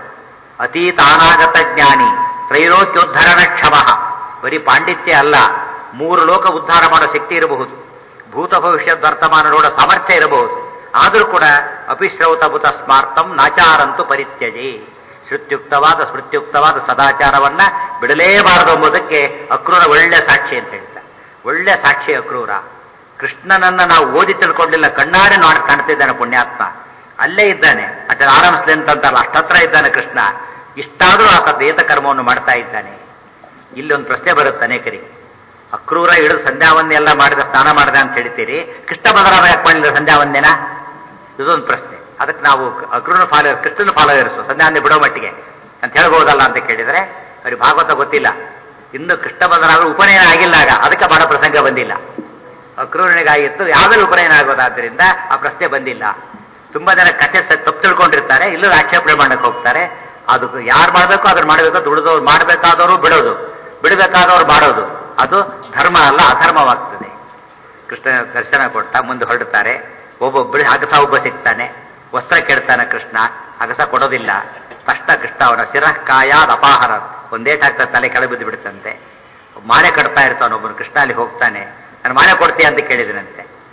ಅತೀತಾನಾಗತ ಜ್ಞಾನಿ ತ್ರೈಲೋಕ್ಯೋದ್ಧರಣ ಕ್ಷಮ ಬರೀ ಪಾಂಡಿತ್ಯ ಅಲ್ಲ ಮೂರು ಲೋಕ ಉದ್ಧಾರ ಮಾಡೋ ಶಕ್ತಿ ಇರಬಹುದು ಭೂತ ಭವಿಷ್ಯದ ವರ್ತಮಾನ ನೋಡೋ ಸಾಮರ್ಥ್ಯ ಇರಬಹುದು ಆದರೂ ಕೂಡ ಅಪಿಶ್ರೌತಭೂತ ಸ್ಮಾರ್ತಂ ನಾಚಾರಂತು ಪರಿತ್ಯಜೆ ಶ್ರುತ್ಯುಕ್ತವಾದ ಸ್ಮೃತ್ಯುಕ್ತವಾದ ಸದಾಚಾರವನ್ನ ಬಿಡಲೇಬಾರದು ಎಂಬುದಕ್ಕೆ ಅಕ್ರೂರ ಒಳ್ಳೆ ಸಾಕ್ಷಿ ಅಂತ ಹೇಳ್ತಾರೆ ಒಳ್ಳೆ ಸಾಕ್ಷಿ ಅಕ್ರೂರ ಕೃಷ್ಣನನ್ನ ನಾವು ಓದಿ ತಿಳ್ಕೊಂಡಿಲ್ಲ ಕಣ್ಣಾರೆ ನೋಡಿ ಕಾಣ್ತಿದ್ದಾನೆ ಪುಣ್ಯಾತ್ಮ ಅಲ್ಲೇ ಇದ್ದಾನೆ ಅಟ ಆರಂಭಿಸ್ಲಿ ಅಂತಂತಲ್ಲ ಅಷ್ಟತ್ರ ಇದ್ದಾನೆ ಕೃಷ್ಣ ಇಷ್ಟಾದರೂ ಆತ ದೇತ ಕರ್ಮವನ್ನು ಮಾಡ್ತಾ ಇದ್ದಾನೆ ಇಲ್ಲೊಂದು ಪ್ರಶ್ನೆ ಬರುತ್ತೆ ಅನೇಕರಿಗೆ ಅಕ್ರೂರ ಹಿಡಿದು ಸಂಧ್ಯಾವಂದನೆ ಎಲ್ಲ ಮಾಡಿದ ಸ್ನಾನ ಮಾಡಿದ ಅಂತ ಹೇಳ್ತೀರಿ ಕೃಷ್ಣ ಬದಲಾವ ಯಾಕೆ ಮಾಡಿಲ್ಲ ಸಂಧ್ಯಾವಂದನೆನ ಇದೊಂದು ಪ್ರಶ್ನೆ ಅದಕ್ಕೆ ನಾವು ಅಕ್ರೂರ ಫಾಲೋ ಕೃಷ್ಣನ ಫಾಲೋಯರ್ಸು ಸಂಧ್ಯಾವಂದನೆ ಬಿಡೋ ಮಟ್ಟಿಗೆ ಅಂತ ಹೇಳ್ಬೋದಲ್ಲ ಅಂತ ಕೇಳಿದ್ರೆ ಅವ್ರಿಗೆ ಭಾಗವತ ಗೊತ್ತಿಲ್ಲ ಇನ್ನು ಕೃಷ್ಣ ಬದಲಾವ ಉಪನಯನ ಆಗಿಲ್ಲಾಗ ಅದಕ್ಕೆ ಮಾಡೋ ಪ್ರಸಂಗ ಬಂದಿಲ್ಲ ಅಕ್ರೂರನಿಗಾಗಿತ್ತು ಯಾವ್ದ್ರಲ್ಲಿ ಉಪನಯನ ಆಗೋದಾದ್ರಿಂದ ಆ ಪ್ರಶ್ನೆ ಬಂದಿಲ್ಲ ತುಂಬಾ ಜನ ಕಥೆ ಸ- ತಪ್ಪು ತಿಳ್ಕೊಂಡಿರ್ತಾರೆ ಇಲ್ಲೂ ಆಕ್ಷೇಪಣೆ ಮಾಡಕ್ಕೆ ಹೋಗ್ತಾರೆ ಅದು ಯಾರು ಮಾಡಬೇಕು ಅದನ್ನ ಮಾಡಬೇಕು ದುಡಿದವ್ರು ಮಾಡಬೇಕಾದವರು ಬಿಡೋದು ಬಿಡಬೇಕಾದವ್ರು ಮಾಡೋದು ಅದು ಧರ್ಮ ಅಲ್ಲ ಅಧರ್ಮವಾಗ್ತದೆ ಕೃಷ್ಣ ದರ್ಶನ ಕೊಟ್ಟ ಮುಂದೆ ಹೊರಡುತ್ತಾರೆ ಒಬ್ಬೊಬ್ಬರು ಅಗಸ ಒಬ್ಬ ಸಿಗ್ತಾನೆ ವಸ್ತ್ರ ಕೆಡ್ತಾನೆ ಕೃಷ್ಣ ಅಗಸ ಕೊಡೋದಿಲ್ಲ ತಕ್ಷಣ ಕೃಷ್ಣ ಅವನ ಶಿರಃ ಕಾಯಾದ ಅಪಾಹಾರ ಒಂದೇಟಾಗ್ತಾ ತಲೆ ಕೆಳಗೆ ಬಿದ್ದು ಬಿಡುತ್ತಂತೆ ಮಾಲೆ ಕಟ್ತಾ ಇರ್ತಾನೆ ಒಬ್ಬನು ಕೃಷ್ಣ ಅಲ್ಲಿ ಹೋಗ್ತಾನೆ ನಾನು ಮಾಲೆ ಕೊಡ್ತೀಯ ಅಂತ ಕೇಳಿದನಂತೆ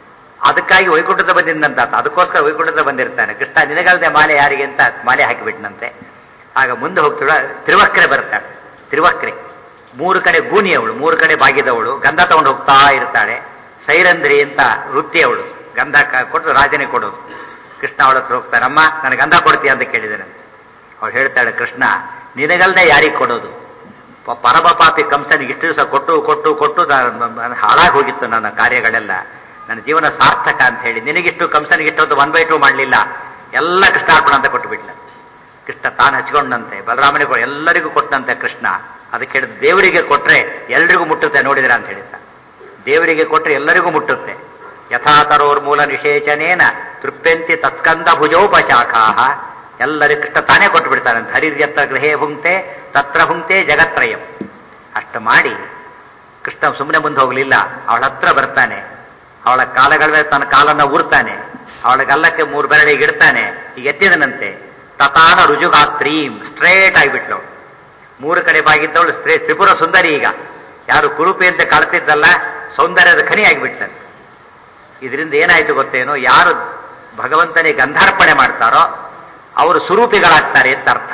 ಅದಕ್ಕಾಗಿ ವೈಕುಂಠದ ಬಂದಿದ್ದಂತ ಆತ. ಅದಕ್ಕೋಸ್ಕರ ವೈಕುಂಠದ ಬಂದಿರ್ತಾನೆ ಕೃಷ್ಣ ನಿನಗಲ್ದೆ ಮಾಲೆ ಯಾರಿಗೆ ಅಂತ ಮಾಲೆ ಹಾಕಿಬಿಟ್ನಂತೆ ಆಗ ಮುಂದೆ ಹೋಗ್ತಿಳ ತಿರುವಕ್ರೆ ಬರ್ತಾಳೆ ತಿರುವಕ್ರೆ ಮೂರು ಕಡೆ ಗೂನಿ ಅವಳು ಮೂರು ಕಡೆ ಬಾಗಿದವಳು ಗಂಧ ತಗೊಂಡು ಹೋಗ್ತಾ ಇರ್ತಾಳೆ ಸೈರಂಧ್ರಿ ಅಂತ ವೃತ್ತಿ ಅವಳು ಗಂಧ ಕ- ಕೊಟ್ಟು ರಾಜನಿಗೆ ಕೊಡೋದು ಕೃಷ್ಣ ಅವಳ ಹತ್ರ ಹೋಗ್ತಾನೆ ಅಮ್ಮ ನನಗೆ ಗಂಧ ಕೊಡ್ತೀಯ ಅಂತ ಕೇಳಿದ್ದಾನೆ ಅವಳು ಹೇಳ್ತಾಳೆ ಕೃಷ್ಣ ನಿನಗಲ್ದೆ ಯಾರಿಗೆ ಕೊಡೋದು ಪ- ಪರಮ ಪಾಪಿ ಕಂಸನಿಗೆ ಇಷ್ಟು ದಿವಸ ಕೊಟ್ಟು ಕೊಟ್ಟು ಕೊಟ್ಟು ಹಾಳಾಗಿ ಹೋಗಿತ್ತು ನನ್ನ ಕಾರ್ಯಗಳೆಲ್ಲ ನನ್ನ ಜೀವನ ಸಾರ್ಥಕ ಅಂತ ಹೇಳಿ ನಿನಗಿಷ್ಟು ಕಂಸನಿಗೆ ಇಷ್ಟೊಂದು ಒನ್ ಬೈ ಟು ಮಾಡಲಿಲ್ಲ ಎಲ್ಲ ಕೃಷ್ಣಾರ್ಪಣ ಅಂತ ಕೊಟ್ಟು ಬಿಡ್ಲ ಕೃಷ್ಣ ತಾನು ಹಚ್ಕೊಂಡಂತೆ ಬಲರಾಮನಿಗೆ ಕೊ- ಎಲ್ಲರಿಗೂ ಕೊಟ್ಟಂತೆ ಕೃಷ್ಣ ಅದಕ್ಕೆ ಹೇಳಿದ ದೇವರಿಗೆ ಕೊಟ್ರೆ ಎಲ್ರಿಗೂ ಮುಟ್ಟುತ್ತೆ ನೋಡಿದ್ರ ಅಂತ ಹೇಳಿದ್ದ ದೇವರಿಗೆ ಕೊಟ್ರೆ ಎಲ್ಲರಿಗೂ ಮುಟ್ಟುತ್ತೆ ಯಥಾತರೋರ್ಮೂಲ ನಿಷೇಚನೇನ ತೃಪ್ಯಂತಿ ತತ್ಕಂದ ಭುಜೋಪಶಾಖಾ ಎಲ್ಲರಿಗೂ ಕೃಷ್ಣ ತಾನೇ ಕೊಟ್ಟು ಬಿಡ್ತಾನೆ ಹರಿರ್ಯತ್ರ ಗೃಹೇ ಭುಂಕ್ತೆ ತತ್ರ ಭುಂಕ್ತೆ ಜಗತ್ರಯಂ ಅಷ್ಟು ಮಾಡಿ ಕೃಷ್ಣ ಸುಮ್ಮನೆ ಮುಂದೆ ಹೋಗಲಿಲ್ಲ ಅವಳ ಹತ್ರ ಬರ್ತಾನೆ ಅವಳ ಕಾಲಗಳ ಮೇಲೆ ತನ್ನ ಕಾಲನ್ನ ಊರ್ತಾನೆ ಅವಳ ಗಲ್ಲಕ್ಕೆ ಮೂರು ಬೆರಳಿಗೆ ಇಡ್ತಾನೆ ಈಗ ಎತ್ತಿದನಂತೆ ತತಾನ ರುಜುಗಾತ್ರೀಂ ಸ್ಟ್ರೇಟ್ ಆಗಿಬಿಟ್ಲು ಮೂರು ಕಡೆ ಬಾಗಿದ್ದವಳು ಸ್ತ್ರೇ ತ್ರಿಪುರ ಸುಂದರಿ ಈಗ ಯಾರು ಕುರುಪಿ ಅಂತ ಕಾಳ್ತಿದ್ದಲ್ಲ ಸೌಂದರ್ಯದ ಖನಿ ಆಗಿಬಿಡ್ತಾನೆ ಇದರಿಂದ ಏನಾಯ್ತು ಗೊತ್ತೇನೋ ಯಾರು ಭಗವಂತನಿಗೆ ಗಂಧಾರ್ಪಣೆ ಮಾಡ್ತಾರೋ ಅವರು ಸ್ವರೂಪಿಗಳಾಗ್ತಾರೆ ಅಂತ ಅರ್ಥ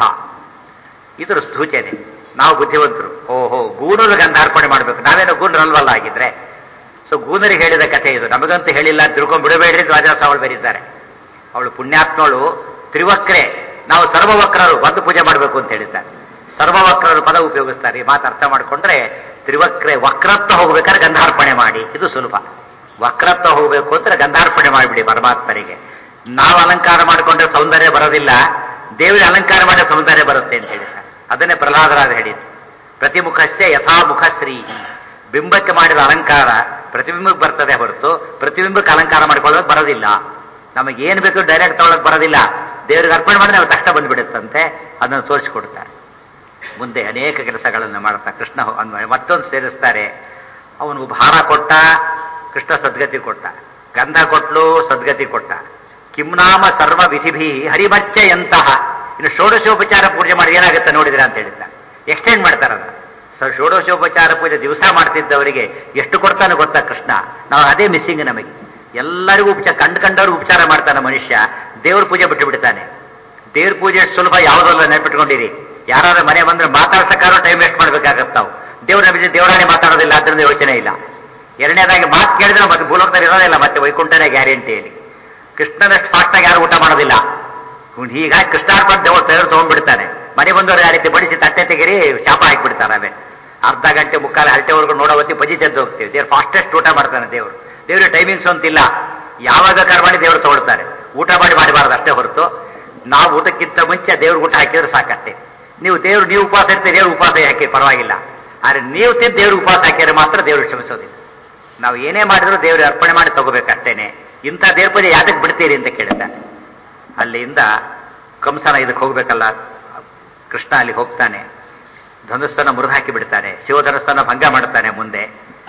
ಇದ್ರ ಸೂಚನೆ ನಾವು ಬುದ್ಧಿವಂತರು ಓಹೋ ಗೂಣರು ಗಂಧಾರ್ಪಣೆ ಮಾಡಬೇಕು ನಾವೇನೋ ಗೂಣರಲ್ವಲ್ಲ ಆಗಿದ್ರೆ ಸೊ ಗೂನರಿಗೆ ಹೇಳಿದ ಕಥೆ ಇದು ನಮಗಂತೂ ಹೇಳಿಲ್ಲ ಅಂತ ತಿಳ್ಕೊಂಡು ಬಿಡಬೇಡ್ರಿ ದ್ವಾಜಾಸ ಅವಳು ಬರೀತಾರೆ ಅವಳು ಪುಣ್ಯಾತ್ಮಳು ತ್ರಿವಕ್ರೆ ನಾವು ಸರ್ವವಕ್ರರು ಒಂದು ಪೂಜೆ ಮಾಡಬೇಕು ಅಂತ ಹೇಳಿದ್ದಾರೆ ಸರ್ವವಕ್ರರು ಪದ ಉಪಯೋಗಿಸ್ತಾರೆ ಈ ಮಾತು ಅರ್ಥ ಮಾಡ್ಕೊಂಡ್ರೆ ತ್ರಿವಕ್ರೆ ವಕ್ರತ್ವ ಹೋಗ್ಬೇಕಾದ್ರೆ ಗಂಧಾರ್ಪಣೆ ಮಾಡಿ ಇದು ಸುಲಭ ವಕ್ರತ್ವ ಹೋಗ್ಬೇಕು ಅಂದ್ರೆ ಗಂಧಾರ್ಪಣೆ ಮಾಡಿಬಿಡಿ ಪರಮಾತ್ಮರಿಗೆ ನಾವು ಅಲಂಕಾರ ಮಾಡಿಕೊಂಡ್ರೆ ಸೌಂದರ್ಯ ಬರೋದಿಲ್ಲ ದೇವರಿಗೆ ಅಲಂಕಾರ ಮಾಡಿದ್ರೆ ಸೌಂದರ್ಯ ಬರುತ್ತೆ ಅಂತ ಹೇಳಿದ್ದಾರೆ ಅದನ್ನೇ ಪ್ರಹ್ಲಾದರಾದ ಹೇಳಿದ್ದು ಪ್ರತಿಮುಖಸ್ಯ ಯಥಾಮುಖ ಶ್ರೀ ಬಿಂಬಕ್ಕೆ ಮಾಡಿದ ಅಲಂಕಾರ ಪ್ರತಿಬಿಂಬಕ್ಕೆ ಬರ್ತದೆ ಹೊರತು ಪ್ರತಿಬಿಂಬಕ್ಕೆ ಅಲಂಕಾರ ಮಾಡ್ಕೊಳ್ಳೋಕೆ ಬರೋದಿಲ್ಲ ನಮಗೆ ಏನು ಬೇಕು ಡೈರೆಕ್ಟ್ ತಗೊಳಕ್ ಬರೋದಿಲ್ಲ ದೇವರಿಗೆ ಅರ್ಪಣೆ ಮಾಡಿದ್ರೆ ಅವ್ರ ಕಷ್ಟ ಬಂದ್ಬಿಡುತ್ತಂತೆ ಅದನ್ನು ತೋರಿಸ್ಕೊಡ್ತಾರೆ ಮುಂದೆ ಅನೇಕ ಕೆಲಸಗಳನ್ನು ಮಾಡ್ತಾ ಕೃಷ್ಣ ಅನ್ವಯ ಮತ್ತೊಂದು ಸೇರಿಸ್ತಾರೆ ಅವನು ಭಾರ ಕೊಟ್ಟ ಕೃಷ್ಣ ಸದ್ಗತಿ ಕೊಟ್ಟ ಗಂಧ ಕೊಟ್ಲು ಸದ್ಗತಿ ಕೊಟ್ಟ ಕಿಮ್ನಾಮ ಸರ್ವ ವಿಧಿಭಿ ಹರಿಮಚ್ಚೆಯಂತಹ ಇನ್ನು ಷೋಡಶೋಪಚಾರ ಪೂಜೆ ಮಾಡಿ ಏನಾಗುತ್ತೆ ನೋಡಿದ್ರ ಅಂತ ಹೇಳಿದ್ದ ಎಕ್ಸ್ಟೆಂಡ್ ಮಾಡ್ತಾರಲ್ಲ ಸೊ ಷೋಡಶೋಪಚಾರ ಪೂಜೆ ದಿವಸ ಮಾಡ್ತಿದ್ದವರಿಗೆ ಎಷ್ಟು ಕೊಡ್ತಾನೆ ಗೊತ್ತಾ ಕೃಷ್ಣ ನಾವು ಅದೇ ಮಿಸ್ಸಿಂಗ್ ನಮಗೆ ಎಲ್ಲರಿಗೂ ಉಪಚಾರ ಕಂಡು ಕಂಡವರು ಉಪಚಾರ ಮಾಡ್ತಾನೆ ಮನುಷ್ಯ ದೇವ್ರ ಪೂಜೆ ಬಿಟ್ಟು ಬಿಡ್ತಾನೆ ದೇವ್ರ ಪೂಜೆ ಅಷ್ಟು ಸುಲಭ ಯಾವುದಲ್ಲ ನೆನ್ಪಿಟ್ಕೊಂಡಿರಿ ಯಾರಾದ್ರೂ ಮನೆ ಬಂದ್ರೆ ಮಾತಾಡ್ಸಕ್ಕಾದ್ರೂ ಟೈಮ್ ವೇಸ್ಟ್ ಮಾಡ್ಬೇಕಾಗತ್ತೆ ನಾವು ದೇವ್ರ ನಮಗೆ ದೇವರಾಣಿ ಮಾತಾಡೋದಿಲ್ಲ ಅದರಿಂದ ಯೋಚನೆ ಇಲ್ಲ ಎರಡನೇದಾಗಿ ಮಾತು ಕೇಳಿದ್ರೆ ಮತ್ತೆ ಭೂಲೋಕದಲ್ಲಿ ಇರೋದಿಲ್ಲ ಮತ್ತೆ ವೈಕುಂಠನೇ ಗ್ಯಾರಂಟಿಯಲ್ಲಿ ಕೃಷ್ಣನಷ್ಟು ಫಾಸ್ಟಾಗಿ ಯಾರು ಊಟ ಮಾಡೋದಿಲ್ಲ ಹೀಗಾಗಿ ಕೃಷ್ಣಾರ್ಪಣ ದೇವರು ತೆಗೆದು ತಗೊಂಡ್ಬಿಡ್ತಾನೆ ಮನೆ ಬಂದವರು ಯಾವ ರೀತಿ ಬಡಿಸಿ ತಟ್ಟೆ ತೆಗಿರಿ ಶಾಪ ಹಾಕ್ಬಿಡ್ತಾರೆ ಆಮೇಲೆ ಅರ್ಧ ಗಂಟೆ ಮುಕ್ಕಾಲು ಹರಟೆವರೆಗೂ ನೋಡೋ ಹೊತ್ತಿ ಪಜಿ ತೆಗೆದು ಹೋಗ್ತೀವಿ ದೇವ್ರು ಫಾಸ್ಟೆಸ್ಟ್ ಊಟ ಮಾಡ್ತಾನೆ ದೇವರು ದೇವ್ರ ಟೈಮಿಂಗ್ಸ್ ಅಂತಿಲ್ಲ ಯಾವಾಗ ಬೇಕಾದ್ರೆ ಮಾಡಿ ದೇವರು ತಗೊಳ್ತಾರೆ ಊಟ ಮಾಡಿ ಮಾಡಬಾರ್ದು ಅಷ್ಟೇ ಹೊರತು ನಾವು ಊಟಕ್ಕಿಂತ ಮುಂಚೆ ದೇವ್ರ ಊಟ ಹಾಕಿದ್ರೆ ಸಾಕಷ್ಟೇ ನೀವು ದೇವ್ರು ನೀವು ಉಪವಾಸ ಇರ್ತೀರಿ ದೇವ್ರು ಉಪವಾಸ ಹಾಕಿ ಪರವಾಗಿಲ್ಲ ಆದ್ರೆ ನೀವು ತಿದ್ದು ದೇವ್ರ ಉಪವಾಸ ಹಾಕಿದ್ರೆ ಮಾತ್ರ ದೇವ್ರು ಕ್ಷಮಿಸೋದಿಲ್ಲ ನಾವು ಏನೇ ಮಾಡಿದ್ರು ದೇವ್ರಿಗೆ ಅರ್ಪಣೆ ಮಾಡಿ ತಗೋಬೇಕಷ್ಟೇನೆ ಇಂಥ ದೇವ್ರ ಪೂಜೆ ಯಾತಕ್ಕೆ ಬಿಡ್ತೀರಿ ಅಂತ ಕೇಳಿದ್ದಾನೆ ಅಲ್ಲಿಂದ ಕಂಸನ ಇದಕ್ಕೆ ಹೋಗ್ಬೇಕಲ್ಲ ಕೃಷ್ಣ ಅಲ್ಲಿ ಹೋಗ್ತಾನೆ ಧನುಸ್ತನ ಮುರಿದು ಹಾಕಿ ಬಿಡ್ತಾನೆ ಶಿವಧನುಸ್ತನ ಭಂಗ ಮಾಡ್ತಾನೆ ಮುಂದೆ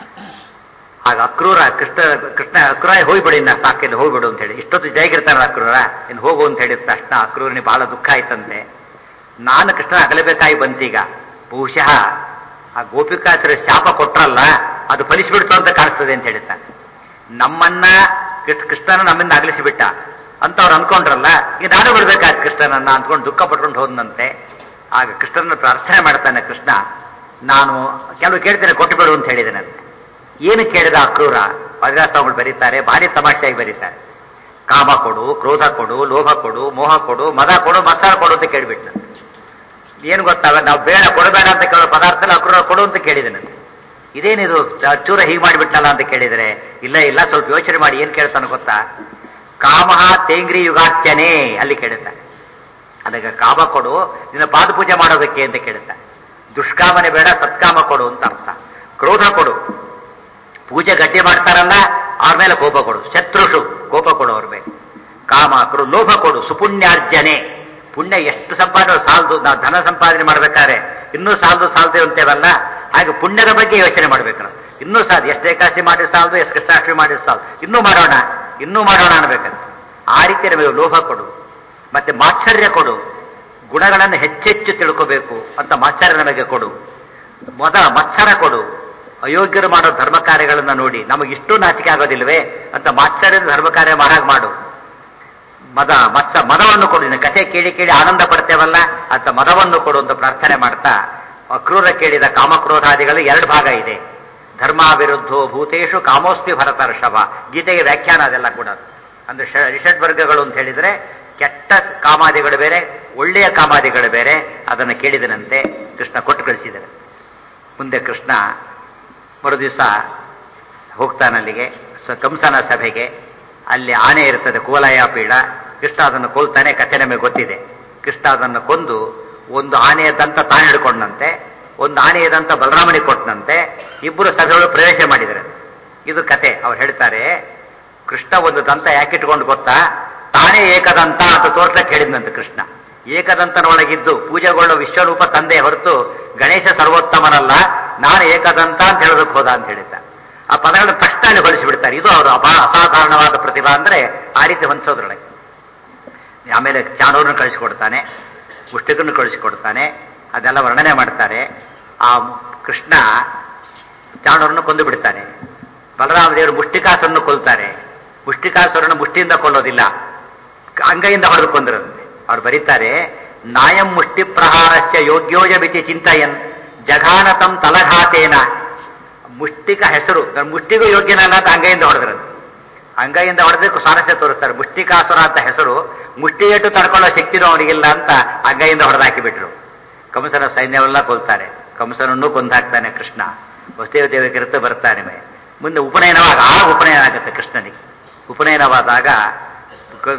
ಆಗ ಅಕ್ರೂರ ಕೃಷ್ಣ ಕೃಷ್ಣ ಅಕ್ರೂರ ಹೋಗ್ಬಿಡಿ ಇನ್ನ ಸಾಕಿಲ್ಲ ಹೋಗ್ಬಿಡು ಅಂತ ಹೇಳಿ ಇಷ್ಟೊತ್ತು ಜೈಗಿರ್ತಾನೆ ಅಕ್ರೂರ ಇನ್ನು ಹೋಗು ಅಂತ ಹೇಳಿದ ತಕ್ಷಣ ಅಕ್ರೂರನಿಗೆ ಬಹಳ ದುಃಖ ಆಯ್ತಂತೆ ನಾನು ಕೃಷ್ಣ ಅಗಲಬೇಕಾಗಿ ಬಂತೀಗ ಬಹುಶಃ ಆ ಗೋಪಿಕಾಚರ ಶಾಪ ಕೊಟ್ರಲ್ಲ ಅದು ಫಲಿಸ್ಬಿಡ್ತು ಅಂತ ಕಾಣಿಸ್ತದೆ ಅಂತ ಹೇಳಿದ್ದಾನೆ ನಮ್ಮನ್ನ ಕೃಷ್ಣ- ಕೃಷ್ಣನ ನಮ್ಮಿಂದ ಅಗಲಿಸಿಬಿಟ್ಟ ಅಂತ ಅವ್ರು ಅನ್ಕೊಂಡ್ರಲ್ಲ ಈಗ ನಾನು ಬಿಡ್ಬೇಕಾದ್ ಕೃಷ್ಣನನ್ನ ಅಂದ್ಕೊಂಡು ದುಃಖ ಪಟ್ಕೊಂಡು ಹೋದ್ನಂತೆ ಆಗ ಕೃಷ್ಣನ ಪ್ರಾರ್ಥನೆ ಮಾಡ್ತಾನೆ ಕೃಷ್ಣ ನಾನು ಕೆಲವು ಕೇಳ್ತೇನೆ ಕೊಟ್ಟು ಬಿಡು ಅಂತ ಹೇಳಿದೆನಂತೆ ಏನು ಕೇಳಿದ ಅಕ್ರೂರ ವಜ್ರಾಸ್ವಾಮಿಗಳು ಬರೀತಾರೆ ಭಾರಿ ತಮಾಷೆಯಾಗಿ ಬರೀತಾರೆ ಕಾಮ ಕೊಡು ಕ್ರೋಧ ಕೊಡು ಲೋಭ ಕೊಡು ಮೋಹ ಕೊಡು ಮದ ಕೊಡು ಮತ್ಸರ ಕೊಡು ಅಂತ ಕೇಳಿಬಿಟ್ಟ ಏನು ಗೊತ್ತಾಗ ನಾವು ಬೇಡ ಕೊಡಬೇಡ ಅಂತ ಕೇಳೋ ಪದಾರ್ಥ ಅಕ್ರೂರ ಕೊಡು ಅಂತ ಕೇಳಿದೆನಂತೆ ಇದೇನಿದು ಚೂರ ಹೀಗೆ ಮಾಡಿಬಿಟ್ಟಲ್ಲ ಅಂತ ಕೇಳಿದರೆ ಇಲ್ಲ ಇಲ್ಲ ಸ್ವಲ್ಪ ಯೋಚನೆ ಮಾಡಿ ಏನ್ ಕೇಳ್ತಾನೆ ಗೊತ್ತಾ ಕಾಮಹ ತೇಂಗ್ರಿ ಯುಗಾತ್ಯನೇ ಅಲ್ಲಿ ಕೇಳುತ್ತಾನೆ ಅದಕ್ಕೆ ಕಾಮ ಕೊಡು ನಿನ್ನ ಪಾದ ಪೂಜೆ ಮಾಡೋದಕ್ಕೆ ಅಂತ ಕೇಳುತ್ತಾನೆ ದುಷ್ಕಾಮನೆ ಬೇಡ ಸತ್ಕಾಮ ಕೊಡು ಅಂತ ಅರ್ಥ ಕ್ರೋಧ ಕೊಡು ಪೂಜೆ ಗಡ್ಡೆ ಮಾಡ್ತಾರಲ್ಲ ಅವ್ರ ಮೇಲೆ ಕೋಪ ಕೊಡು ಶತ್ರುಷು ಕೋಪ ಕೊಡು ಅವ್ರ ಮೇಲೆ ಕಾಮ ಕೊಡು ಲೋಭ ಕೊಡು ಸುಪುಣ್ಯಾರ್ಜನೆ ಪುಣ್ಯ ಎಷ್ಟು ಸಂಪಾದನೆ ಸಾಲದು ನಾವು ಧನ ಸಂಪಾದನೆ ಮಾಡ್ಬೇಕಾದ್ರೆ ಇನ್ನೂ ಸಾಲದು ಸಾಲದೆ ಅಂತೇವಲ್ಲ ಹಾಗೆ ಪುಣ್ಯದ ಬಗ್ಗೆ ಯೋಚನೆ ಮಾಡ್ಬೇಕು ನಾವು ಇನ್ನೂ ಸಾಲದು ಎಷ್ಟು ಏಕಾಶಿ ಮಾಡಿ ಸಾಲದು ಎಷ್ಟು ಕೃಷ್ಣಾಷ್ಟಮಿ ಮಾಡಿ ಸಾಲದು ಇನ್ನೂ ಮಾಡೋಣ ಇನ್ನೂ ಮಾಡೋಣ ಅನ್ಬೇಕಂತ ಆ ರೀತಿ ನಮಗೆ ಲೋಭ ಕೊಡು ಮತ್ತೆ ಮಾತ್ಸರ್ಯ ಕೊಡು ಗುಣಗಳನ್ನು ಹೆಚ್ಚೆಚ್ಚು ತಿಳ್ಕೋಬೇಕು ಅಂತ ಮಾತ್ಸರ್ಯ ನಮಗೆ ಕೊಡು ಮೊದ ಮತ್ಸರ ಕೊಡು ಅಯೋಗ್ಯರು ಮಾಡೋ ಧರ್ಮ ಕಾರ್ಯಗಳನ್ನ ನೋಡಿ ನಮಗಿಷ್ಟು ನಾಚಿಕೆ ಆಗೋದಿಲ್ವೇ ಅಂತ ಮಾತ್ಸರ್ಯದ ಧರ್ಮ ಕಾರ್ಯ ಮಾಡಾಗ ಮಾಡು ಮದ ಮತ್ಸ ಮದವನ್ನು ಕೊಡು ನಿನ್ನ ಕಥೆ ಕೇಳಿ ಕೇಳಿ ಆನಂದ ಪಡ್ತೇವಲ್ಲ ಅಂತ ಮದವನ್ನು ಕೊಡು ಅಂತ ಪ್ರಾರ್ಥನೆ ಮಾಡ್ತಾ ಅಕ್ರೂರ ಕೇಳಿದ ಕಾಮಕ್ರೋಧಾದಿಗಳು ಎರಡು ಭಾಗ ಇದೆ ಧರ್ಮ ವಿರುದ್ಧೋ ಭೂತೇಶು ಕಾಮೋಸ್ಮಿ ಭರತರ್ಷಭ ಗೀತೆಗೆ ವ್ಯಾಖ್ಯಾನ ಅದೆಲ್ಲ ಕೂಡ ಅಂದ್ರೆ ಷ- ಷಡ್ ವರ್ಗಗಳು ಅಂತ ಹೇಳಿದ್ರೆ ಕೆಟ್ಟ ಕಾಮಾದಿಗಳು ಬೇರೆ ಒಳ್ಳೆಯ ಕಾಮಾದಿಗಳು ಬೇರೆ ಅದನ್ನು ಕೇಳಿದನಂತೆ ಕೃಷ್ಣ ಕೊಟ್ಟು ಕಳಿಸಿದರೆ ಮುಂದೆ ಕೃಷ್ಣ ಮರುದಿವಸ ಹೋಗ್ತಾನೆ ಅಲ್ಲಿಗೆ ಸ- ಕಂಸನ ಸಭೆಗೆ ಅಲ್ಲಿ ಆನೆ ಇರ್ತದೆ ಕುವಲಯ ಪೀಡ ಕೃಷ್ಣ ಅದನ್ನು ಕೊಲ್ತಾನೆ ಕಥೆ ನಮಗೆ ಗೊತ್ತಿದೆ ಕೃಷ್ಣ ಅದನ್ನು ಕೊಂದು ಒಂದು ಆನೆಯ ದಂತ ತಾನು ಹಿಡ್ಕೊಂಡಂತೆ ಒಂದು ಆನೆಯ ದಂತ ಬಲರಾಮನಿಗೆ ಕೊಟ್ಟನಂತೆ ಇಬ್ಬರು ಸಭೆಗಳು ಪ್ರವೇಶ ಮಾಡಿದರೆ ಇದು ಕತೆ ಅವ್ರು ಹೇಳ್ತಾರೆ ಕೃಷ್ಣ ಒಂದು ದಂತ ಯಾಕಿಟ್ಕೊಂಡು ಗೊತ್ತಾ ತಾನೇ ಏಕದಂತ ಅಂತ ತೋರ್ಸಕ್ಕೆ ಹೇಳಿದ್ನಂತೆ ಕೃಷ್ಣ ಏಕದಂತನೊಳಗಿದ್ದು ಪೂಜೆಗೊಳ್ಳುವ ವಿಶ್ವರೂಪ ತಂದೆ ಹೊರತು ಗಣೇಶ ಸರ್ವೋತ್ತಮನಲ್ಲ ನಾನು ಏಕದಂತ ಅಂತ ಹೇಳೋದಕ್ಕೆ ಹೋದ ಅಂತ ಹೇಳಿದ್ದ ಆ ಪದಗಳನ್ನು ತಕ್ಷಣ ಅಲ್ಲಿ ಹೊಲಿಸಿಬಿಡ್ತಾರೆ ಇದು ಅವರು ಅಪಾ ಅಸಾಧಾರಣವಾದ ಪ್ರತಿಭಾ ಅಂದ್ರೆ ಆ ರೀತಿ ಹೊಂದಿಸೋದ್ರೊಳಗೆ ಆಮೇಲೆ ಚಾಣೂರನ್ನು ಕಳಿಸಿಕೊಡ್ತಾನೆ ಮುಷ್ಟಿಕನ್ನು ಕಳಿಸಿಕೊಡ್ತಾನೆ ಅದೆಲ್ಲ ವರ್ಣನೆ ಮಾಡ್ತಾರೆ ಆ ಕೃಷ್ಣ ಚಾಣೂರನ್ನು ಕೊಂದು ಬಿಡ್ತಾನೆ ಬಲರಾಮ ದೇವರು ಮುಷ್ಟಿಕಾಸುರನ್ನು ಕೊಲ್ತಾರೆ ಮುಷ್ಟಿಕಾಸುರನ್ನು ಮುಷ್ಟಿಯಿಂದ ಕೊಲ್ಲೋದಿಲ್ಲ ಅಂಗೈಯಿಂದ ಹೊಡೆದು ಕೊಂದಿರಂತೆ ಅವ್ರು ಬರೀತಾರೆ ನಾಯಂ ಮುಷ್ಟಿ ಪ್ರಹಾರಸ್ಯ ಯೋಗ್ಯೋಜ ಬಿತಿ ಚಿಂತಯನ್ ಜಘಾನತಂ ತಲಘಾತೇನ ಮುಷ್ಟಿಕ ಹೆಸರು ನಾನು ಮುಷ್ಟಿಗೂ ಯೋಗ್ಯನಲ್ಲ ಅಂತ ಅಂಗೈಯಿಂದ ಹೊಡೆದ್ರಂತೆ ಅಂಗೈಯಿಂದ ಹೊಡೆದಕ್ಕೆ ಸ್ವಾರಸ್ಯ ತೋರಿಸ್ತಾರೆ ಮುಷ್ಟಿಕಾಸುರ ಅಂತ ಹೆಸರು ಮುಷ್ಟಿಯೇಟು ತಡ್ಕೊಳ್ಳೋ ಶಕ್ತಿನೂ ಅವನಿಗಿಲ್ಲ ಅಂತ ಅಂಗೈಯಿಂದ ಹೊಡೆದಾಕಿಬಿಟ್ರು ಕಂಸನ ಸೈನ್ಯವೆಲ್ಲ ಕೊಲ್ತಾರೆ ಕಂಸನನ್ನು ಕೊಂದಾಕ್ತಾನೆ ಕೃಷ್ಣ ವಸುದೇವ ದೇವಕಿರತ್ತು ಬರ್ತಾನೆ ಮೇ. ಮುಂದೆ ಉಪನಯನವಾಗ ಆ ಉಪನಯನ ಆಗುತ್ತೆ ಕೃಷ್ಣನಿಗೆ ಉಪನಯನವಾದಾಗ ಕ-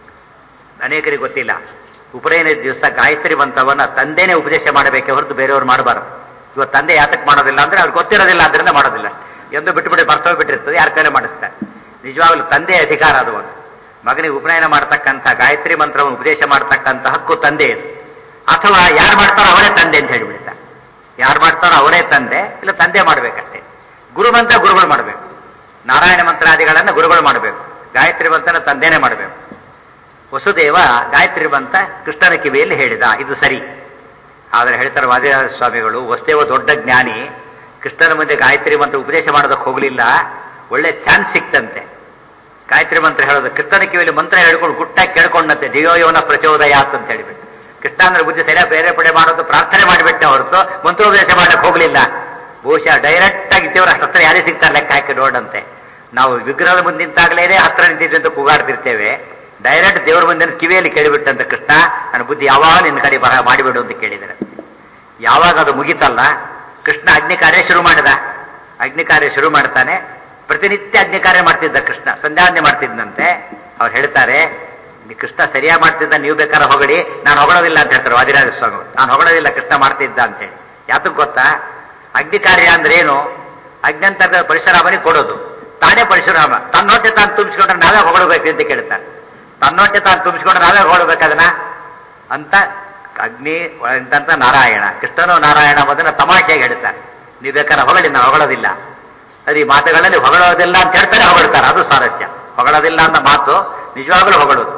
ಅನೇಕರಿಗೆ ಗೊತ್ತಿಲ್ಲ ಉಪನಯನ ದಿವಸ ಗಾಯತ್ರಿ ಮಂತ್ರವನ್ನ ತಂದೆನೇ ಉಪದೇಶ ಮಾಡಬೇಕೆ ಹೊರತು ಬೇರೆಯವರು ಮಾಡಬಾರದು ಇವತ್ತು ತಂದೆ ಯಾತಕ್ಕೆ ಮಾಡೋದಿಲ್ಲ ಅಂದ್ರೆ ಅವ್ರಿಗೆ ಗೊತ್ತಿರೋದಿಲ್ಲ ಅದರಿಂದ ಮಾಡೋದಿಲ್ಲ ಎಂದು ಬಿಟ್ಟು ಬಿಟ್ಟು ಬರ್ತವೆ ಬಿಟ್ಟಿರ್ತದೆ ಯಾರ ಕೈಲೇ ಮಾಡಿಸ್ತಾರೆ ನಿಜವಾಗ್ಲೂ ತಂದೆ ಅಧಿಕಾರ ಅದು ಒಂದು ಮಗನಿಗೆ ಉಪನಯನ ಮಾಡ್ತಕ್ಕಂಥ ಗಾಯತ್ರಿ ಮಂತ್ರವನ್ನು ಉಪದೇಶ ಮಾಡ್ತಕ್ಕಂಥ ಹಕ್ಕು ತಂದೆ ಇದು ಅಥವಾ ಯಾರು ಮಾಡ್ತಾರೋ ಅವರೇ ತಂದೆ ಅಂತ ಹೇಳಿಬಿಡ್ತಾರೆ ಯಾರು ಮಾಡ್ತಾರೋ ಅವರೇ ತಂದೆ ಇಲ್ಲ ತಂದೆ ಮಾಡ್ಬೇಕಷ್ಟೇ ಗುರು ಮಂತ್ರ ಗುರುಗಳು ಮಾಡಬೇಕು ನಾರಾಯಣ ಮಂತ್ರಾದಿಗಳನ್ನ ಗುರುಗಳು ಮಾಡಬೇಕು ಗಾಯತ್ರಿ ಮಂತ್ರನ ತಂದೆನೇ ಮಾಡಬೇಕು ವಸುದೇವ ಗಾಯತ್ರಿ ಮಂತ್ರ ಕೃಷ್ಣನ ಕಿವಿಯಲ್ಲಿ ಹೇಳಿದ ಇದು ಸರಿ ಆದರೆ ಹೇಳ್ತಾರೆ ವಾದಿರಾಜ ಸ್ವಾಮಿಗಳು ವಸುದೇವ ದೊಡ್ಡ ಜ್ಞಾನಿ ಕೃಷ್ಣನ ಮುಂದೆ ಗಾಯತ್ರಿ ಮಂತ್ರ ಉಪದೇಶ ಮಾಡೋದಕ್ಕೆ ಹೋಗಲಿಲ್ಲ ಒಳ್ಳೆ ಚಾನ್ಸ್ ಸಿಕ್ತಂತೆ ಗಾಯತ್ರಿ ಮಂತ್ರ ಹೇಳೋದು ಕೃಷ್ಣನ ಕಿವಿಯಲ್ಲಿ ಮಂತ್ರ ಹೇಳ್ಕೊಂಡು ಗುಟ್ಟಾಗಿ ಕೇಳ್ಕೊಂಡಂತೆ ದಿಯೋಯೋನ ಪ್ರಚೋದಯಾತ್ ಅಂತ ಹೇಳಿಬಿಟ್ಟು ಕೃಷ್ಣ ಅಂದ್ರೆ ಬುದ್ಧಿ ಸರಿಯಾಗಿ ಬೇರೆ ಪಡೆ ಮಾಡೋದು ಪ್ರಾರ್ಥನೆ ಮಾಡಿಬಿಟ್ಟೆ ಹೊರತು ಮಂತ್ರೋಪದೇಶ ಮಾಡಕ್ಕೆ ಹೋಗಲಿಲ್ಲ ಬಹುಶಃ ಡೈರೆಕ್ಟ್ ಆಗಿ ದೇವರ ಹತ್ರ ಯಾರೇ ಸಿಗ್ತಾರೆ ಲೆಕ್ಕ ಹಾಕಿ ನೋಡಂತೆ ನಾವು ವಿಗ್ರಹದ ಮುಂದೆ ನಿಂತಾಗಲೇ ಹತ್ರ ನಿಂತಿದ್ದೆ ಅಂತ ಕೂಗಾಡ್ತಿರ್ತೇವೆ ಡೈರೆಕ್ಟ್ ದೇವರ ಮುಂದೆ ಕಿವಿಯಲ್ಲಿ ಕೇಳಿಬಿಟ್ಟಂತ ಕೃಷ್ಣ ನನ್ನ ಬುದ್ಧಿ ಯಾವಾಗ ನಿನ್ನ ಕಡೆ ಬರ ಮಾಡಿಬಿಡು ಅಂತ ಕೇಳಿದರೆ ಯಾವಾಗ ಅದು ಮುಗಿತಲ್ಲ ಕೃಷ್ಣ ಅಗ್ನಿ ಕಾರ್ಯ ಶುರು ಮಾಡಿದ ಅಗ್ನಿ ಕಾರ್ಯ ಶುರು ಮಾಡ್ತಾನೆ ಪ್ರತಿನಿತ್ಯ ಅಗ್ನಿ ಕಾರ್ಯ ಮಾಡ್ತಿದ್ದ ಕೃಷ್ಣ ಸಂಧ್ಯಾವಂದನೆ ಮಾಡ್ತಿದ್ದಂತೆ ಅವ್ರು ಹೇಳ್ತಾರೆ "ನೀ ಕೃಷ್ಣ ಸರಿಯಾಗಿ ಮಾಡ್ತಿದ್ದ ನೀವು ಬೇಕಾದ್ರೆ ಹೊಗಡಿ ನಾನು ಹೊಗಳೋದಿಲ್ಲ ಅಂತ ಹೇಳ್ತಾರೆ ವಾದಿರಾಜ ಸ್ವಾಮಿ ನಾನು ಹೊಗಳೋದಿಲ್ಲ ಕೃಷ್ಣ ಮಾಡ್ತಿದ್ದ ಅಂತ ಹೇಳಿ ಯಾತಕ್ ಗೊತ್ತಾ ಅಗ್ನಿ ಕಾರ್ಯ ಅಂದ್ರೆ ಏನು ಅಗ್ನಂತ ಪರಶುರಾಮನಿಗೆ ಕೊಡೋದು ತಾನೇ ಪರಶುರಾಮ ತನ್ನೊಟ್ಟೆ ತಾನು ತುಂಬಿಸ್ಕೊಂಡ್ರೆ ನಾವೇ ಹೊಗಳಬೇಕು ಅಂತ ಕೇಳ್ತಾರೆ ತನ್ನೊಟ್ಟೆ ತಾನು ತುಂಬಿಸ್ಕೊಂಡ್ರೆ ನಾವೇ ಹೊಗಳಬೇಕು ಅದನ್ನ ಅಂತ ಅಗ್ನಿ ಅಂತ ನಾರಾಯಣ ಕೃಷ್ಣನು ನಾರಾಯಣ ಅದನ್ನ ತಮಾಷೆಗೆ ಹೇಳ್ತಾರೆ ನೀವು ಬೇಕಾದ್ರೆ ಹೊಗಳಿ ನಾವು ಹೊಗಳೋದಿಲ್ಲ ಅದು ಈ ಮಾತುಗಳಲ್ಲಿ ಹೊಗಳೋದಿಲ್ಲ ಅಂತ ಹೇಳ್ತಾರೆ ಹೊಗಳ್ತಾರೆ ಅದು ಸಾರಸ್ಯ ಹೊಗಳೋದಿಲ್ಲ ಅಂತ ಮಾತು ನಿಜವಾಗ್ಲೂ ಹೊಗಳೋದು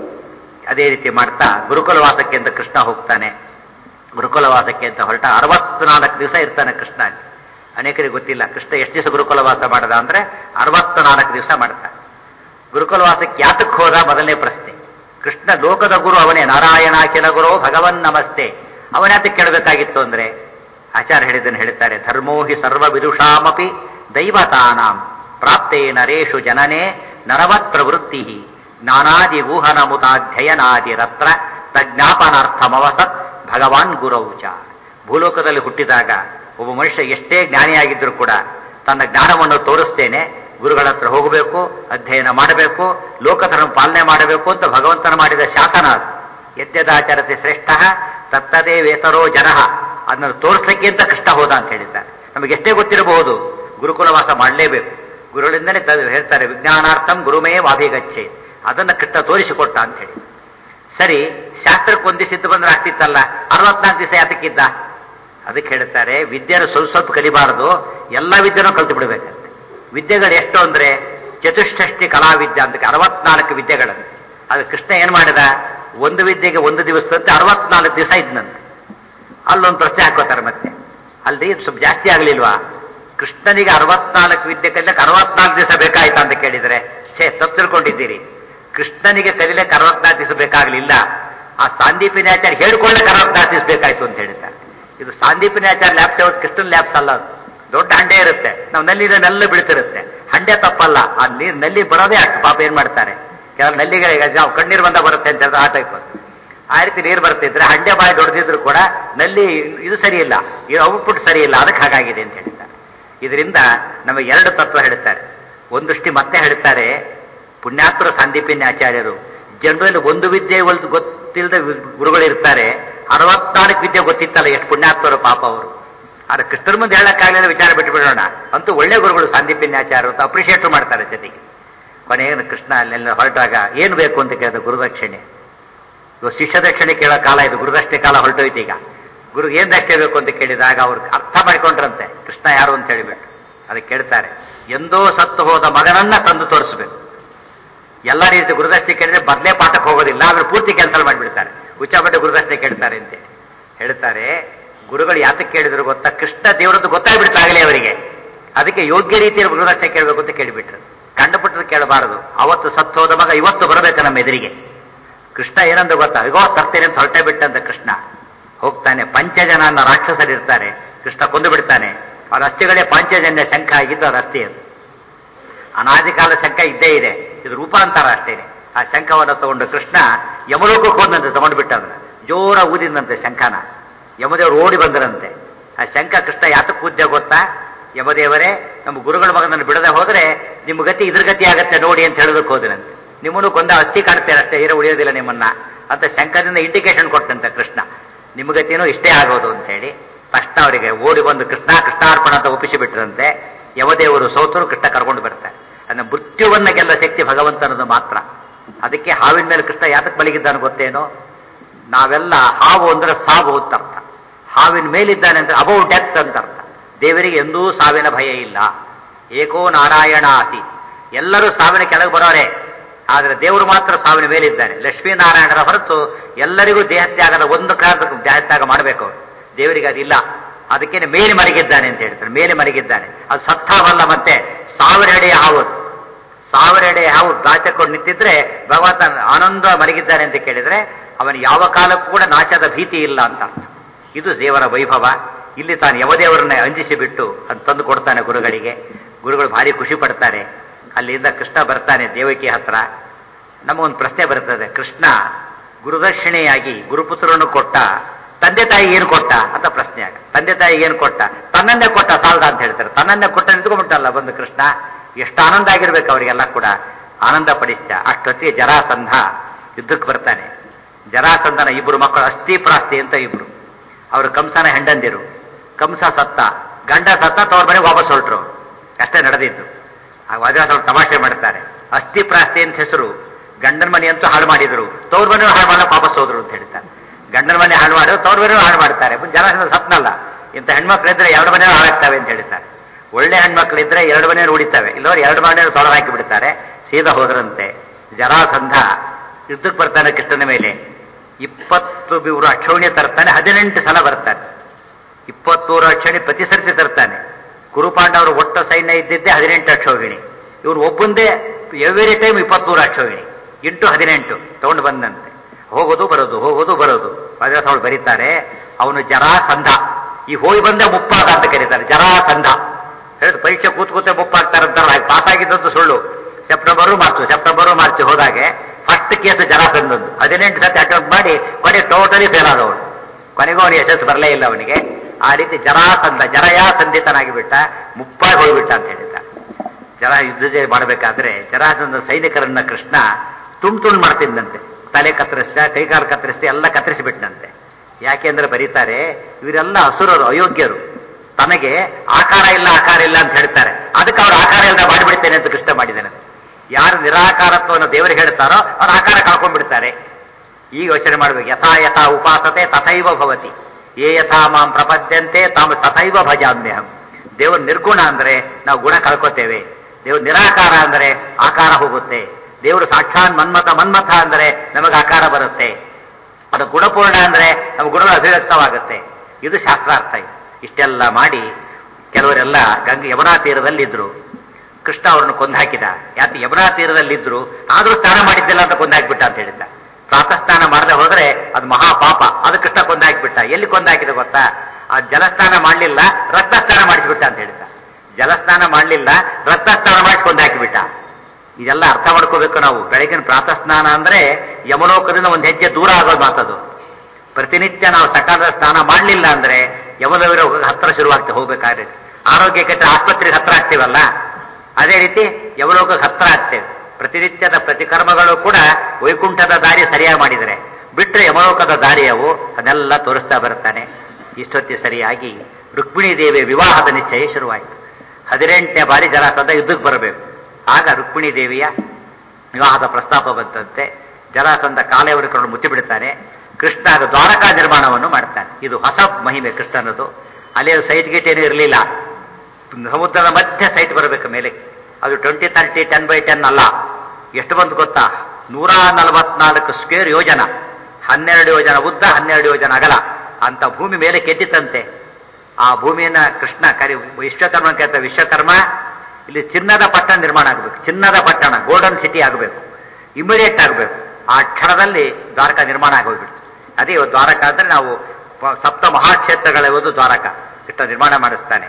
ಅದೇ ರೀತಿ ಮಾಡ್ತಾ ಗುರುಕುಲ ವಾಸಕ್ಕೆ ಅಂತ ಕೃಷ್ಣ ಹೋಗ್ತಾನೆ ಗುರುಕುಲ ವಾಸಕ್ಕೆ ಅಂತ ಹೊರಟ ಅರವತ್ನಾಲ್ಕು ದಿವಸ ಇರ್ತಾನೆ ಕೃಷ್ಣ ಅಲ್ಲಿ ಅನೇಕರಿಗೆ ಗೊತ್ತಿಲ್ಲ ಕೃಷ್ಣ ಎಷ್ಟು ದಿವಸ ಗುರುಕುಲ ವಾಸ ಮಾಡದ ಅಂದ್ರೆ ಅರವತ್ನಾಲ್ಕು ದಿವಸ ಮಾಡ್ತಾನೆ ಗುರುಕುಲ ವಾಸಕ್ಕೆ ಯಾತಕ್ಕೆ ಹೋದ ಮೊದಲನೇ ಪ್ರಶ್ನೆ ಕೃಷ್ಣ ಲೋಕದ ಗುರು ಅವನೇ ನಾರಾಯಣಾಖಿಲ ಗುರು ಭಗವನ್ ನಮಸ್ತೆ ಅವನ್ಯಾತಕ್ಕೆ ಕೇಳಬೇಕಾಗಿತ್ತು ಅಂದ್ರೆ ಆಚಾರ್ಯ ಹೇಳಿದ್ದನ್ನು ಹೇಳ್ತಾರೆ ಧರ್ಮೋ ಹಿ ಸರ್ವ ವಿದುಷಾಮಪಿ ದೈವತಾನಾಂ ಪ್ರಾಪ್ತೇ ನರೇಶು ಜನನೇ ನರವತ್ ಪ್ರವೃತ್ತಿ ಜ್ಞಾನಾದಿ ಊಹನ ಮುತಾಧ್ಯಯನಾದಿ ರತ್ರ ತಜ್ಞಾಪನಾರ್ಥಮವಸತ್ ಭಗವಾನ್ ಗುರೌಚ ಭೂಲೋಕದಲ್ಲಿ ಹುಟ್ಟಿದಾಗ ಒಬ್ಬ ಮನುಷ್ಯ ಎಷ್ಟೇ ಜ್ಞಾನಿಯಾಗಿದ್ರೂ ಕೂಡ ತನ್ನ ಜ್ಞಾನವನ್ನು ತೋರಿಸ್ತೇನೆ ಗುರುಗಳ ಹತ್ರ ಹೋಗಬೇಕು ಅಧ್ಯಯನ ಮಾಡಬೇಕು ಲೋಕಧರ್ಮ ಪಾಲನೆ ಮಾಡಬೇಕು ಅಂತ ಭಗವಂತನ ಮಾಡಿದ ಶಾಸನ ಅದು ಯದ್ಯದಾಚರತೆ ಶ್ರೇಷ್ಠ ತತ್ತದೇ ವೇತರೋ ಜನಃ ಅದನ್ನು ತೋರಿಸ್ಲಿಕ್ಕೆ ಅಂತ ಕೃಷ್ಣ ಹೋದ ಅಂತ ಹೇಳಿದ್ದಾರೆ ನಮಗೆ ಎಷ್ಟೇ ಗೊತ್ತಿರಬಹುದು ಗುರುಕುಲವಾಸ ಮಾಡಲೇಬೇಕು ಗುರುಗಳಿಂದಲೇ ತ- ಹೇಳ್ತಾರೆ ವಿಜ್ಞಾನಾರ್ಥಂ ಗುರುಮೇ ವಾಭಿಗಚ್ಚೆ ಅದನ್ನ ಕೃಷ್ಣ ತೋರಿಸಿಕೊಟ್ಟ ಅಂತ ಹೇಳಿ ಸರಿ ಶಾಸ್ತ್ರಕ್ಕೆ ಹೊಂದಿಸಿದ್ದು ಬಂದ್ರೆ ಆಗ್ತಿತ್ತಲ್ಲ ಅರವತ್ನಾಲ್ಕು ದಿವಸ ಯಾತಕ್ಕಿದ್ದ ಅದಕ್ಕೆ ಹೇಳ್ತಾರೆ ವಿದ್ಯೆಯನ್ನು ಸ್ವಲ್ಪ ಸ್ವಲ್ಪ ಕಲಿಬಾರದು ಎಲ್ಲ ವಿದ್ಯೆನೂ ಕಲ್ತು ಬಿಡಬೇಕಂತೆ ವಿದ್ಯೆಗಳು ಎಷ್ಟು ಅಂದ್ರೆ ಚತುಷ್ಷಷ್ಟಿ ಕಲಾವಿದ್ಯೆ ಅಂತ ಅರವತ್ನಾಲ್ಕು ವಿದ್ಯೆಗಳನ್ನು ಅದು ಕೃಷ್ಣ ಏನ್ ಮಾಡಿದ ಒಂದು ವಿದ್ಯೆಗೆ ಒಂದು ದಿವಸದಂತೆ ಅರವತ್ನಾಲ್ಕು ದಿವಸ ಇದ್ನಂತೆ ಅಲ್ಲೊಂದು ಪ್ರಶ್ನೆ ಹಾಕೋತಾರೆ ಮತ್ತೆ ಅಲ್ರಿ ಇದು ಸ್ವಲ್ಪ ಜಾಸ್ತಿ ಆಗ್ಲಿಲ್ವಾ ಕೃಷ್ಣನಿಗೆ ಅರವತ್ನಾಲ್ಕು ವಿದ್ಯೆ ಕಲಿಯಕ್ಕೆ ಅರವತ್ನಾಲ್ಕು ದಿವಸ ಬೇಕಾಯ್ತಾ ಅಂತ ಕೇಳಿದ್ರೆ ಛೇ ತಪ್ಪು ತಿಳ್ಕೊಂಡಿದ್ದೀರಿ ಕೃಷ್ಣನಿಗೆ ಕಲಿಯಕ್ಕೆ ಅರವತ್ನಾಲ್ಕು ದಿವಸ ಬೇಕಾಗಲಿಲ್ಲ ಆ ಸಾಂದೀಪಿನಾಚಾರ್ಯ ಹೇಳ್ಕೊಳ್ಳಕ್ಕೆ ಅರವತ್ನಾಲ್ಕು ದಿವಸ ಬೇಕಾಯ್ತು ಅಂತ ಹೇಳ್ತಾರೆ ಇದು ಸಾಂದೀಪಿನಾಚಾರ್ಯ ಲ್ಯಾಬ್ಸ್ ಯಾವತ್ತು ಕೃಷ್ಣನ್ ಲ್ಯಾಬ್ಸ್ ಅಲ್ಲ ಅದು ದೊಡ್ಡ ಹಂಡೆ ಇರುತ್ತೆ ನಾವು ನಲ್ಲಿನ ನೆಲ್ಲು ಬೀಳ್ತಿರುತ್ತೆ ಹಂಡೆ ತಪ್ಪಲ್ಲ ಆ ನೀರು ನಲ್ಲಿ ಬರೋದೇ ಅಷ್ಟು ಪಾಪ ಏನ್ ಮಾಡ್ತಾರೆ ಕೆಲವು ನಲ್ಲಿಗಳಿಗೆ ನಾವು ಕಣ್ಣೀರು ಬಂದ ಬರುತ್ತೆ ಅಂತ ಹೇಳಿದ್ರೆ ಆ ಟೈಪ್ ಆ ರೀತಿ ನೀರು ಬರ್ತಿದ್ರೆ ಹಂಡೆ ಬಾಯಿ ದೊಡ್ಡದಿದ್ರು ಕೂಡ ನಲ್ಲಿ ಇದು ಸರಿ ಇಲ್ಲ ಈ ಔಟ್ಪುಟ್ ಸರಿ ಇಲ್ಲ ಅದಕ್ಕೆ ಹಾಗಾಗಿದೆ ಅಂತ ಹೇಳ್ತಾರೆ ಇದರಿಂದ ನಮಗೆ ಎರಡು ತತ್ವ ಹೇಳ್ತಾರೆ ಒಂದೃಷ್ಟಿ ಮತ್ತೆ ಹೇಳ್ತಾರೆ ಪುಣ್ಯಾತ್ಮರ ಸಾಂದೀಪಿನ್ಯ ಆಚಾರ್ಯರು ಜನರಲ್ಲಿ ಒಂದು ವಿದ್ಯೆ ಒಂದು ಗೊತ್ತಿಲ್ಲದ ಗುರುಗಳು ಇರ್ತಾರೆ ಅರವತ್ನಾಲ್ಕು ವಿದ್ಯೆ ಗೊತ್ತಿತ್ತಲ್ಲ ಎಷ್ಟು ಪುಣ್ಯಾತ್ಮರು ಪಾಪ ಅವರು ಆದ್ರೆ ಕೃಷ್ಣರ ಮುಂದೆ ಹೇಳಕ್ಕಾಗಲಿಲ್ಲ ವಿಚಾರ ಬಿಟ್ಟುಬಿಡೋಣ ಅಂತೂ ಒಳ್ಳೆ ಗುರುಗಳು ಸಾಂದೀಪಿನ್ಯಾಚಾರ್ಯರು ಅಂತ ಅಪ್ರಿಷಿಯೇಟ್ ಮಾಡ್ತಾರೆ ಜೊತೆಗೆ ಕೊನೆಯನ್ನು ಕೃಷ್ಣ ಅಲ್ಲೆಲ್ಲ ಹೊರಟಾಗ ಏನು ಬೇಕು ಅಂತ ಕೇಳಿದ ಗುರುದಕ್ಷಿಣೆ ಇವಾಗ ಶಿಷ್ಯ ದಕ್ಷಿಣೆ ಕೇಳೋ ಕಾಲ ಇದು ಗುರುದಕ್ಷಿಣೆ ಕಾಲ ಹೊರಟೋಯ್ತು ಈಗ ಗುರು ಏನ್ ದಕ್ಷಿಣೆ ಬೇಕು ಅಂತ ಕೇಳಿದಾಗ ಅವ್ರು ಅರ್ಥ ಮಾಡ್ಕೊಂಡ್ರಂತೆ ಕೃಷ್ಣ ಯಾರು ಅಂತ ಹೇಳಿಬಿಟ್ಟು ಅದಕ್ಕೆ ಕೇಳ್ತಾರೆ ಎಂದೋ ಸತ್ತು ಹೋದ ಮಗನನ್ನ ತಂದು ತೋರಿಸ್ಬೇಕು ಎಲ್ಲ ರೀತಿ ಗುರುದಕ್ಷಿಣೆ ಕೇಳಿದ್ರೆ ಬದಲೇ ಪಾಠಕ್ಕೆ ಹೋಗೋದಿಲ್ಲ ಆದ್ರೆ ಪೂರ್ತಿ ಕ್ಯಾನ್ಸಲ್ ಮಾಡಿಬಿಡ್ತಾರೆ ಹುಚ್ಚಾಪಟ್ಟೆ ಗುರುದಕ್ಷಿಣೆ ಕೇಳ್ತಾರೆ ಅಂತ ಹೇಳ್ತಾರೆ ಗುರುಗಳು ಯಾತಕ್ಕೆ ಕೇಳಿದ್ರು ಗೊತ್ತಾ ಕೃಷ್ಣ ದೇವರದ್ದು ಗೊತ್ತಾಗ್ಬಿಡ್ತಾಗಲೇ ಅವರಿಗೆ ಅದಕ್ಕೆ ಯೋಗ್ಯ ರೀತಿಯ ಗುರುದಕ್ಷಿಣೆ ಕೇಳಬೇಕು ಅಂತ ಕೇಳಿಬಿಟ್ರು ಕಂಡುಬಿಟ್ಟದ್ದು ಕೇಳಬಾರದು ಅವತ್ತು ಸತ್ತು ಹೋದ ಮಗ ಇವತ್ತು ಬರಬೇಕು ನಮ್ಮ ಎದುರಿಗೆ ಕೃಷ್ಣ ಏನಂದ ಗೊತ್ತಾ ಅಯ್ಯೋ ತರ್ತೇನೆ ಅಂತ ಹೊರಟೆ ಬಿಟ್ಟಂತ ಕೃಷ್ಣ ಹೋಗ್ತಾನೆ ಪಂಚಜನ ಅನ್ನೋ ರಾಕ್ಷಸರಿರ್ತಾರೆ ಕೃಷ್ಣ ಕೊಂದು ಬಿಡ್ತಾನೆ ಆ ರಸ್ತೆಗಳೇ ಪಂಚಜನ್ಯ ಶಂಖ ಆಗಿದ್ದು ಆ ರಸ್ತೆ ಅದು ಅನಾದಿ ಕಾಲ ಶಂಖ ಇದ್ದೇ ಇದೆ ಇದು ರೂಪಾಂತರ ಅಷ್ಟೇನೆ ಆ ಶಂಖವನ್ನು ತಗೊಂಡು ಕೃಷ್ಣ ಯಮಲೋಕಕ್ಕೆ ಹೋದಂತೆ ತಗೊಂಡು ಬಿಟ್ಟ ಅದನ್ನ ಜೋರ ಊದಿದಂತೆ ಶಂಖನ ಯಮದೇವರು ಓಡಿ ಬಂದರಂತೆ ಆ ಶಂಖ ಕೃಷ್ಣ ಯಾತಕ್ಕೆ ಕೂದ್ಯ ಗೊತ್ತಾ ಯಮದೇವರೇ ನಮ್ಮ ಗುರುಗಳ ಮಗನನ್ನು ಬಿಡದೆ ಹೋದ್ರೆ ನಿಮ್ಮ ಗತಿ ಇದ್ರ ಗತಿ ಆಗತ್ತೆ ನೋಡಿ ಅಂತ ಹೇಳೋದಕ್ಕೆ ಹೋದನಂತೆ ನಿಮ್ಮನ್ನು ಕೊಂದ ಅಸ್ಥಿ ಕಾಡ್ತೇನೆ ಅಷ್ಟೇ ಹೀರೋ ಉಳಿಯೋದಿಲ್ಲ ನಿಮ್ಮನ್ನ ಅಂತ ಶಂಕರದಿಂದ ಇಂಡಿಕೇಶನ್ ಕೊಟ್ಟಂತೆ ಕೃಷ್ಣ ನಿಮ್ಮ ಗತಿನೂ ಇಷ್ಟೇ ಆಗೋದು ಅಂತ ಹೇಳಿ ತಕ್ಷಣ ಅವರಿಗೆ ಓಡಿ ಬಂದು ಕೃಷ್ಣ ಕೃಷ್ಣಾರ್ಪಣ ಅಂತ ಒಪ್ಪಿಸಿ ಬಿಟ್ಟರಂತೆ ಯಮದೇವರು ಸೋತರು ಕೃಷ್ಣ ಕರ್ಕೊಂಡು ಬರ್ತಾರೆ ಅದನ್ನ ಮೃತ್ಯುವನ್ನ ಗೆಲ್ಲ ಶಕ್ತಿ ಭಗವಂತನದು ಮಾತ್ರ ಅದಕ್ಕೆ ಹಾವಿನ ಮೇಲೆ ಕೃಷ್ಣ ಯಾತಕ್ಕೆ ಮಲಗಿದ್ದಾನೆ ಗೊತ್ತೇನೋ ನಾವೆಲ್ಲ ಹಾವು ಅಂದ್ರೆ ಸಾವು ಅಂತ ಅರ್ಥ ಹಾವಿನ ಮೇಲಿದ್ದಾನೆ ಅಂದ್ರೆ ಅಬೌ ಡೆತ್ ಅಂತ ಅರ್ಥ ದೇವರಿಗೆ ಎಂದೂ ಸಾವಿನ ಭಯ ಇಲ್ಲ ಏಕೋ ನಾರಾಯಣ ಆತಿ ಎಲ್ಲರೂ ಸಾವಿನ ಕೆಳಗೆ ಬರೋರೆ ಆದ್ರೆ ದೇವರು ಮಾತ್ರ ಸಾವಿನ ಮೇಲಿದ್ದಾನೆ ಲಕ್ಷ್ಮೀನಾರಾಯಣರ ಹೊರತು ಎಲ್ಲರಿಗೂ ದೇಹತ್ಯಾಗದ ಒಂದು ಕಾರಣಕ್ಕೂ ದೇಹತ್ಯಾಗ ಮಾಡಬೇಕು ಅವರು ದೇವರಿಗೆ ಅದಿಲ್ಲ ಅದಕ್ಕೇನೆ ಮೇಲೆ ಮಲಗಿದ್ದಾನೆ ಅಂತ ಹೇಳ್ತಾರೆ ಮೇಲೆ ಮಲಗಿದ್ದಾನೆ ಅದು ಸತ್ತಾವಲ್ಲ ಮತ್ತೆ ಸಾವಿರ ಎಡೆ ಹಾವು ಅದು. ಸಾವಿರ ಎಡೆ ಹಾವು ದಾಚಕೊಂಡು ನಿಂತಿದ್ರೆ ಭಗವಂತ ಆನಂದ ಮಲಗಿದ್ದಾನೆ ಅಂತ ಕೇಳಿದ್ರೆ ಅವನು ಯಾವ ಕಾಲಕ್ಕೂ ಕೂಡ ನಾಶದ ಭೀತಿ ಇಲ್ಲ ಅಂತ ಅರ್ಥ ಇದು ದೇವರ ವೈಭವ ಇಲ್ಲಿ ತಾನು ಯಮದೇವರನ್ನ ಅಂಜಿಸಿ ಬಿಟ್ಟು ಅದು ತಂದು ಕೊಡ್ತಾನೆ ಗುರುಗಳಿಗೆ ಗುರುಗಳು ಭಾರಿ ಖುಷಿ ಪಡ್ತಾರೆ ಅಲ್ಲಿಂದ ಕೃಷ್ಣ ಬರ್ತಾನೆ ದೇವಕಿ ಹತ್ರ ನಮಗೊಂದು ಪ್ರಶ್ನೆ ಬರ್ತದೆ ಕೃಷ್ಣ ಗುರುದಕ್ಷಿಣೆಯಾಗಿ ಗುರುಪುತ್ರನ್ನು ಕೊಟ್ಟ ತಂದೆ ತಾಯಿ ಏನು ಕೊಟ್ಟ ಅಂತ ಪ್ರಶ್ನೆ ಆಗ ತಂದೆ ತಾಯಿ ಏನು ಕೊಟ್ಟ ತನ್ನನ್ನೇ ಕೊಟ್ಟ ಸಾಲದ ಅಂತ ಹೇಳ್ತಾರೆ ತನ್ನನ್ನೇ ಕೊಟ್ಟ ನಿಂತ್ಕೊಂಡ್ಬಿಟ್ಟಲ್ಲ ಬಂದು ಕೃಷ್ಣ ಎಷ್ಟು ಆನಂದ ಆಗಿರ್ಬೇಕು ಅವರಿಗೆಲ್ಲ ಕೂಡ ಆನಂದ ಪಡಿಸ್ತ ಅಷ್ಟೊತ್ತಿಗೆ ಜರಾಸಂಧ ಯುದ್ಧಕ್ಕೆ ಬರ್ತಾನೆ ಜರಾಸಂಧನ ಇಬ್ರು ಮಕ್ಕಳು ಅಸ್ಥಿ ಪ್ರಾಸ್ತಿ ಅಂತ ಇಬ್ರು ಅವರು ಕಂಸನ ಹೆಂಡಂದಿರು ಕಂಸ ಸತ್ತ ಗಂಡ ಸತ್ತ ತವ್ರ ಮನೆಗೆ ವಾಪಸ್ ಹೊರಟ್ರು ಅವ್ರು. ಅಷ್ಟೇ ನಡೆದಿದ್ದು ಆ ವಜ್ರಾಸ ಅವ್ರು ತಮಾಷೆ ಮಾಡ್ತಾರೆ ಅಸ್ಥಿ ಪ್ರಾಸ್ತಿ ಅಂತ ಹೆಸರು ಗಂಡನ ಮನೆ ಅಂತೂ ಹಾಳು ಮಾಡಿದ್ರು ತವ್ರ ಮನೆ ಹಾಳು ಮಾಡಕ್ ವಾಪಸ್ ಹೋದ್ರು ಅಂತ ಹೇಳ್ತಾರೆ ಗಂಡನ ಮನೆ ಹಾಳು ಮಾಡಿದ್ರು ತವ್ರ ಮನೆ ಹಾಳು ಮಾಡ್ತಾರೆ ಜನ ಸತ್ನಲ್ಲ ಇಂಥ ಹೆಣ್ಮಕ್ಳಿದ್ರೆ ಎರಡು ಮನೆ ಹಾಳಾಗ್ತವೆ ಅಂತ ಹೇಳ್ತಾರೆ ಒಳ್ಳೆ ಹೆಣ್ಮಕ್ಳಿದ್ರೆ ಎರಡು ಮನೆ ಉಳಿತವೆ ಇಲ್ಲವ್ರು ಎರಡು ಮನೆ ತೊಳೆದು ಹಾಕಿ ಬಿಡ್ತಾರೆ ಸೀದಾ ಹೋದ್ರಂತೆ ಜರಾಸಂಧ ಯುದ್ಧಕ್ಕೆ ಬರ್ತಾನೆ ಕೃಷ್ಣನ ಮೇಲೆ ಇಪ್ಪತ್ತು ಇವರು ಅಕ್ಷೋಣಿ ತರ್ತಾನೆ ಹದಿನೆಂಟು ಸಲ ಬರ್ತಾನೆ ಇಪ್ಪತ್ತೂರು ಅಕ್ಷೋಣಿ ಪ್ರತಿಸರಿಸಿ ತರ್ತಾನೆ ಕುರುಪಾಂಡವರು ಒಟ್ಟ ಸೈನ್ಯ ಇದ್ದಿದ್ದೆ ಹದಿನೆಂಟು ಅಕ್ಷೋಹಿಣಿ ಇವ್ರು ಒಬ್ಬಂದೇ ಎವ್ರಿ ಟೈಮ್ ಇಪ್ಪತ್ಮೂರು ಅಕ್ಷೋಹಿಣಿ ಇಂಟು ಹದಿನೆಂಟು ತಗೊಂಡು ಬಂದಂತೆ ಹೋಗೋದು ಬರೋದು ಹೋಗೋದು ಬರೋದು ವಜ್ರಾಸ ಅವಳು ಬರೀತಾರೆ ಅವನು ಜರಾಸಂಧ ಈ ಹೋಗಿ ಬಂದೆ ಮುಪ್ಪಾದ ಅಂತ ಕರೀತಾರೆ ಜರಾಸಂಧ ಹೇಳಿದ್ರು ಪರೀಕ್ಷೆ ಕೂತ್ ಕೂತೆ ಮುಪ್ಪಾಗ್ತಾರಂತಾರಲ್ಲ ಹಾಗೆ ಪಾಸ್ ಆಗಿದ್ದದ್ದು ಸುಳ್ಳು ಸೆಪ್ಟೆಂಬರು ಮಾರ್ಚ್ ಸೆಪ್ಟೆಂಬರು ಮಾರ್ಚ್ ಹೋದಾಗೆ ಫಸ್ಟ್ ಕೇಸ್ ಜರಾಸಂಧದ್ದು ಹದಿನೆಂಟು ಸತಿ ಅಟೆಂಪ್ಟ್ ಮಾಡಿ ಕೊನೆ ಟೋಟಲಿ ಫೇಲ್ ಆದವನು ಕೊನೆಗೂ ಅವನು ಯಶಸ್ಸು ಬರಲೇ ಇಲ್ಲ ಅವನಿಗೆ ಆ ರೀತಿ ಜರಾಸಂಧ ಜರಯಾ ಸಂಧಿತನಾಗಿ ಬಿಟ್ಟ ಮುಪ್ಪಾಗಿ ಹೋಗ್ಬಿಟ್ಟ ಅಂತ ಹೇಳಿದ್ದ ಜರ ಯುದ್ಧ ಮಾಡಬೇಕಾದ್ರೆ ಜರಾಸಂಧ ಸೈನಿಕರನ್ನ ಕೃಷ್ಣ ತುಂಡು ತುಂಡು ಮಾಡ್ತಿದ್ದಂತೆ ತಲೆ ಕತ್ತರಿಸಿದ ಕೈಕಾಲು ಕತ್ತರಿಸಿ ಎಲ್ಲ ಕತ್ತರಿಸಿಬಿಟ್ಟಂತೆ ಯಾಕೆಂದ್ರೆ ಬರೀತಾರೆ ಇವರೆಲ್ಲ ಅಸುರರು ಅಯೋಗ್ಯರು ತನಗೆ ಆಕಾರ ಇಲ್ಲ ಆಕಾರ ಇಲ್ಲ ಅಂತ ಹೇಳ್ತಾರೆ ಅದಕ್ಕೆ ಅವ್ರು ಆಕಾರ ಇಲ್ಲದ ಮಾಡಿಬಿಡ್ತೇನೆ ಅಂತ ಕೃಷ್ಣ ಮಾಡಿದ್ದಾನೆ ಯಾರು ನಿರಾಕಾರತ್ವವನ್ನು ದೇವರಿಗೆ ಹೇಳ್ತಾರೋ ಅವ್ರು ಆಕಾರ ಕಳ್ಕೊಂಡ್ಬಿಡ್ತಾರೆ ಈಗ ಯೋಚನೆ ಮಾಡ್ಬೇಕು ಯಥಾ ಯಥಾ ಉಪಾಸತೆ ತಥೈವ ಭವತಿ ಏ ಯಥಾ ಮಾಂ ಪ್ರಪದ್ಯಂತೆ ತಾಮ ತಥೈವ ಭಜಾಮ್ಯಹಂ ದೇವರು ನಿರ್ಗುಣ ಅಂದ್ರೆ ನಾವು ಗುಣ ಕಳ್ಕೊತೇವೆ ದೇವರು ನಿರಾಕಾರ ಅಂದರೆ ಆಕಾರ ಹೋಗುತ್ತೆ ದೇವರು ಸಾಕ್ಷಾತ್ ಮನ್ಮಥ ಮನ್ಮಥ ಅಂದರೆ ನಮಗೆ ಆಕಾರ ಬರುತ್ತೆ ಅದು ಗುಣಪೂರ್ಣ ಅಂದ್ರೆ ನಮ್ಮ ಗುಣಗಳು ಅಭಿವ್ಯಕ್ತವಾಗುತ್ತೆ ಇದು ಶಾಸ್ತ್ರಾರ್ಥ ಇದು ಇಷ್ಟೆಲ್ಲ ಮಾಡಿ ಕೆಲವರೆಲ್ಲ ಗಂಗೆ ಯಮುನಾ ತೀರದಲ್ಲಿದ್ರು ಕೃಷ್ಣ ಅವರನ್ನು ಕೊಂದು ಹಾಕಿದ ಯಾಕೆ ಯಮುನಾ ತೀರದಲ್ಲಿದ್ರು ಆದ್ರೂ ಸ್ನಾನ ಮಾಡಿದ್ದಿಲ್ಲ ಅಂತ ಕೊಂದು ಹಾಕಿಬಿಟ್ಟ ಅಂತ ಹೇಳಿದ್ದ ಪ್ರಾತಃ ಸ್ನಾನ ಮಾಡದೆ ಹೋದ್ರೆ ಅದು ಮಹಾಪಾಪ ಅದು ಕೃಷ್ಣ ಕೊಂದು ಹಾಕಿಬಿಟ್ಟ ಎಲ್ಲಿ ಕೊಂದು ಹಾಕಿದ ಗೊತ್ತಾ ಆ ಜಲಸ್ನಾನ ಮಾಡಲಿಲ್ಲ ರಕ್ತ ಸ್ನಾನ ಮಾಡಿಸ್ಬಿಟ್ಟ ಅಂತ ಹೇಳಿದ್ದ ಜಲಸ್ನಾನ ಮಾಡಲಿಲ್ಲ ರಕ್ತ ಸ್ನಾನ ಮಾಡಿ ಕೊಂದು ಹಾಕಿಬಿಟ್ಟ ಇದೆಲ್ಲ ಅರ್ಥ ಮಾಡ್ಕೋಬೇಕು ನಾವು ಬೆಳಗಿನ ಪ್ರಾತಃ ಸ್ನಾನ ಅಂದ್ರೆ ಯಮಲೋಕದಿಂದ ಒಂದು ಹೆಜ್ಜೆ ದೂರ ಆಗೋದು ಮಾತದು ಪ್ರತಿನಿತ್ಯ ನಾವು ಸಕಾಲದ ಸ್ನಾನ ಮಾಡಲಿಲ್ಲ ಅಂದ್ರೆ ಯಮಲೋಕರ ಹತ್ರ ಶುರುವಾಗ್ತಾ ಹೋಗ್ಬೇಕಾದ್ರೆ ಆರೋಗ್ಯ ಕೆಟ್ಟ ಆಸ್ಪತ್ರೆಗೆ ಹತ್ರ ಆಗ್ತೀವಲ್ಲ ಅದೇ ರೀತಿ ಯಮಲೋಕಕ್ಕೆ ಹತ್ರ ಆಗ್ತೇವೆ ಪ್ರತಿನಿತ್ಯದ ಪ್ರತಿಕರ್ಮಗಳು ಕೂಡ ವೈಕುಂಠದ ದಾರಿ ಸರಿಯಾಗಿ ಮಾಡಿದರೆ ಬಿಟ್ಟರೆ ಯಮಲೋಕದ ದಾರಿಯವು ಅದನ್ನೆಲ್ಲ ತೋರಿಸ್ತಾ ಬರ್ತಾನೆ ಇಷ್ಟೊತ್ತಿ ಸರಿಯಾಗಿ ರುಕ್ಮಿಣಿ ದೇವಿಯ ವಿವಾಹದ ನಿಶ್ಚಯ ಶುರುವಾಯಿತು ಹದಿನೆಂಟನೇ ಬಾರಿ ಜಲಾಸಂಧ ಯುದ್ಧಕ್ಕೆ ಬರಬೇಕು ಆಗ ರುಕ್ಮಿಣಿ ದೇವಿಯ ವಿವಾಹದ ಪ್ರಸ್ತಾಪ ಬಂದಂತೆ ಜಲಾಸಂಧ ಕಾಲೆಯವರಿಕೊಂಡು ಮುತ್ತಿ ಬಿಡುತ್ತಾನೆ ಕೃಷ್ಣ ಆಗ ದ್ವಾರಕಾ ನಿರ್ಮಾಣವನ್ನು ಮಾಡ್ತಾನೆ ಇದು ಹೊಸ ಮಹಿಮೆ ಕೃಷ್ಣನದು ಅಲ್ಲಿ ಸೈಟ್ ಗೇಟ್ ಏನೂ ಇರಲಿಲ್ಲ ಸಮುದ್ರದ ಮಧ್ಯೆ ಸೈಟ್ ಬರಬೇಕು ಮೇಲೆ ಅದು twenty thirty ten by ten ಅಲ್ಲ ಎಷ್ಟು ಬಂತು ಗೊತ್ತಾ ನೂರ ನಲವತ್ನಾಲ್ಕು ಸ್ಕ್ವೇರ್ ಯೋಜನ ಹನ್ನೆರಡು ಯೋಜನ ಉದ್ದ ಹನ್ನೆರಡು ಯೋಜನ ಅಗಲ ಅಂತ ಭೂಮಿ ಮೇಲೆ ಕೆತ್ತಿತ್ತಂತೆ ಆ ಭೂಮಿಯನ್ನ ಕೃಷ್ಣ ಕರಿ ವಿಶ್ವಕರ್ಮ ಕೇಳ್ತಾರೆ ವಿಶ್ವಕರ್ಮ ಇಲ್ಲಿ ಚಿನ್ನದ ಪಟ್ಟಣ ನಿರ್ಮಾಣ ಆಗಬೇಕು ಚಿನ್ನದ ಪಟ್ಟಣ ಗೋಲ್ಡನ್ ಸಿಟಿ ಆಗಬೇಕು ಇಮಿಡಿಯೇಟ್ ಆಗಬೇಕು ಆ ಕ್ಷಣದಲ್ಲಿ ದ್ವಾರಕಾ ನಿರ್ಮಾಣ ಆಗೋಗ್ಬಿಡ್ತು ಅದೇ ಇವತ್ತು ದ್ವಾರಕಾ ಅಂದ್ರೆ ನಾವು ಪ- ಸಪ್ತ ಮಹಾಕ್ಷೇತ್ರಗಳ ಒಂದು ದ್ವಾರಕ ಕೃಷ್ಣ ನಿರ್ಮಾಣ ಮಾಡಿಸ್ತಾನೆ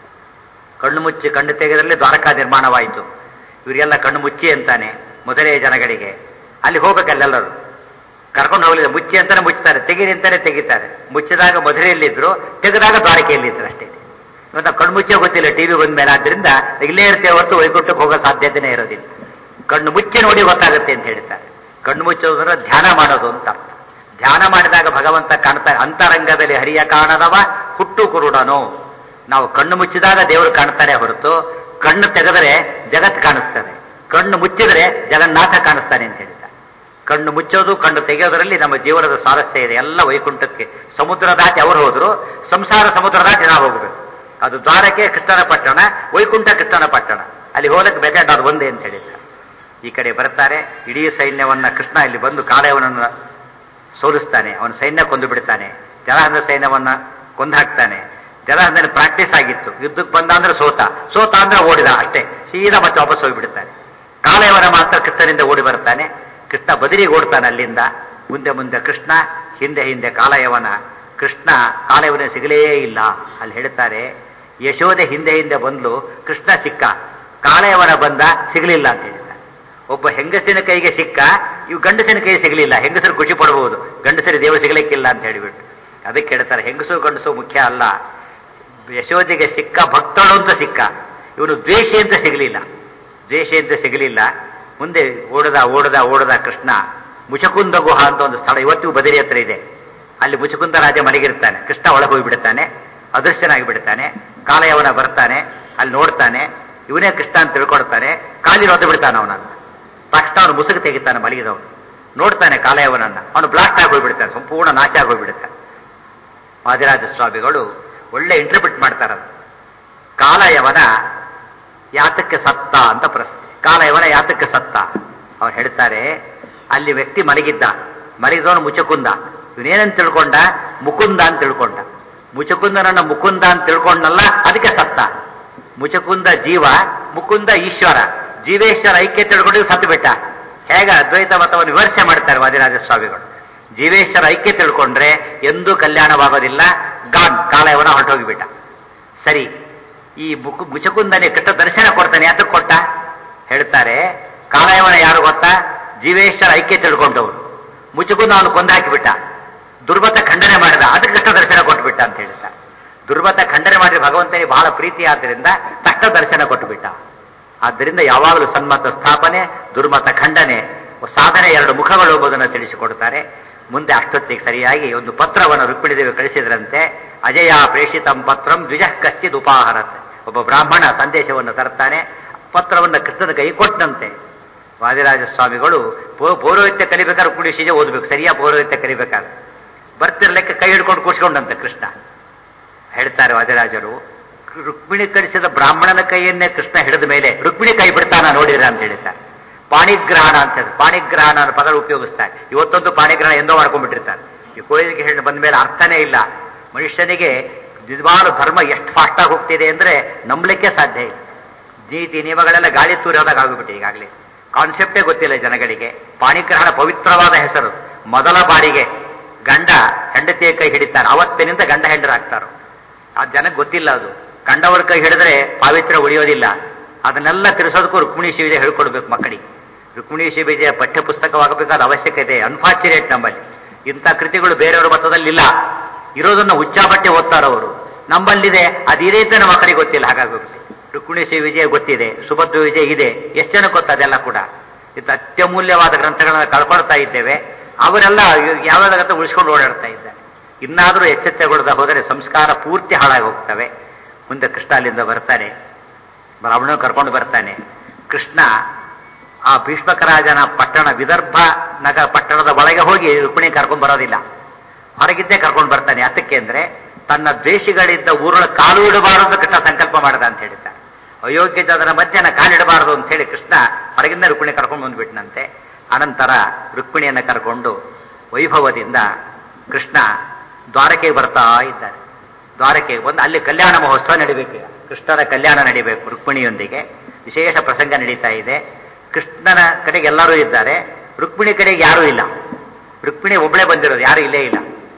ಕಣ್ಣು ಮುಚ್ಚಿ ಕಣ್ಣು ತೆಗೆದರಲ್ಲಿ ದ್ವಾರಕಾ ನಿರ್ಮಾಣವಾಯಿತು ಇವರಿಗೆಲ್ಲ ಕಣ್ಣು ಮುಚ್ಚಿ ಅಂತಾನೆ ಮೊದಲೇ ಜನಗಳಿಗೆ ಅಲ್ಲಿ ಹೋಗ್ಬೇಕಲ್ಲೆಲ್ಲರೂ ಕರ್ಕೊಂಡು ಹೋಗಲಿಲ್ಲ ಮುಚ್ಚಿ ಅಂತಾನೆ ಮುಚ್ತಾರೆ ತೆಗೀರಿ ಅಂತಾನೆ ತೆಗಿತಾರೆ ಮುಚ್ಚಿದಾಗ ಮಧುರೆಯಲ್ಲಿದ್ರು ತೆಗೆದಾಗ ದ್ವಾರಕೆಯಲ್ಲಿದ್ರು ಅಷ್ಟೇ ಇವತ್ತು ನಾವು ಕಣ್ಣು ಮುಚ್ಚೇ ಗೊತ್ತಿಲ್ಲ ಟಿವಿ ಬಂದ ಮೇಲೆ ಆದ್ರಿಂದ ಇಲ್ಲೇ ಇರ್ತೇವೆ ಹೊರತು ವೈಕುಂಠಕ್ಕೆ ಹೋಗೋ ಸಾಧ್ಯತೆನೇ ಇರೋದಿಲ್ಲ ಕಣ್ಣು ಮುಚ್ಚಿ ನೋಡಿ ಗೊತ್ತಾಗುತ್ತೆ ಅಂತ ಹೇಳ್ತಾರೆ ಕಣ್ಣು ಮುಚ್ಚೋದ್ರ ಧ್ಯಾನ ಮಾಡೋದು ಅಂತ ಅರ್ಥ. ಧ್ಯಾನ ಮಾಡಿದಾಗ ಭಗವಂತ ಕಾಣ್ತಾರೆ ಅಂತರಂಗದಲ್ಲಿ ಹರಿಯ ಕಾಣದವ ಹುಟ್ಟು ಕುರುಡನು ನಾವು ಕಣ್ಣು ಮುಚ್ಚಿದಾಗ ದೇವರು ಕಾಣ್ತಾರೆ ಹೊರತು ಕಣ್ಣು ತೆಗೆದರೆ ಜಗತ್ ಕಾಣಿಸ್ತಾರೆ ಕಣ್ಣು ಮುಚ್ಚಿದರೆ ಜಗನ್ನಾಥ ಕಾಣಿಸ್ತಾನೆ ಅಂತ ಹೇಳಿದ್ದಾರೆ ಕಣ್ಣು ಮುಚ್ಚೋದು ಕಣ್ಣು ತೆಗೆಯೋದರಲ್ಲಿ ನಮ್ಮ ಜೀವನದ ಸ್ವಾರಸ್ಯ ಇದೆ ಎಲ್ಲ ವೈಕುಂಠಕ್ಕೆ ಸಮುದ್ರ ದಾಟಿ ಅವರು ಹೋದ್ರು ಸಂಸಾರ ಸಮುದ್ರ ದಾಟಿ ನಾವು ಹೋಗಬೇಕು ಅದು ದ್ವಾರಕೆ ಕೃಷ್ಣನ ಪಟ್ಟಣ ವೈಕುಂಠ ಕೃಷ್ಣನ ಪಟ್ಟಣ ಅಲ್ಲಿ ಹೋಗಕ್ಕೆ ಮೆಥಡ್ ಅದು ಒಂದೇ ಅಂತ ಹೇಳಿದ್ದಾರೆ ಈ ಕಡೆ ಬರ್ತಾರೆ ಇಡೀ ಸೈನ್ಯವನ್ನ ಕೃಷ್ಣ ಇಲ್ಲಿ ಬಂದು ಕಾಳೆಯವನನ್ನು ಸೋಲಿಸ್ತಾನೆ ಅವನ ಸೈನ್ಯ ಕೊಂದು ಬಿಡ್ತಾನೆ ಜಲಹಂದ ಸೈನ್ಯವನ್ನ ಕೊಂದು ಹಾಕ್ತಾನೆ ಜಲಹಂದನ ಪ್ರಾಕ್ಟೀಸ್ ಆಗಿತ್ತು ಯುದ್ಧಕ್ಕೆ ಬಂದ ಅಂದ್ರೆ ಸೋತ ಸೋತ ಅಂದ್ರೆ ಓಡಿದ ಅಷ್ಟೇ ಸೀದಾ ಮತ್ತೆ ವಾಪಸ್ ಹೋಗಿಬಿಡ್ತಾನೆ ಕಾಳೆಯವನ ಮಾತ್ರ ಕೃಷ್ಣನಿಂದ ಓಡಿ ಬರ್ತಾನೆ ಕೃಷ್ಣ ಬದಿರಿಗೆ ಓಡ್ತಾನೆ ಅಲ್ಲಿಂದ ಮುಂದೆ ಮುಂದೆ ಕೃಷ್ಣ ಹಿಂದೆ ಹಿಂದೆ ಕಾಲಯವನ ಕೃಷ್ಣ ಕಾಲಯವನ ಸಿಗಲೇ ಇಲ್ಲ ಅಲ್ಲಿ ಹೇಳ್ತಾರೆ ಯಶೋದೆ ಹಿಂದೆ ಹಿಂದೆ ಬಂದ್ಲು ಕೃಷ್ಣ ಸಿಕ್ಕ ಕಾಳೆಯವನ ಬಂದ ಸಿಗಲಿಲ್ಲ ಅಂತ ಹೇಳಿದ್ದಾರೆ ಒಬ್ಬ ಹೆಂಗಸಿನ ಕೈಗೆ ಸಿಕ್ಕ ಇವು ಗಂಡಸಿನ ಕೈ ಸಿಗಲಿಲ್ಲ ಹೆಂಗಸರು ಖುಷಿ ಪಡಬಹುದು ಗಂಡಸರಿ ದೇವರು ಸಿಗಲಿಕ್ಕಿಲ್ಲ ಅಂತ ಹೇಳಿಬಿಟ್ಟು ಅದಕ್ಕೆ ಹೇಳ್ತಾರೆ ಹೆಂಗಸು ಗಂಡಸು ಮುಖ್ಯ ಅಲ್ಲ ಯಶೋದಿಗೆ ಸಿಕ್ಕ ಭಕ್ತಳು ಅಂತ ಸಿಕ್ಕ ಇವನು ದ್ವೇಷಿ ಅಂತ ಸಿಗಲಿಲ್ಲ ದ್ವೇಷಿ ಅಂತ ಸಿಗಲಿಲ್ಲ ಮುಂದೆ ಓಡದ ಓಡದ ಓಡದ ಕೃಷ್ಣ ಮುಚಕುಂದ ಗುಹ ಅಂತ ಒಂದು ಸ್ಥಳ ಇವತ್ತಿಗೂ ಬದರಿ ಹತ್ರ ಇದೆ ಅಲ್ಲಿ ಮುಚಕುಂದ ರಾಜ ಮಲಗಿರ್ತಾನೆ ಕೃಷ್ಣ ಒಳಗೆ ಹೋಗಿಬಿಡ್ತಾನೆ ಅದೃಶ್ಯನಾಗಿ ಬಿಡ್ತಾನೆ ಕಾಲಯವನ ಬರ್ತಾನೆ ಅಲ್ಲಿ ನೋಡ್ತಾನೆ ಇವನೇ ಕೃಷ್ಣ ಅಂತ ತಿಳ್ಕೊಡ್ತಾನೆ ಕಾಲಿ ಒದ್ದು ಬಿಡ್ತಾನೆ ಅವನನ್ನ ತಕ್ಷಣ ಅವನು ಮುಸುಕು ತೆಗಿತಾನೆ ಮಲಗಿದವನು ನೋಡ್ತಾನೆ ಕಾಲಯವನನ್ನ ಅವನು ಬ್ಲಾಸ್ಟ್ ಆಗಿ ಹೋಗ್ಬಿಡ್ತಾನೆ ಸಂಪೂರ್ಣ ನಾಶ ಆಗಿ ಹೋಗ್ಬಿಡುತ್ತಾನೆ ವಾದಿರಾಜ ಸ್ವಾಮಿಗಳು ಒಳ್ಳೆ ಇಂಟರ್ಪ್ರಿಟ್ ಮಾಡ್ತಾರೆ ಅದು ಕಾಲಯವನ ಯಾತಕ್ಕೆ ಸತ್ತ ಅಂತ ಪ್ರಶ್ನೆ ಕಾಲಯವನ ಯಾತಕ್ಕೆ ಸತ್ತ ಅವ್ರು ಹೇಳ್ತಾರೆ ಅಲ್ಲಿ ವ್ಯಕ್ತಿ ಮಲಗಿದ್ದ ಮಲಗಿದವನು ಮುಚಕುಂದ ಇವನೇನಂತ ತಿಳ್ಕೊಂಡ ಮುಕುಂದ ಅಂತ ತಿಳ್ಕೊಂಡ ಮುಚಕುಂದನನ್ನ ಮುಕುಂದ ಅಂತ ತಿಳ್ಕೊಂಡಲ್ಲ ಅದಕ್ಕೆ ಸತ್ತ ಮುಚಕುಂದ ಜೀವ ಮುಕುಂದ ಈಶ್ವರ ಜೀವೇಶ್ವರ ಐಕ್ಯ ತಿಳ್ಕೊಂಡು ಸತ್ತು ಬಿಟ್ಟ ಹೇಗ ಅದ್ವೈತ ಮತವನ್ನು ವಿಮರ್ಶೆ ಮಾಡ್ತಾರೆ ವಾದಿರಾಜ ಸ್ವಾಮಿಗಳು ಜೀವೇಶ್ವರ ಐಕ್ಯ ತಿಳ್ಕೊಂಡ್ರೆ ಎಂದೂ ಕಲ್ಯಾಣವಾಗೋದಿಲ್ಲ ಗಾನ್ ಕಾಲಯವನ ಹೊರಟೋಗಿಬಿಟ್ಟ ಸರಿ ಈ ಮುಕು ಮುಚಕುಂದನೆ ಕೃಷ್ಣ ದರ್ಶನ ಕೊಡ್ತಾನೆ ಯಾತಕ್ಕೆ ಕೊಟ್ಟ ಹೇಳ್ತಾರೆ ಕಾಲಯವನ ಯಾರು ಗೊತ್ತಾ ಜೀವೇಶ್ವರ ಐಕ್ಯ ತಿಳ್ಕೊಂಡವನು ಮುಚಕುಂದ ಅವನು ಕೊಂದು ಹಾಕಿಬಿಟ್ಟ ದುರ್ಮತ ಖಂಡನೆ ಮಾಡಿದ ಅದಕ್ಕೆ ಕೃಷ್ಣ ದರ್ಶನ ಕೊಟ್ಬಿಟ್ಟ ಅಂತ ಹೇಳ್ತಾರೆ ದುರ್ಮತ ಖಂಡನೆ ಮಾಡಿ ಭಗವಂತನಿಗೆ ಬಹಳ ಪ್ರೀತಿ ಆದ್ದರಿಂದ ತಕ್ಕ ದರ್ಶನ ಕೊಟ್ಟುಬಿಟ್ಟ ಆದ್ದರಿಂದ ಯಾವಾಗಲೂ ಸನ್ಮತ ಸ್ಥಾಪನೆ ದುರ್ಮತ ಖಂಡನೆ ಸಾಧನೆ ಎರಡು ಮುಖಗಳು ಎಂಬುದನ್ನು ತಿಳಿಸಿಕೊಡುತ್ತಾರೆ ಮುಂದೆ ಅಷ್ಟೊತ್ತಿಗೆ ಸರಿಯಾಗಿ ಒಂದು ಪತ್ರವನ್ನು ರುಕ್ಮಿಣಿದೇವಿ ಕಳಿಸಿದ್ರಂತೆ ಅಜಯ ಪ್ರೇಷಿತಂ ಪತ್ರಂ ದ್ವಿಜ ಕಶ್ಚಿತ್ ಉಪಾಹರತ್ ಒಬ್ಬ ಬ್ರಾಹ್ಮಣ ಸಂದೇಶವನ್ನು ತರ್ತಾನೆ ಪತ್ರವನ್ನು ಕೃಷ್ಣನ ಕೈ ಕೊಟ್ಟಂತೆ ವಾದಿರಾಜ ಸ್ವಾಮಿಗಳು ಪೌ- ಪೌರೋಹಿತ್ಯ ಕಲಿಬೇಕಾದ್ರೆ ಕುಡಿಸಿಜೆ ಓದಬೇಕು ಸರಿಯಾಗಿ ಪೌರೋಹಿತ್ಯ ಕಲಿಬೇಕಾದ್ರೆ ಬರ್ತಿರ್ಲಿಕ್ಕೆ ಕೈ ಹಿಡ್ಕೊಂಡು ಕೂರ್ಸ್ಕೊಂಡಂತೆ ಕೃಷ್ಣ ಹೇಳ್ತಾರೆ ವಾದಿರಾಜರು ರುಕ್ಮಿಣಿ ಕಳಿಸಿದ ಬ್ರಾಹ್ಮಣನ ಕೈಯನ್ನೇ ಕೃಷ್ಣ ಹಿಡಿದ ಮೇಲೆ ರುಕ್ಮಿಣಿ ಕೈ ಬಿಡ್ತಾನ ನೋಡಿದ್ರ ಅಂತ ಹೇಳಿದ್ದಾರೆ ಪಾಣಿಗ್ರಹಣ ಅಂತ ಹೇಳಿ ಪಾಣಿಗ್ರಹಣ ಅನ್ನೋ ಪದ ಉಪಯೋಗಿಸ್ತಾರೆ ಇವತ್ತೊಂದು ಪಾಣಿಗ್ರಹಣ ಎಂದೋ ಮಾಡ್ಕೊಂಡ್ಬಿಟ್ಟಿರ್ತಾರೆ ಈ ಕೋಯಿಲಿಗೆ ಹೇಳಿ ಬಂದ ಮೇಲೆ ಅರ್ಥನೇ ಇಲ್ಲ ಮನುಷ್ಯನಿಗೆ ನಿಜವಾದ ಧರ್ಮ ಎಷ್ಟು ಫಾಸ್ಟಾಗಿ ಹೋಗ್ತಿದೆ ಅಂದ್ರೆ ನಂಬಲಿಕ್ಕೆ ಸಾಧ್ಯ ಇಲ್ಲ ನೀತಿ ನಿಯಮಗಳೆಲ್ಲ ಗಾಳಿ ತೂರಿ ಹೋದಾಗ ಆಗಿಬಿಟ್ಟು ಈಗಾಗಲೇ ಕಾನ್ಸೆಪ್ಟೇ ಗೊತ್ತಿಲ್ಲ ಜನಗಳಿಗೆ ಪಾಣಿಗ್ರಹಣ ಪವಿತ್ರವಾದ ಹೆಸರು ಮೊದಲ ಬಾರಿಗೆ ಗಂಡ ಹೆಂಡತಿಯ ಕೈ ಹಿಡಿತಾರೆ ಅವತ್ತಿನಿಂದ ಗಂಡ ಹೆಂಡರಾಗ್ತಾರೋ ಆ ಜನಕ್ಕೆ ಗೊತ್ತಿಲ್ಲ ಅದು ಕಂಡವರ ಕೈ ಹಿಡಿದ್ರೆ ಪಾವಿತ್ರ ಉಳಿಯೋದಿಲ್ಲ ಅದನ್ನೆಲ್ಲ ತಿಳಿಸೋದಕ್ಕೂ ರುಕ್ಮಿಣಿ ಶಿವಿಜಯ ಹೇಳ್ಕೊಡ್ಬೇಕು ಮಕ್ಕಳಿಗೆ ರುಕ್ಮಿಣಿ ಶಿವಿಜಯ ಪಠ್ಯ ಪುಸ್ತಕವಾಗಬೇಕಾದ ಅವಶ್ಯಕತೆ ಅನ್ಫಾರ್ಚುನೇಟ್ ನಮ್ಮಲ್ಲಿ ಇಂಥ ಕೃತಿಗಳು ಬೇರೆಯವರ ಮತದಲ್ಲಿ ಇಲ್ಲ ಇರೋದನ್ನ ಹುಚ್ಚಾಬಟ್ಟೆ ಓದ್ತಾರವರು ನಮ್ಮಲ್ಲಿದೆ ಅದಿದೆ ಅಂತ ನಮ್ಮ ಮಕ್ಕಳಿಗೆ ಗೊತ್ತಿಲ್ಲ ಹಾಗಾಗುತ್ತೆ ರುಕ್ಮಿಣಿ ಶ್ರೀ ವಿಜಯ ಗೊತ್ತಿದೆ ಸುಭದ್ರ ವಿಜಯ ಇದೆ ಎಷ್ಟು ಜನ ಗೊತ್ತ ಅದೆಲ್ಲ ಕೂಡ ಇಂಥ ಅತ್ಯಮೂಲ್ಯವಾದ ಗ್ರಂಥಗಳನ್ನ ಕಳ್ಕೊಳ್ತಾ ಇದ್ದೇವೆ ಅವರೆಲ್ಲ ಯಾವ್ದಾಗತ್ತ ಉಳಿಸ್ಕೊಂಡು ಓಡಾಡ್ತಾ ಇದ್ದಾರೆ ಇನ್ನಾದರೂ ಎಚ್ಚೆತ್ತಗೊಳ್ಳದ ಹೋದರೆ ಸಂಸ್ಕಾರ ಪೂರ್ತಿ ಹಾಳಾಗಿ ಹೋಗ್ತವೆ ಮುಂದೆ ಕೃಷ್ಣ ಅಲ್ಲಿಂದ ಬರ್ತಾನೆ ರಾವಣ ಕರ್ಕೊಂಡು ಬರ್ತಾನೆ ಕೃಷ್ಣ ಆ ಭೀಷ್ಮಕರಾಜನ ಪಟ್ಟಣ ವಿದರ್ಭ ನಗರ ಪಟ್ಟಣದ ಒಳಗೆ ಹೋಗಿ ರುಕ್ಮಿಣಿ ಕರ್ಕೊಂಡು ಬರೋದಿಲ್ಲ ಹೊರಗಿದ್ದೇ ಕರ್ಕೊಂಡು ಬರ್ತಾನೆ ಅದಕ್ಕೆ ಅಂದ್ರೆ ತನ್ನ ದ್ವೇಷಿಗಳಿದ್ದ ಊರೊಳ ಕಾಲು ಇಡಬಾರದು ಕೃಷ್ಣ ಸಂಕಲ್ಪ ಮಾಡದ ಅಂತ ಹೇಳಿದ್ದ ಅಯೋಗ್ಯ ಜನರ ಮಧ್ಯನ ಕಾಲಿಡಬಾರದು ಅಂತ ಹೇಳಿ ಕೃಷ್ಣ ಹೊರಗಿಂದ ರುಕ್ಮಿಣಿ ಕರ್ಕೊಂಡು ಬಂದ್ಬಿಟ್ನಂತೆ ಅನಂತರ ರುಕ್ಮಿಣಿಯನ್ನ ಕರ್ಕೊಂಡು ವೈಭವದಿಂದ ಕೃಷ್ಣ ದ್ವಾರಕೆಗೆ ಬರ್ತಾ ಇದ್ದಾರೆ ದ್ವಾರಕೆಗೆ ಬಂದು ಅಲ್ಲಿ ಕಲ್ಯಾಣ ಮಹೋತ್ಸವ ನಡಿಬೇಕು ಈಗ ಕೃಷ್ಣನ ಕಲ್ಯಾಣ ನಡಿಬೇಕು ರುಕ್ಮಿಣಿಯೊಂದಿಗೆ ವಿಶೇಷ ಪ್ರಸಂಗ ನಡೀತಾ ಇದೆ ಕೃಷ್ಣನ ಕಡೆಗೆ ಎಲ್ಲರೂ ಇದ್ದಾರೆ ರುಕ್ಮಿಣಿ ಕಡೆಗೆ ಯಾರೂ ಇಲ್ಲ ರುಕ್ಮಿಣಿ ಒಬ್ಬಳೇ ಬಂದಿರೋದು ಯಾರು ಇಲ್ಲೇ ಇಲ್ಲ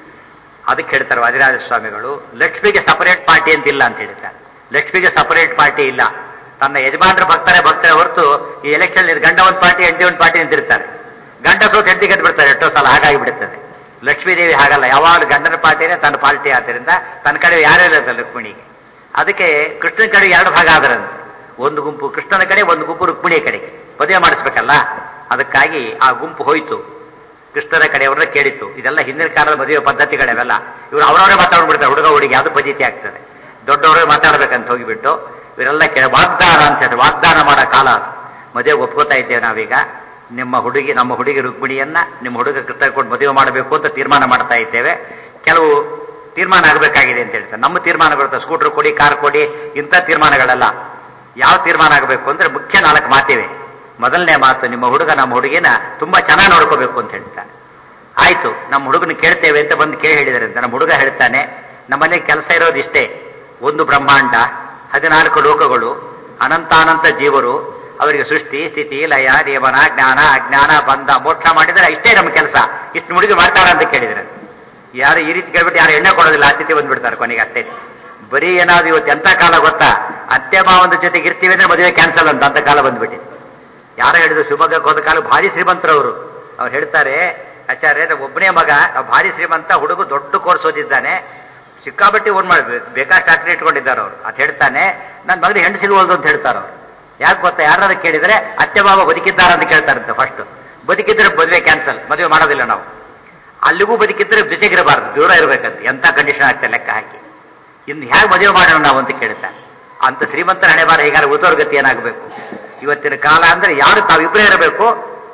ಅದಕ್ಕೆ ಹೇಳ್ತಾರೆ ವಾದಿರಾಜ ಸ್ವಾಮಿಗಳು ಲಕ್ಷ್ಮಿಗೆ ಸಪರೇಟ್ ಪಾರ್ಟಿ ಅಂತ ಇಲ್ಲ ಅಂತ ಹೇಳ್ತಾರೆ ಲಕ್ಷ್ಮಿಗೆ ಸಪರೇಟ್ ಪಾರ್ಟಿ ಇಲ್ಲ ತನ್ನ ಯಜಮಾನರ ಭಕ್ತರೇ ಭಕ್ತರೇ ಹೊರತು ಈ ಎಲೆಕ್ಷನ್ ಗಂಡ ಒಂದು ಪಾರ್ಟಿ ಹೆಂಡತಿ ಒಂದು ಪಾರ್ಟಿ ಅಂತಿರ್ತಾರೆ ಗಂಡ ಸೋತ್ ಹೆಂಡತಿ ಗೆದ್ದು ಬಿಡ್ತಾರೆ ಎಷ್ಟೋ ಸಲ ಹಾಗಾಗಿ ಬಿಡುತ್ತದೆ ಲಕ್ಷ್ಮೀದೇವಿ ಹಾಗಲ್ಲ ಯಾವಾಗಲೂ ಗಂಡನ ಪಾರ್ಟಿನೇ ತನ್ನ ಪಾರ್ಟಿ ಆದ್ದರಿಂದ ತನ್ನ ಕಡೆ ಯಾರೇ ಇಲ್ಲ ರುಕ್ಮಿಣಿಗೆ ಅದಕ್ಕೆ ಕೃಷ್ಣನ ಕಡೆ ಎರಡು ಭಾಗ ಆದರಂತೆ ಒಂದು ಗುಂಪು ಕೃಷ್ಣನ ಕಡೆ ಒಂದು ಗುಂಪು ರುಕ್ಮಿಣಿಯ ಕಡೆಗೆ ಮದುವೆ ಮಾಡಿಸ್ಬೇಕಲ್ಲ ಅದಕ್ಕಾಗಿ ಆ ಗುಂಪು ಹೋಯ್ತು ಕೃಷ್ಣನ ಕಡೆಯವ್ರನ್ನ ಕೇಳಿತ್ತು ಇದೆಲ್ಲ ಹಿಂದಿನ ಕಾಲದ ಮದುವೆ ಪದ್ಧತಿಗಳಿವೆಲ್ಲ ಇವರು ಅವರವರೇ ಮಾತಾಡ್ಬಿಡ್ತಾರೆ ಹುಡುಗ ಹುಡುಗಿ ಅದು ಪದ್ಧತಿ ಆಗ್ತದೆ ದೊಡ್ಡವರೇ ಮಾತಾಡ್ಬೇಕಂತ ಹೋಗಿಬಿಟ್ಟು ಇವರೆಲ್ಲ ಕೇಳ ವಾಗ್ದಾನ ಅಂತ ಹೇಳಿ ವಾಗ್ದಾನ ಮಾಡೋ ಕಾಲ ಅದು ಮದುವೆ ಒಪ್ಕೋತಾ ಇದ್ದೇವೆ ನಾವೀಗ ನಿಮ್ಮ ಹುಡುಗಿ ನಮ್ಮ ಹುಡುಗಿ ರುಕ್ಮಿಣಿಯನ್ನ ನಿಮ್ಮ ಹುಡುಗ ಕೃಷ್ಣ ಕೊಟ್ಟು ಮದುವೆ ಮಾಡಬೇಕು ಅಂತ ತೀರ್ಮಾನ ಮಾಡ್ತಾ ಇದ್ದೇವೆ ಕೆಲವು ತೀರ್ಮಾನ ಆಗಬೇಕಾಗಿದೆ ಅಂತ ಹೇಳ್ತಾರೆ ನಮ್ಮ ತೀರ್ಮಾನಗಳು ಸ್ಕೂಟರ್ ಕೊಡಿ ಕಾರ್ ಕೊಡಿ ಇಂಥ ತೀರ್ಮಾನಗಳೆಲ್ಲ ಯಾವ ತೀರ್ಮಾನ ಆಗಬೇಕು ಅಂದ್ರೆ ಮುಖ್ಯ ನಾಲ್ಕು ಮಾತಿವೆ ಮೊದಲನೇ ಮಾತು ನಿಮ್ಮ ಹುಡುಗ ನಮ್ಮ ಹುಡುಗಿನ ತುಂಬಾ ಚೆನ್ನಾಗಿ ನೋಡ್ಕೋಬೇಕು ಅಂತ ಹೇಳ್ತಾನೆ ಆಯ್ತು ನಮ್ಮ ಹುಡುಗನ ಕೇಳ್ತೇವೆ ಅಂತ ಬಂದು ಕೇಳಿ ಹೇಳಿದರೆ ಅಂತ ನಮ್ಮ ಹುಡುಗ ಹೇಳ್ತಾನೆ ನಮ್ಮಲ್ಲಿ ಕೆಲಸ ಇರೋದು ಇಷ್ಟೇ ಒಂದು ಬ್ರಹ್ಮಾಂಡ ಹದಿನಾಲ್ಕು ಲೋಕಗಳು ಅನಂತಾನಂತ ಜೀವರು ಅವರಿಗೆ ಸೃಷ್ಟಿ ಸ್ಥಿತಿ ಲಯ ನಿಯಮನ ಜ್ಞಾನ ಅಜ್ಞಾನ ಬಂಧ ಮೋಕ್ಷ ಮಾಡಿದರೆ ಇಷ್ಟೇ ನಮ್ಮ ಕೆಲಸ ಇಷ್ಟು ಹುಡುಗಿ ಮಾಡ್ತಾರ ಅಂತ ಕೇಳಿದ್ರೆ ಯಾರು ಈ ರೀತಿ ಕೇಳ್ಬಿಟ್ಟು ಯಾರು ಎಣ್ಣೆ ಕೊಡೋದಿಲ್ಲ ಆ ಸ್ಥಿತಿ ಬಂದ್ಬಿಡ್ತಾರೆ ಕೊನೆಗೆ ಅಷ್ಟೇ ಬರೀ ಏನಾದ್ರು ಇವತ್ತು ಎಂತ ಕಾಲ ಗೊತ್ತಾ ಅತ್ತೆ ಮಾವಂದ ಜೊತೆಗೆ ಇರ್ತೀವಿ ಅಂದ್ರೆ ಮದುವೆ ಕ್ಯಾನ್ಸಲ್ ಅಂತ ಅಂತ ಕಾಲ ಬಂದ್ಬಿಟ್ಟಿದೆ ಯಾರು ಹೇಳಿದ್ರು ಶಿವಮೊಗ್ಗಕ್ಕೆ ಹೋದ ಕಾಲ ಭಾರಿ ಶ್ರೀಮಂತರವರು ಅವ್ರು ಹೇಳ್ತಾರೆ ಆಚಾರ್ಯ ಒಬ್ಬನೇ ಮಗ ನಾವು ಭಾರಿ ಶ್ರೀಮಂತ ಹುಡುಗ ದೊಡ್ಡ ಕೋರ್ಸ್ ಓದಿದ್ದಾನೆ ಸಿಕ್ಕಾಬಟ್ಟಿ ಓನ್ ಮಾಡ್ಬೇಕು ಬೇಕಾಷ್ಟು ಆಕ್ರಿ ಇಟ್ಕೊಂಡಿದ್ದಾರೆ ಅವ್ರು ಅದು ಹೇಳ್ತಾನೆ ನನ್ನ ಮಗನ ಹೆಣ್ಣು ಸಿಗುವಲ್ದು ಅಂತ ಹೇಳ್ತಾರೆ ಅವ್ರು ಯಾಕೆ ಗೊತ್ತಾ ಯಾರು ಕೇಳಿದ್ರೆ ಅತ್ತೆ ಮಾವ ಬದುಕಿದ್ದಾರ ಅಂತ ಕೇಳ್ತಾರಂತೆ ಫಸ್ಟ್ ಬದುಕಿದ್ರೆ ಮದುವೆ ಕ್ಯಾನ್ಸಲ್ ಮದುವೆ ಮಾಡೋದಿಲ್ಲ ನಾವು ಅಲ್ಲಿಗೂ ಬದುಕಿದ್ರೆ ಜೊತೆಗಿರಬಾರ್ದು ದೂರ ಇರಬೇಕಂತ ಎಂತ ಕಂಡೀಷನ್ ಆಗ್ತದೆ ಲೆಕ್ಕ ಹಾಕಿ ಇನ್ನು ಹೇಗೆ ಮದುವೆ ಮಾಡೋಣ ನಾವು ಅಂತ ಕೇಳ್ತಾನೆ ಅಂತ ಶ್ರೀಮಂತರ ಹಣೆ ಬಾರ ಹೀಗಾರ ಉದೋರ್ ಗತಿ ಏನಾಗಬೇಕು ಇವತ್ತಿನ ಕಾಲ ಅಂದ್ರೆ ಯಾರು ತಾವಿಬ್ಬರೇ ಇರಬೇಕು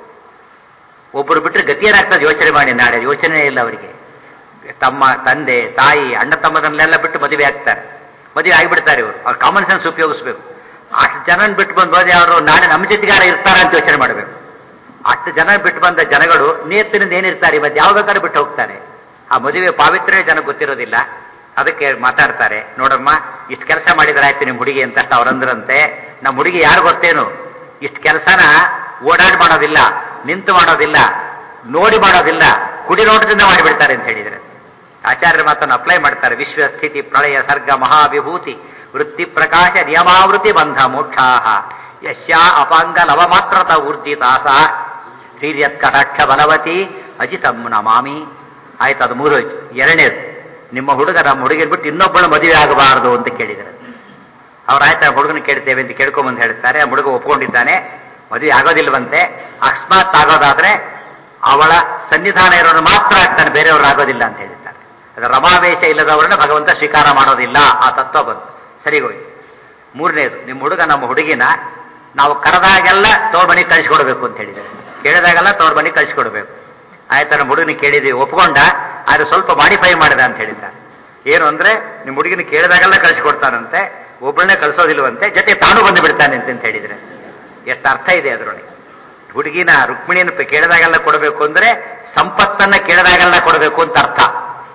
ಒಬ್ಬರು ಬಿಟ್ಟರೆ ಗತಿ ಏನಾಗ್ತದೆ ಯೋಚನೆ ಮಾಡಿ ನಾಳೆ ಯೋಚನೆ ಇಲ್ಲ ಅವರಿಗೆ ತಮ್ಮ ತಂದೆ ತಾಯಿ ಅಣ್ಣ ತಮ್ಮದನ್ನೆಲ್ಲ ಬಿಟ್ಟು ಮದುವೆ ಆಗ್ತಾರೆ ಮದುವೆ ಆಗಿಬಿಡ್ತಾರೆ ಇವರು ಅವ್ರು ಕಾಮನ್ ಸೆನ್ಸ್ ಉಪಯೋಗಿಸ್ಬೇಕು ಅಷ್ಟು ಜನನ್ ಬಿಟ್ಟು ಬಂದು ಹೋದ್ರೆ ಅವರು ನಾಳೆ ನಮ್ಮ ಜೊತೆಗಾರ ಇರ್ತಾರ ಅಂತ ಯೋಚನೆ ಮಾಡಬೇಕು ಅಷ್ಟು ಜನ ಬಿಟ್ಟು ಬಂದ ಜನಗಳು ನೇತ್ತಿನಿಂದ ಏನಿರ್ತಾರೆ ಇವತ್ತು ಯಾವ ಬೇಕಾದ್ರೂ ಬಿಟ್ಟು ಹೋಗ್ತಾರೆ ಆ ಮದುವೆ ಪಾವಿತ್ರ್ಯ ಜನ ಗೊತ್ತಿರೋದಿಲ್ಲ ಅದಕ್ಕೆ ಮಾತಾಡ್ತಾರೆ ನೋಡಮ್ಮ ಇಷ್ಟು ಕೆಲಸ ಮಾಡಿದ್ರೆ ಆಯ್ತು ನಿಮ್ಮ ಹುಡುಗಿ ಅಂತ ಅವ್ರಂದ್ರಂತೆ ನಮ್ಮ ಹುಡುಗಿ ಯಾರು ಗೊತ್ತೇನು ಇಷ್ಟು ಕೆಲಸನ ಓಡಾಡಿ ಮಾಡೋದಿಲ್ಲ ನಿಂತು ಮಾಡೋದಿಲ್ಲ ನೋಡಿ ಮಾಡೋದಿಲ್ಲ ಕುಡಿ ನೋಟದಿಂದ ಮಾಡಿಬಿಡ್ತಾರೆ ಅಂತ ಹೇಳಿದ್ರೆ ಆಚಾರ್ಯರ ಮಾತನ್ನು ಅಪ್ಲೈ ಮಾಡ್ತಾರೆ ವಿಶ್ವ ಸ್ಥಿತಿ ಪ್ರಳಯ ಸರ್ಗ ಮಹಾವಿಭೂತಿ ವೃತ್ತಿ ಪ್ರಕಾಶ ನಿಯಮಾವೃತಿ ಬಂಧ ಮೋಕ್ಷಾಹ ಯಶ್ಯಾ ಅಪಾಂಗ ಲವ ಮಾತ್ರತ ಊರ್ಜಿತಾಸ ಹಿರಿಯತ್ ಕಟಾಕ್ಷ ಬಲವತಿ ಅಜಿತಂ ನಮಾಮಿ ಆಯ್ತು ಅದು ಮೂರು ಹೋಯ್ತು ಎರಡನೇದು ನಿಮ್ಮ ಹುಡುಗ ನಮ್ಮ ಹುಡುಗಿನ ಬಿಟ್ಟು ಇನ್ನೊಬ್ಬಳು ಮದುವೆ ಆಗಬಾರದು ಅಂತ ಕೇಳಿದರೆ ಅವ್ರು ಆಯ್ತಾ ಹುಡುಗನ ಕೇಳ್ತೇವೆ ಅಂತ ಕೇಳ್ಕೊಂಬಂದು ಹೇಳ್ತಾರೆ ಆ ಹುಡುಗ ಒಪ್ಕೊಂಡಿದ್ದಾನೆ ಮದುವೆ ಆಗೋದಿಲ್ವಂತೆ ಅಕಸ್ಮಾತ್ ಆಗೋದಾದ್ರೆ ಅವಳ ಸನ್ನಿಧಾನ ಇರೋನು ಮಾತ್ರ ಆಗ್ತಾನೆ ಬೇರೆಯವರು ಆಗೋದಿಲ್ಲ ಅಂತ ಹೇಳಿದ್ದಾರೆ ಅದು ರಮಾವೇಶ ಇಲ್ಲದವರನ್ನ ಭಗವಂತ ಸ್ವೀಕಾರ ಮಾಡೋದಿಲ್ಲ ಆ ತತ್ವ ಬಂತು ಸರಿಗೋಯ್ತು ಮೂರನೇದು ನಿಮ್ಮ ಹುಡುಗ ನಮ್ಮ ಹುಡುಗಿನ ನಾವು ಕರೆದಾಗೆಲ್ಲ ತೋರ್ ಮನೆಗೆ ಕಳಿಸ್ಕೊಡ್ಬೇಕು ಅಂತ ಹೇಳಿದ್ದಾರೆ ಕೇಳಿದಾಗೆಲ್ಲ ತೋರ್ ಮನೆಗೆ ಕಳಿಸ್ಕೊಡ್ಬೇಕು ಆಯ್ತಾ ನಮ್ಮ ಹುಡುಗನ ಕೇಳಿದ್ವಿ ಒಪ್ಕೊಂಡ ಆದ್ರೆ ಸ್ವಲ್ಪ ಮಾಡಿಫೈ ಮಾಡಿದ ಅಂತ ಹೇಳಿದ್ದಾರೆ ಏನು ಅಂದ್ರೆ ನಿಮ್ಮ ಹುಡುಗಿನ ಕೇಳಿದಾಗೆಲ್ಲ ಕಳಿಸ್ಕೊಡ್ತಾನಂತೆ ಒಬ್ಬಳನ್ನೇ ಕಳಿಸೋದಿಲ್ವಂತೆ ಜೊತೆ ತಾನು ಬಂದು ಬಿಡ್ತಾನೆ ಅಂತ ಹೇಳಿದ್ರೆ ಎಷ್ಟು ಅರ್ಥ ಇದೆ ಅದರೊಳಗೆ ಹುಡುಗಿನ ರುಕ್ಮಿಣಿಯನ್ನು ಕೇಳಿದಾಗೆಲ್ಲ ಕೊಡಬೇಕು ಅಂದ್ರೆ ಸಂಪತ್ತನ್ನ ಕೇಳಿದಾಗೆಲ್ಲ ಕೊಡಬೇಕು ಅಂತ ಅರ್ಥ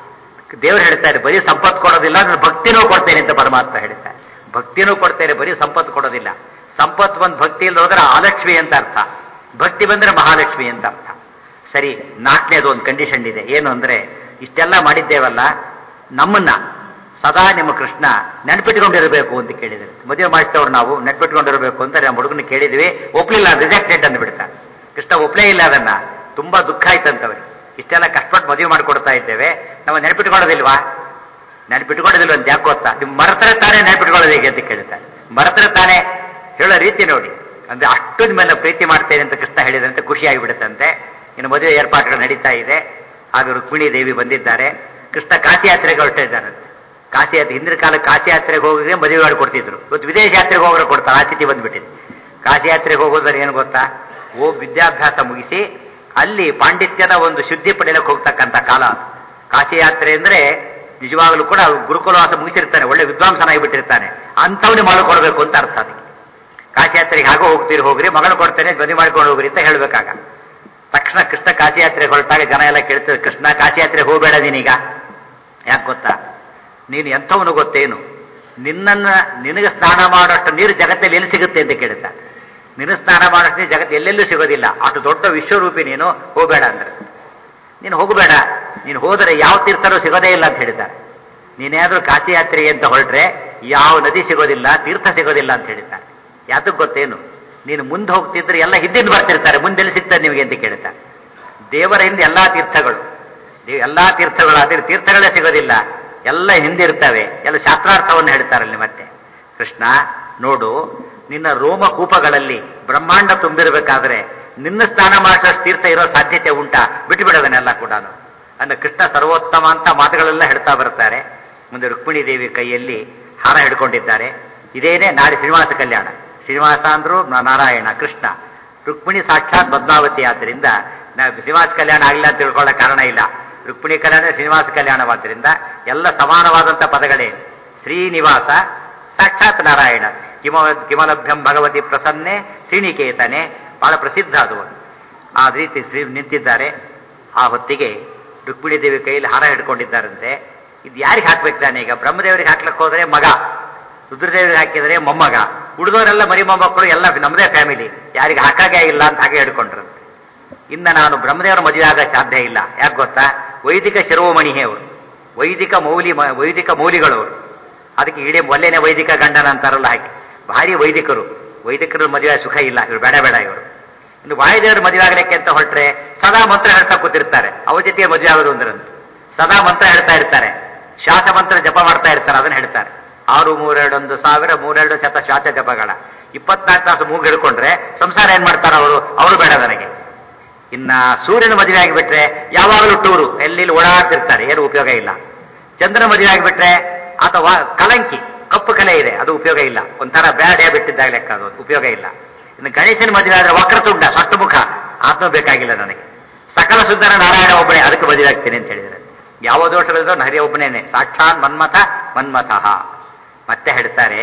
ದೇವರು ಹೇಳ್ತಾರೆ ಬರೀ ಸಂಪತ್ತು ಕೊಡೋದಿಲ್ಲ ನಾನು ಭಕ್ತಿನೂ ಕೊಡ್ತೇನೆ ಅಂತ ಪರಮಾತ್ಮ ಹೇಳ್ತಾರೆ ಭಕ್ತಿನೂ ಕೊಡ್ತೇನೆ ಬರೀ ಸಂಪತ್ತು ಕೊಡೋದಿಲ್ಲ ಸಂಪತ್ತು ಬಂದು ಭಕ್ತಿ ಇಲ್ಲ ಹೋದ್ರೆ ಆಲಕ್ಷ್ಮಿ ಅಂತ ಅರ್ಥ ಭಕ್ತಿ ಬಂದ್ರೆ ಮಹಾಲಕ್ಷ್ಮಿ ಅಂತ ಅರ್ಥ ಸರಿ ನಾಲ್ಕನೇದು ಒಂದು ಕಂಡೀಷನ್ ಇದೆ ಏನು ಅಂದ್ರೆ ಇಷ್ಟೆಲ್ಲ ಮಾಡಿದ್ದೇವಲ್ಲ ನಮ್ಮನ್ನ ಸದಾ ನಿಮ್ಮ ಕೃಷ್ಣ ನೆನ್ಪಿಟ್ಕೊಂಡಿರಬೇಕು ಅಂತ ಕೇಳಿದ್ರು ಮದುವೆ ಮಾಡಿಸ್ತವ್ರು ನಾವು ನೆನ್ಪಿಟ್ಕೊಂಡಿರಬೇಕು ಅಂತ ನಮ್ಮ ಹುಡುಗನ ಕೇಳಿದ್ವಿ ಒಪ್ಲಿಲ್ಲ ರಿಜೆಕ್ಟೆಡ್ ಅಂತ ಬಿಡ್ತಾರೆ ಕೃಷ್ಣ ಒಪ್ಲೇ ಇಲ್ಲ ಅದನ್ನ ತುಂಬಾ ದುಃಖ ಆಯ್ತಂತವ್ರಿಗೆ ಇಷ್ಟೆಲ್ಲ ಕಷ್ಟಪಟ್ಟು ಮದುವೆ ಮಾಡಿಕೊಡ್ತಾ ಇದ್ದೇವೆ ನಾವು ನೆನಪಿಟ್ಕೊಳ್ಳೋದಿಲ್ವಾ ನೆನಪಿಟ್ಕೊಳ್ಳೋದಿಲ್ವ ಅಂತ ಯಾಕೆ ಗೊತ್ತಾ ನೀವು ಮರೆತರೆ ತಾನೇ ನೆನಪಿಟ್ಕೊಳ್ಳೋದು ಹೇಗೆ ಅಂತ ಕೇಳ್ತಾರೆ ಮರೆತರೆ ತಾನೇ ಹೇಳೋ ರೀತಿ ನೋಡಿ ಅಂದ್ರೆ ಅಷ್ಟೊಂದು ಮೇಲೆ ಪ್ರೀತಿ ಮಾಡ್ತೇನೆ ಅಂತ ಕೃಷ್ಣ ಹೇಳಿದಂತೆ ಖುಷಿಯಾಗಿ ಬಿಡುತ್ತಂತೆ ಇನ್ನು ಮದುವೆ ಏರ್ಪಾಡುಗಳು ನಡೀತಾ ಇದೆ ಆಗ ರುಕ್ಮಿಣಿ ದೇವಿ ಬಂದಿದ್ದಾರೆ ಕೃಷ್ಣ ಕಾಶಿ ಯಾತ್ರೆಗೆ ಹೊರಟ ಇದ್ದಾರೆ ಕಾಶಿ ಯಾತ್ರೆ ಹಿಂದಿನ ಕಾಲ ಕಾಶಿ ಯಾತ್ರೆಗೆ ಹೋಗಿದ್ರೆ ಮದುವೆ ಮಾಡಿಕೊಡ್ತಿದ್ರು ಇವತ್ತು ವಿದೇಶ ಯಾತ್ರೆಗೆ ಹೋಗೋರು ಕೊಡ್ತಾರೆ ಆ ಸ್ಥಿತಿ ಬಂದ್ಬಿಟ್ಟಿದೆ ಕಾಶಿ ಯಾತ್ರೆಗೆ ಹೋಗೋದ್ರೆ ಏನು ಗೊತ್ತಾ ಹೋಗಿ ವಿದ್ಯಾಭ್ಯಾಸ ಮುಗಿಸಿ ಅಲ್ಲಿ ಪಾಂಡಿತ್ಯದ ಒಂದು ಶುದ್ಧಿ ಪಡೆಯಲಿಕ್ಕೆ ಹೋಗ್ತಕ್ಕಂಥ ಕಾಲ ಅದು. ಕಾಶಿ ಯಾತ್ರೆ ಅಂದ್ರೆ ನಿಜವಾಗಲೂ ಕೂಡ ಗುರುಕುಲವಾಸ ಮುಗಿಸಿರ್ತಾನೆ ಒಳ್ಳೆ ವಿದ್ವಾಂಸನಾಗಿ ಬಿಟ್ಟಿರ್ತಾನೆ ಅಂಥವನೇ ಮಾಡಿಕೊಡ್ಬೇಕು ಅಂತ ಅರ್ಥ ಅದಕ್ಕೆ ಕಾಶಿ ಯಾತ್ರೆಗೆ ಹಾಗೋ ಹೋಗ್ತೀರಿ ಹೋಗ್ರಿ ಮಗಳು ಕೊಡ್ತೇನೆ ಮದುವೆ ಮಾಡ್ಕೊಂಡು ಹೋಗ್ರಿ ಅಂತ ಹೇಳ್ಬೇಕಾಗ ತಕ್ಷಣ ಕೃಷ್ಣ ಕಾಶಿ ಯಾತ್ರೆಗೆ ಹೊರಟಾಗ ಜನ ಎಲ್ಲ ಕೇಳ್ತಾರೆ ಕೃಷ್ಣ ಕಾಶಿ ಯಾತ್ರೆಗೆ ಹೋಗಬೇಡ ನೀನೀಗ ಯಾಕೆ ಗೊತ್ತಾ ನೀನು ಎಂಥವನು ಗೊತ್ತೇನು ನಿನ್ನನ್ನ ನಿನಗೆ ಸ್ನಾನ ಮಾಡೋಷ್ಟು ನೀರು ಜಗತ್ತಲ್ಲಿ ಎಲ್ಲಿ ಸಿಗುತ್ತೆ ಅಂತ ಕೇಳುತ್ತಾ ನಿನ್ನ ಸ್ನಾನ ಮಾಡೋಷ್ಟು ನೀರು ಜಗತ್ತು ಎಲ್ಲೆಲ್ಲೂ ಸಿಗೋದಿಲ್ಲ ಅಷ್ಟು ದೊಡ್ಡ ವಿಶ್ವರೂಪಿ ನೀನು ಹೋಗಬೇಡ ಅಂದ್ರೆ ನೀನು ಹೋಗಬೇಡ ನೀನು ಹೋದರೆ ಯಾವ ತೀರ್ಥನೂ ಸಿಗೋದೇ ಇಲ್ಲ ಅಂತ ಹೇಳಿದ್ದಾರೆ ನೀನೇನಾದ್ರೂ ಕಾಶಿ ಯಾತ್ರೆಗೆ ಅಂತ ಹೊರಟ್ರೆ ಯಾವ ನದಿ ಸಿಗೋದಿಲ್ಲ ತೀರ್ಥ ಸಿಗೋದಿಲ್ಲ ಅಂತ ಹೇಳಿದ್ದಾರೆ ಯಾತಕ್ಕೆ ಗೊತ್ತೇನು ನೀನು ಮುಂದೆ ಹೋಗ್ತಿದ್ರೆ ಎಲ್ಲ ಹಿಂದಿನ ಬರ್ತಿರ್ತಾರೆ ಮುಂದೆಲ್ಲಿ ಸಿಗ್ತದೆ ನಿಮಗೆ ಅಂತ ಕೇಳ್ತಾರೆ ದೇವರ ಹಿಂದೆ ಎಲ್ಲಾ ತೀರ್ಥಗಳು ದೇ- ಎಲ್ಲಾ ತೀರ್ಥಗಳು ಅದ್ರ ತೀರ್ಥಗಳೇ ಸಿಗೋದಿಲ್ಲ ಎಲ್ಲ ಹಿಂದಿರ್ತವೆ ಎಲ್ಲ ಶಾಸ್ತ್ರಾರ್ಥವನ್ನು ಹೇಳ್ತಾರಲ್ಲಿ ಮತ್ತೆ ಕೃಷ್ಣ ನೋಡು ನಿನ್ನ ರೋಮಕೂಪಗಳಲ್ಲಿ ಬ್ರಹ್ಮಾಂಡ ತುಂಬಿರಬೇಕಾದ್ರೆ ನಿನ್ನ ಸ್ನಾನ ಮಾಡಿಸೋಷ್ಟು ತೀರ್ಥ ಇರೋ ಸಾಧ್ಯತೆ ಉಂಟಾ ಬಿಟ್ಟುಬಿಡೋದನ್ನೆಲ್ಲ ಕೂಡ ಅಂದ್ರೆ ಕೃಷ್ಣ ಸರ್ವೋತ್ತಮ ಅಂತ ಮಾತುಗಳೆಲ್ಲ ಹೇಳ್ತಾ ಬರ್ತಾರೆ ಮುಂದೆ ರುಕ್ಮಿಣಿ ದೇವಿ ಕೈಯಲ್ಲಿ ಹಾರ ಹಿಡ್ಕೊಂಡಿದ್ದಾರೆ ಇದೇನೆ ನಾಳೆ ಶ್ರೀನಿವಾಸ ಕಲ್ಯಾಣ ಶ್ರೀನಿವಾಸ ಅಂದ್ರು ನ- ನಾರಾಯಣ ಕೃಷ್ಣ ರುಕ್ಮಿಣಿ ಸಾಕ್ಷಾತ್ ಪದ್ಮಾವತಿ ಆದ್ದರಿಂದ ನಾವು ಶ್ರೀನಿವಾಸ ಕಲ್ಯಾಣ ಆಗಿಲ್ಲ ಅಂತ ತಿಳ್ಕೊಳ್ಳೋ ಕಾರಣ ಇಲ್ಲ ರುಕ್ಮಿಣಿ ಕಲ್ಯಾಣ ಶ್ರೀನಿವಾಸ ಕಲ್ಯಾಣವಾದ್ದರಿಂದ ಎಲ್ಲ ಸಮಾನವಾದಂಥ ಪದಗಳೇ ಶ್ರೀನಿವಾಸ ಸಾಕ್ಷಾತ್ ನಾರಾಯಣ ಕಿಮ ಕಿಮಲಭ್ಯಂ ಭಗವತಿ ಪ್ರಸನ್ನೆ ಶ್ರೀನಿಕೇತನೆ ಬಹಳ ಪ್ರಸಿದ್ಧ ಅದು ಆ ರೀತಿ ಶ್ರೀ ನಿಂತಿದ್ದಾರೆ ಆ ಹೊತ್ತಿಗೆ ರುಕ್ಮಿಣಿ ದೇವಿ ಕೈಯಲ್ಲಿ ಹಾರ ಹಿಡ್ಕೊಂಡಿದ್ದಾರಂತೆ ಇದು ಯಾರಿಗೆ ಹಾಕ್ಬೇಕು ತಾನೆ ಈಗ ಬ್ರಹ್ಮದೇವರಿಗೆ ಹಾಕ್ಲಿಕ್ಕೆ ಹೋದ್ರೆ ಮಗ ರುದ್ರದೇವರಿಗೆ ಹಾಕಿದರೆ ಮೊಮ್ಮಗ ಉಳಿದವರೆಲ್ಲ ಮರಿ ಮೊಮ್ಮಕ್ಕಳು ಎಲ್ಲ ನಮ್ಮದೇ ಫ್ಯಾಮಿಲಿ ಯಾರಿಗೆ ಹಾಕಾಗೇ ಇಲ್ಲ ಅಂತ ಹಾಗೆ ಹಿಡ್ಕೊಂಡ್ರಂತೆ ಇನ್ನು ನಾನು ಬ್ರಹ್ಮದೇವರ ಮದುವೆ ಆಗ ಸಾಧ್ಯ ಇಲ್ಲ ಯಾಕೆ ಗೊತ್ತಾ ವೈದಿಕ ಶಿರೋಮಣಿಹೇ ಅವರು ವೈದಿಕ ಮೌಲಿ ಮ- ವೈದಿಕ ಮೌಲಿಗಳವರು ಅದಕ್ಕೆ ಇಡೀ ಒಲ್ಲೆನೆ ವೈದಿಕ ಗಂಡನ ಅಂತಾರಲ್ಲ ಹಾಗೆ ಭಾರಿ ವೈದಿಕರು ವೈದಿಕರ ಮದುವೆ ಸುಖ ಇಲ್ಲ ಇವರು ಬೇಡ ಬೇಡ ಇವರು ಇನ್ನು ವಾಯುದೇವರು ಮದುವೆ ಆಗಲಿಕ್ಕೆ ಅಂತ ಹೊರಟ್ರೆ ಸದಾ ಮಂತ್ರ ಹೇಳ್ತಾ ಕೂತಿರ್ತಾರೆ ಅವ್ರ ಜೊತೆಗೆ ಮದುವೆ ಆಗೋದು ಅಂದ್ರಂತೆ ಸದಾ ಮಂತ್ರ ಹೇಳ್ತಾ ಇರ್ತಾರೆ ಶ್ವಾಸ ಮಂತ್ರ ಜಪ ಮಾಡ್ತಾ ಇರ್ತಾರೆ ಅದನ್ನ ಹೇಳ್ತಾರೆ ಆರು ಮೂರೆರಡೊಂದು ಸಾವಿರ ಮೂರೆರಡು ಶತ ಶ್ವಾಸ ಜಪಗಳ ಇಪ್ಪತ್ನಾಲ್ಕು ತಾಸು ಮೂಗು ಹಿಡ್ಕೊಂಡ್ರೆ ಸಂಸಾರ ಏನ್ ಮಾಡ್ತಾರ ಅವರು ಅವರು ಬೇಡ ನನಗೆ ಇನ್ನ ಸೂರ್ಯನ ಮದುವೆ ಆಗಿಬಿಟ್ರೆ ಯಾವಾಗಲೂ ಟೂರು ಎಲ್ಲಿ ಓಡಾಡ್ತಿರ್ತಾರೆ ಏನು ಉಪಯೋಗ ಇಲ್ಲ ಚಂದ್ರನ ಮದುವೆ ಆಗಿಬಿಟ್ರೆ ಅಥವಾ ಕಲಂಕಿ ಕಪ್ಪು ಕಲೆ ಇದೆ ಅದು ಉಪಯೋಗ ಇಲ್ಲ ಒಂಥರ ಬ್ಯಾಡ್ ಹ್ಯಾಬಿಟ್ ಇದ್ದಾಗ ಲೆಕ್ಕ ಅದು ಉಪಯೋಗ ಇಲ್ಲ ಇನ್ನು ಗಣೇಶನ ಮದುವೆ ಆದ್ರೆ ವಕ್ರತುಂಡ ಸೊಟ್ಟು ಮುಖ ಆತ್ಮ ಬೇಕಾಗಿಲ್ಲ ನನಗೆ ಸಕಲ ಸುಂದರ ನಾರಾಯಣ ಒಬ್ಬನೇ ಅದಕ್ಕೆ ಮದುವೆ ಆಗ್ತೇನೆ ಅಂತ ಹೇಳಿದರೆ ಯಾವ ದೋಷಗಳಿದ್ರು ಹರಿಯ ಒಬ್ಬನೇನೆ ಸಾಕ್ಷಾತ್ ಮನ್ಮಥ ಮನ್ಮಥಃ ಮತ್ತೆ ಹೇಳ್ತಾರೆ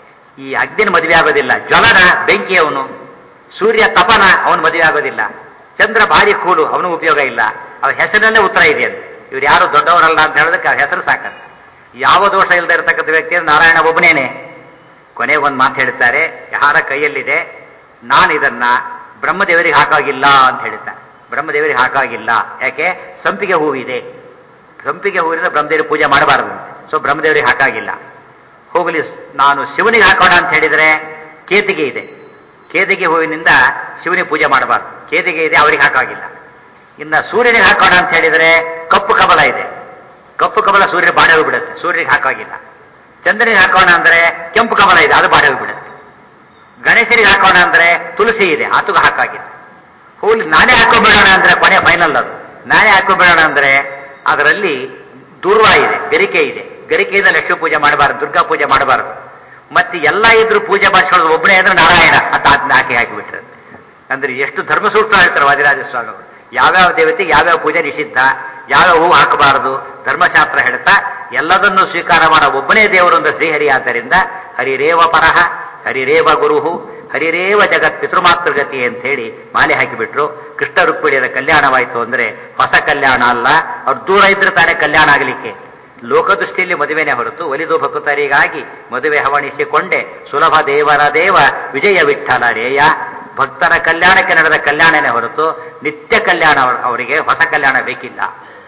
ಈ ಅಗ್ನಿನ ಮದುವೆ ಆಗೋದಿಲ್ಲ ಜ್ವಲನ ಬೆಂಕಿ ಅವನು ಸೂರ್ಯ ತಪನ ಅವನು ಮದುವೆ ಆಗೋದಿಲ್ಲ ಚಂದ್ರ ಭಾರಿ ಕೂಲು ಅವನು ಉಪಯೋಗ ಇಲ್ಲ ಅವ್ರ ಹೆಸರಿನಲ್ಲೇ ಉತ್ತರ ಇದೆ ಅಂತ ಇವ್ರು ಯಾರು ದೊಡ್ಡವರಲ್ಲ ಅಂತ ಹೇಳೋದಕ್ಕೆ ಆ ಹೆಸರು ಸಾಕಂತ ಯಾವ ದೋಷ ಇಲ್ಲದೆ ಇರತಕ್ಕಂಥ ವ್ಯಕ್ತಿ ಅಂದ್ರೆ ನಾರಾಯಣ ಒಬ್ಬನೇನೆ ಕೊನೆ ಒಂದು ಮಾತು ಹೇಳ್ತಾರೆ ಯಾರ ಕೈಯಲ್ಲಿದೆ ನಾನು ಇದನ್ನ ಬ್ರಹ್ಮದೇವರಿಗೆ ಹಾಕಾಗಿಲ್ಲ ಅಂತ ಹೇಳ್ತಾರೆ ಬ್ರಹ್ಮದೇವರಿಗೆ ಹಾಕಾಗಿಲ್ಲ ಯಾಕೆ ಸಂಪಿಗೆ ಹೂವಿದೆ ಸಂಪಿಗೆ ಹೂವಿನಿಂದ ಬ್ರಹ್ಮದೇವರಿಗೆ ಪೂಜೆ ಮಾಡಬಾರದು ಸೊ ಬ್ರಹ್ಮದೇವರಿಗೆ ಹಾಕಾಗಿಲ್ಲ ಹೋಗಲಿ ನಾನು ಶಿವನಿಗೆ ಹಾಕೋಣ ಅಂತ ಹೇಳಿದ್ರೆ ಕೇತಿಗೆ ಇದೆ ಕೇದಿಗೆ ಹೂವಿನಿಂದ ಶಿವನಿಗೆ ಪೂಜೆ ಮಾಡಬಾರ್ದು ಕೇದಿಗೆ ಇದೆ ಅವರಿಗೆ ಹಾಕಾಗಿಲ್ಲ ಇನ್ನ ಸೂರ್ಯನಿಗೆ ಹಾಕೋಣ ಅಂತ ಹೇಳಿದ್ರೆ ಕಪ್ಪು ಕಮಲ ಇದೆ ಕಪ್ಪು ಕಮಲ ಸೂರ್ಯ ಬಾಡೆ ಬಿಡುತ್ತೆ ಸೂರ್ಯನಿಗೆ ಹಾಕಾಗಿಲ್ಲ ಚಂದ್ರನಿಗೆ ಹಾಕೋಣ ಅಂದ್ರೆ ಕೆಂಪು ಕಮಲ ಇದೆ ಅದು ಬಾಡೆ ಬಿಡುತ್ತೆ ಗಣೇಶನಿಗೆ ಹಾಕೋಣ ಅಂದ್ರೆ ತುಳಸಿ ಇದೆ ಆತುಗ ಹಾಕಾಗಿಲ್ಲ ಹೋಗ್ಲಿ ನಾನೇ ಹಾಕೊಂಡ್ಬಿಡೋಣ ಅಂದ್ರೆ ಕೊನೆ ಫೈನಲ್ ಅದು ನಾನೇ ಹಾಕೊಂಡ್ಬಿಡೋಣ ಅಂದ್ರೆ ಅದರಲ್ಲಿ ದೂರ್ವ ಇದೆ ಗರಿಕೆ ಇದೆ ಗರಿಕೆಯಿಂದ ಲಕ್ಷ್ಮೀ ಪೂಜೆ ಮಾಡಬಾರದು ದುರ್ಗಾ ಪೂಜೆ ಮಾಡಬಾರದು ಮತ್ತೆ ಎಲ್ಲ ಇದ್ರು ಪೂಜೆ ಮಾಡಿಸ್ಕೊಳ್ಳೋದು ಒಬ್ಬನೇ ಅಂದ್ರೆ ನಾರಾಯಣ ಅಂತ ಅದನ್ನ ಹಾಕಿ ಹಾಕಿಬಿಟ್ರೆ ಅಂದ್ರೆ ಎಷ್ಟು ಧರ್ಮಸೂತ್ರ ಹೇಳ್ತಾರೆ ವಾದಿರಾಜ ಸ್ವಾಮಿಗಳು ಯಾವ್ಯಾವ ದೇವತೆಗೆ ಯಾವ್ಯಾವ ಪೂಜೆ ನಿಷಿದ್ಧ ಯಾವ್ಯಾವ ಹೂ ಹಾಕಬಾರದು ಧರ್ಮಶಾಸ್ತ್ರ ಹೇಳ್ತಾ ಎಲ್ಲದನ್ನು ಸ್ವೀಕಾರ ಮಾಡೋ ಒಬ್ಬನೇ ದೇವರು ಅಂದ್ರೆ ಶ್ರೀಹರಿ ಆದ್ದರಿಂದ ಹರಿರೇವ ಪರಹ ಹರಿರೇವ ಗುರುಹು ಹರಿರೇವ ಜಗತ್ ಪಿತೃಮಾತೃಗತಿ ಅಂತ ಹೇಳಿ ಮಾಲೆ ಹಾಕಿಬಿಟ್ರು ಕೃಷ್ಣ ರುಕ್ಮಿಣಿಯರ ಕಲ್ಯಾಣವಾಯಿತು ಅಂದ್ರೆ ಹೊಸ ಕಲ್ಯಾಣ ಅಲ್ಲ ಅವ್ರು ದೂರ ಇದ್ರೆ ತಾನೇ ಕಲ್ಯಾಣ ಆಗಲಿಕ್ಕೆ ಲೋಕದೃಷ್ಟಿಯಲ್ಲಿ ಮದುವೆನೇ ಹೊರತು ಒಲಿದು ಭಕ್ತರಿಗಾಗಿ ಮದುವೆ ಹವಣಿಸಿಕೊಂಡೆ ಸುಲಭ ದೇವರ ದೇವ ವಿಜಯ ವಿಠಲ ರೇಯ ಭಕ್ತರ ಕಲ್ಯಾಣಕ್ಕೆ ನಡೆದ ಕಲ್ಯಾಣನೇ ಹೊರತು ನಿತ್ಯ ಕಲ್ಯಾಣ ಅವ್ರ- ಅವರಿಗೆ ಹೊಸ ಕಲ್ಯಾಣ ಬೇಕಿಲ್ಲ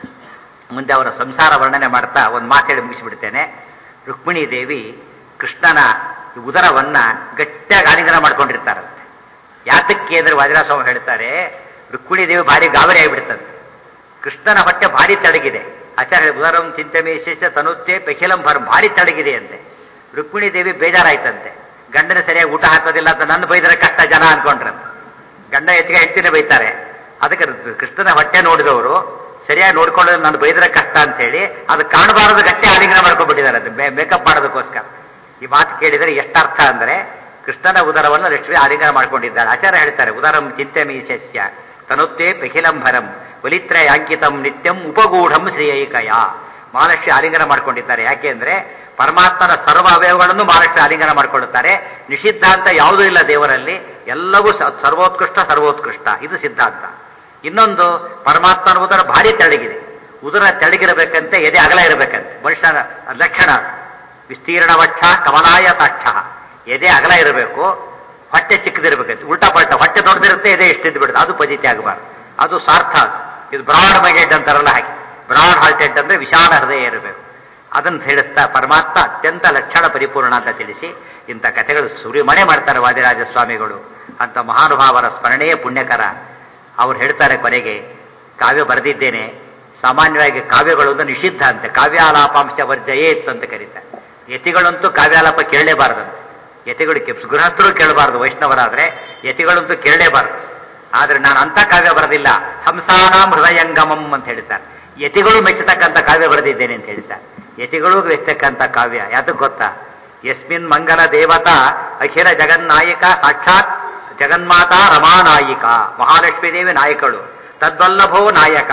ಮುಂದೆ ಅವರ ಸಂಸಾರ ವರ್ಣನೆ ಮಾಡ್ತಾ ಒಂದು ಮಾತೇಳಿ ಮುಗಿಸಿಬಿಡ್ತೇನೆ ರುಕ್ಮಿಣಿ ದೇವಿ ಕೃಷ್ಣನ ಉದರವನ್ನ ಗಟ್ಟಿಯಾಗಿ ಆಲಿಂಗನ ಮಾಡ್ಕೊಂಡಿರ್ತಾರಂತೆ ಯಾತಕ್ಕೆ ಅಂದ್ರೆ ವಾದಿರಾಸ್ವಾಮಿ ಹೇಳ್ತಾರೆ ರುಕ್ಮಿಣಿ ದೇವಿ ಭಾರಿ ಗಾಬರಿ ಆಗಿಬಿಡ್ತಂತೆ ಕೃಷ್ಣನ ಹೊಟ್ಟೆ ಭಾರಿ ತಡಗಿದೆ ಆಚಾರ್ಯ ಉದರಂ ಚಿಂತಮೇಶೇಷ ತನುತ್ತೆ ಪೆಖಿಲಂ ಭರ್ ಭಾರಿ ತಡಗಿದೆ ಅಂತೆ ರುಕ್ಮಿಣಿ ದೇವಿ ಬೇಜಾರಾಯ್ತಂತೆ ಗಂಡನ ಸರಿಯಾಗಿ ಊಟ ಹಾಕೋದಿಲ್ಲ ಅಂತ ನನ್ನ ಬೈದರೆ ಕಷ್ಟ ಜನ ಅನ್ಕೊಂಡ್ರಂತೆ ಗಂಡ ಎತ್ತಿಗೆ ಹೆಂಡತಿನೇ ಬೈತಾರೆ ಅದಕ್ಕೆ ಕೃಷ್ಣನ ಹೊಟ್ಟೆ ನೋಡಿದವರು ಸರಿಯಾಗಿ ನೋಡ್ಕೊಳ್ಳೋದು ನಾನು ಬೈದ್ರೆ ಕಷ್ಟ ಅಂತ ಹೇಳಿ ಅದು ಕಾಣಬಾರದು ಗಟ್ಟಿ ಆಲಿಂಗನ ಮಾಡ್ಕೊಂಡ್ಬಿಟ್ಟಿದ್ದಾರೆ ಅದು ಮೇಕಪ್ ಮಾಡೋದಕ್ಕೋಸ್ಕರ ಈ ಮಾತು ಕೇಳಿದರೆ ಎಷ್ಟರ್ಥ ಅಂದ್ರೆ ಕೃಷ್ಣನ ಉದರವನ್ನು ಲಕ್ಷ್ಮಿ ಆಲಿಂಗನ ಮಾಡ್ಕೊಂಡಿದ್ದಾರೆ ಆಚಾರ್ಯ ಹೇಳ್ತಾರೆ ಉದರಂ ಚಿಂತೆ ಮೀಶಸ್ಯ ತನುತ್ತೇ ಪಖಿಲಂಭರಂ ವಲಿತ್ರಯ ಅಂಕಿತಂ ನಿತ್ಯಂ ಉಪಗೂಢಂ ಶ್ರೀಯೈಕಯ ಮಹಾಲಕ್ಷ್ಮಿ ಆಲಿಂಗನ ಮಾಡ್ಕೊಂಡಿದ್ದಾರೆ ಯಾಕೆ ಅಂದ್ರೆ ಪರಮಾತ್ಮನ ಸರ್ವ ಅವಯವಗಳನ್ನು ಮಹಾಲಕ್ಷ್ಮಿ ಆಲಿಂಗನ ಮಾಡಿಕೊಳ್ಳುತ್ತಾರೆ ನಿಷಿದ್ಧ ಅಂತ ಯಾವುದೂ ಇಲ್ಲ ದೇವರಲ್ಲಿ ಎಲ್ಲವೂ ಸ- ಸರ್ವೋತ್ಕೃಷ್ಟ ಸರ್ವೋತ್ಕೃಷ್ಟ ಇದು ಸಿದ್ಧಾಂತ ಇನ್ನೊಂದು ಪರಮಾತ್ಮನ ಉದರ ಭಾರಿ ತೆಳಗಿದೆ ಉದರ ತೆಳಗಿರಬೇಕಂತೆ ಎದೆ ಅಗಲ ಇರಬೇಕಂತೆ ಮನುಷ್ಯನ ಲಕ್ಷಣ ವಿಸ್ತೀರ್ಣ ವಕ್ಷ ಕಮಲಾಯ ತಾಕ್ಷ ಎದೆ ಅಗಲ ಇರಬೇಕು ಹೊಟ್ಟೆ ಚಿಕ್ಕದಿರ್ಬೇಕಂತೆ ಉಲ್ಟಾ ಪಲ್ಟಾ ಹೊಟ್ಟೆ ದೊಡ್ಡದಿರುತ್ತೆ ಎದೆ ಇಷ್ಟಿದ್ದು ಬಿಡುತ್ತೆ ಅದು ಪಜಿತಿ ಆಗಬಾರ್ದು ಅದು ಸಾರ್ಥ ಇದು ಬ್ರಾಡ್ ಮೈಂಡೆಡ್ ಅಂತಾರಲ್ಲ ಹಾಗೆ ಬ್ರಾಡ್ ಹಾರ್ಟೆಡ್ ಅಂದ್ರೆ ವಿಶಾಲ ಹೃದಯ ಇರಬೇಕು ಅದನ್ನು ಹೇಳಿಸ್ತಾ ಪರಮಾತ್ಮ ಅತ್ಯಂತ ಲಕ್ಷಣ ಪರಿಪೂರ್ಣ ಅಂತ ತಿಳಿಸಿ ಇಂಥ ಕಥೆಗಳು ಸುರಿಮಣೆ ಮಾಡ್ತಾರೆ ವಾದಿರಾಜ ಸ್ವಾಮಿಗಳು ಅಂತ ಮಹಾನುಭಾವರ ಸ್ಮರಣೆಯೇ ಪುಣ್ಯಕರ ಅವ್ರು ಹೇಳ್ತಾರೆ ಕೊನೆಗೆ ಕಾವ್ಯ ಬರೆದಿದ್ದೇನೆ ಸಾಮಾನ್ಯವಾಗಿ ಕಾವ್ಯಗಳು ಒಂದು ನಿಷಿದ್ಧ ಅಂತೆ ಕಾವ್ಯಾಲಾಪಾಂಶ ವರ್ಜಯೇತ್ ಅಂತ ಕರೀತಾರೆ ಯತಿಗಳಂತೂ ಕಾವ್ಯಾಲಾಪ ಕೇಳಲೇಬಾರದಂತೆ ಯತಿಗಳು ಕೆ- ಗೃಹಸ್ಥರು ಕೇಳಬಾರದು ವೈಷ್ಣವರಾದ್ರೆ ಯತಿಗಳಂತೂ ಕೇಳಲೇಬಾರದು ಆದ್ರೆ ನಾನು ಅಂತ ಕಾವ್ಯ ಬರೆದಿಲ್ಲ ಹಂಸಾನಾಂ ಹೃದಯಂಗಮಂ ಅಂತ ಹೇಳ್ತಾರೆ ಯತಿಗಳು ಮೆಚ್ಚತಕ್ಕಂಥ ಕಾವ್ಯ ಬರೆದಿದ್ದೇನೆ ಅಂತ ಹೇಳ್ತಾರೆ ಯತಿಗಳು ಮೆಚ್ಚತಕ್ಕಂಥ ಕಾವ್ಯ ಯಾತಕ್ಕೆ ಗೊತ್ತಾ ಯಸ್ಮಿನ್ ಮಂಗಲ ದೇವತಾ ಅಖಿಲ ಜಗನ್ನಾಯಕ ಸಾಕ್ಷಾತ್ ಜಗನ್ಮಾತಾ ರಮಾನಾಯಿಕ ಮಹಾಲಕ್ಷ್ಮೀ ದೇವಿ ನಾಯಕಳು ತದ್ವಲ್ಲಭೋ ನಾಯಕ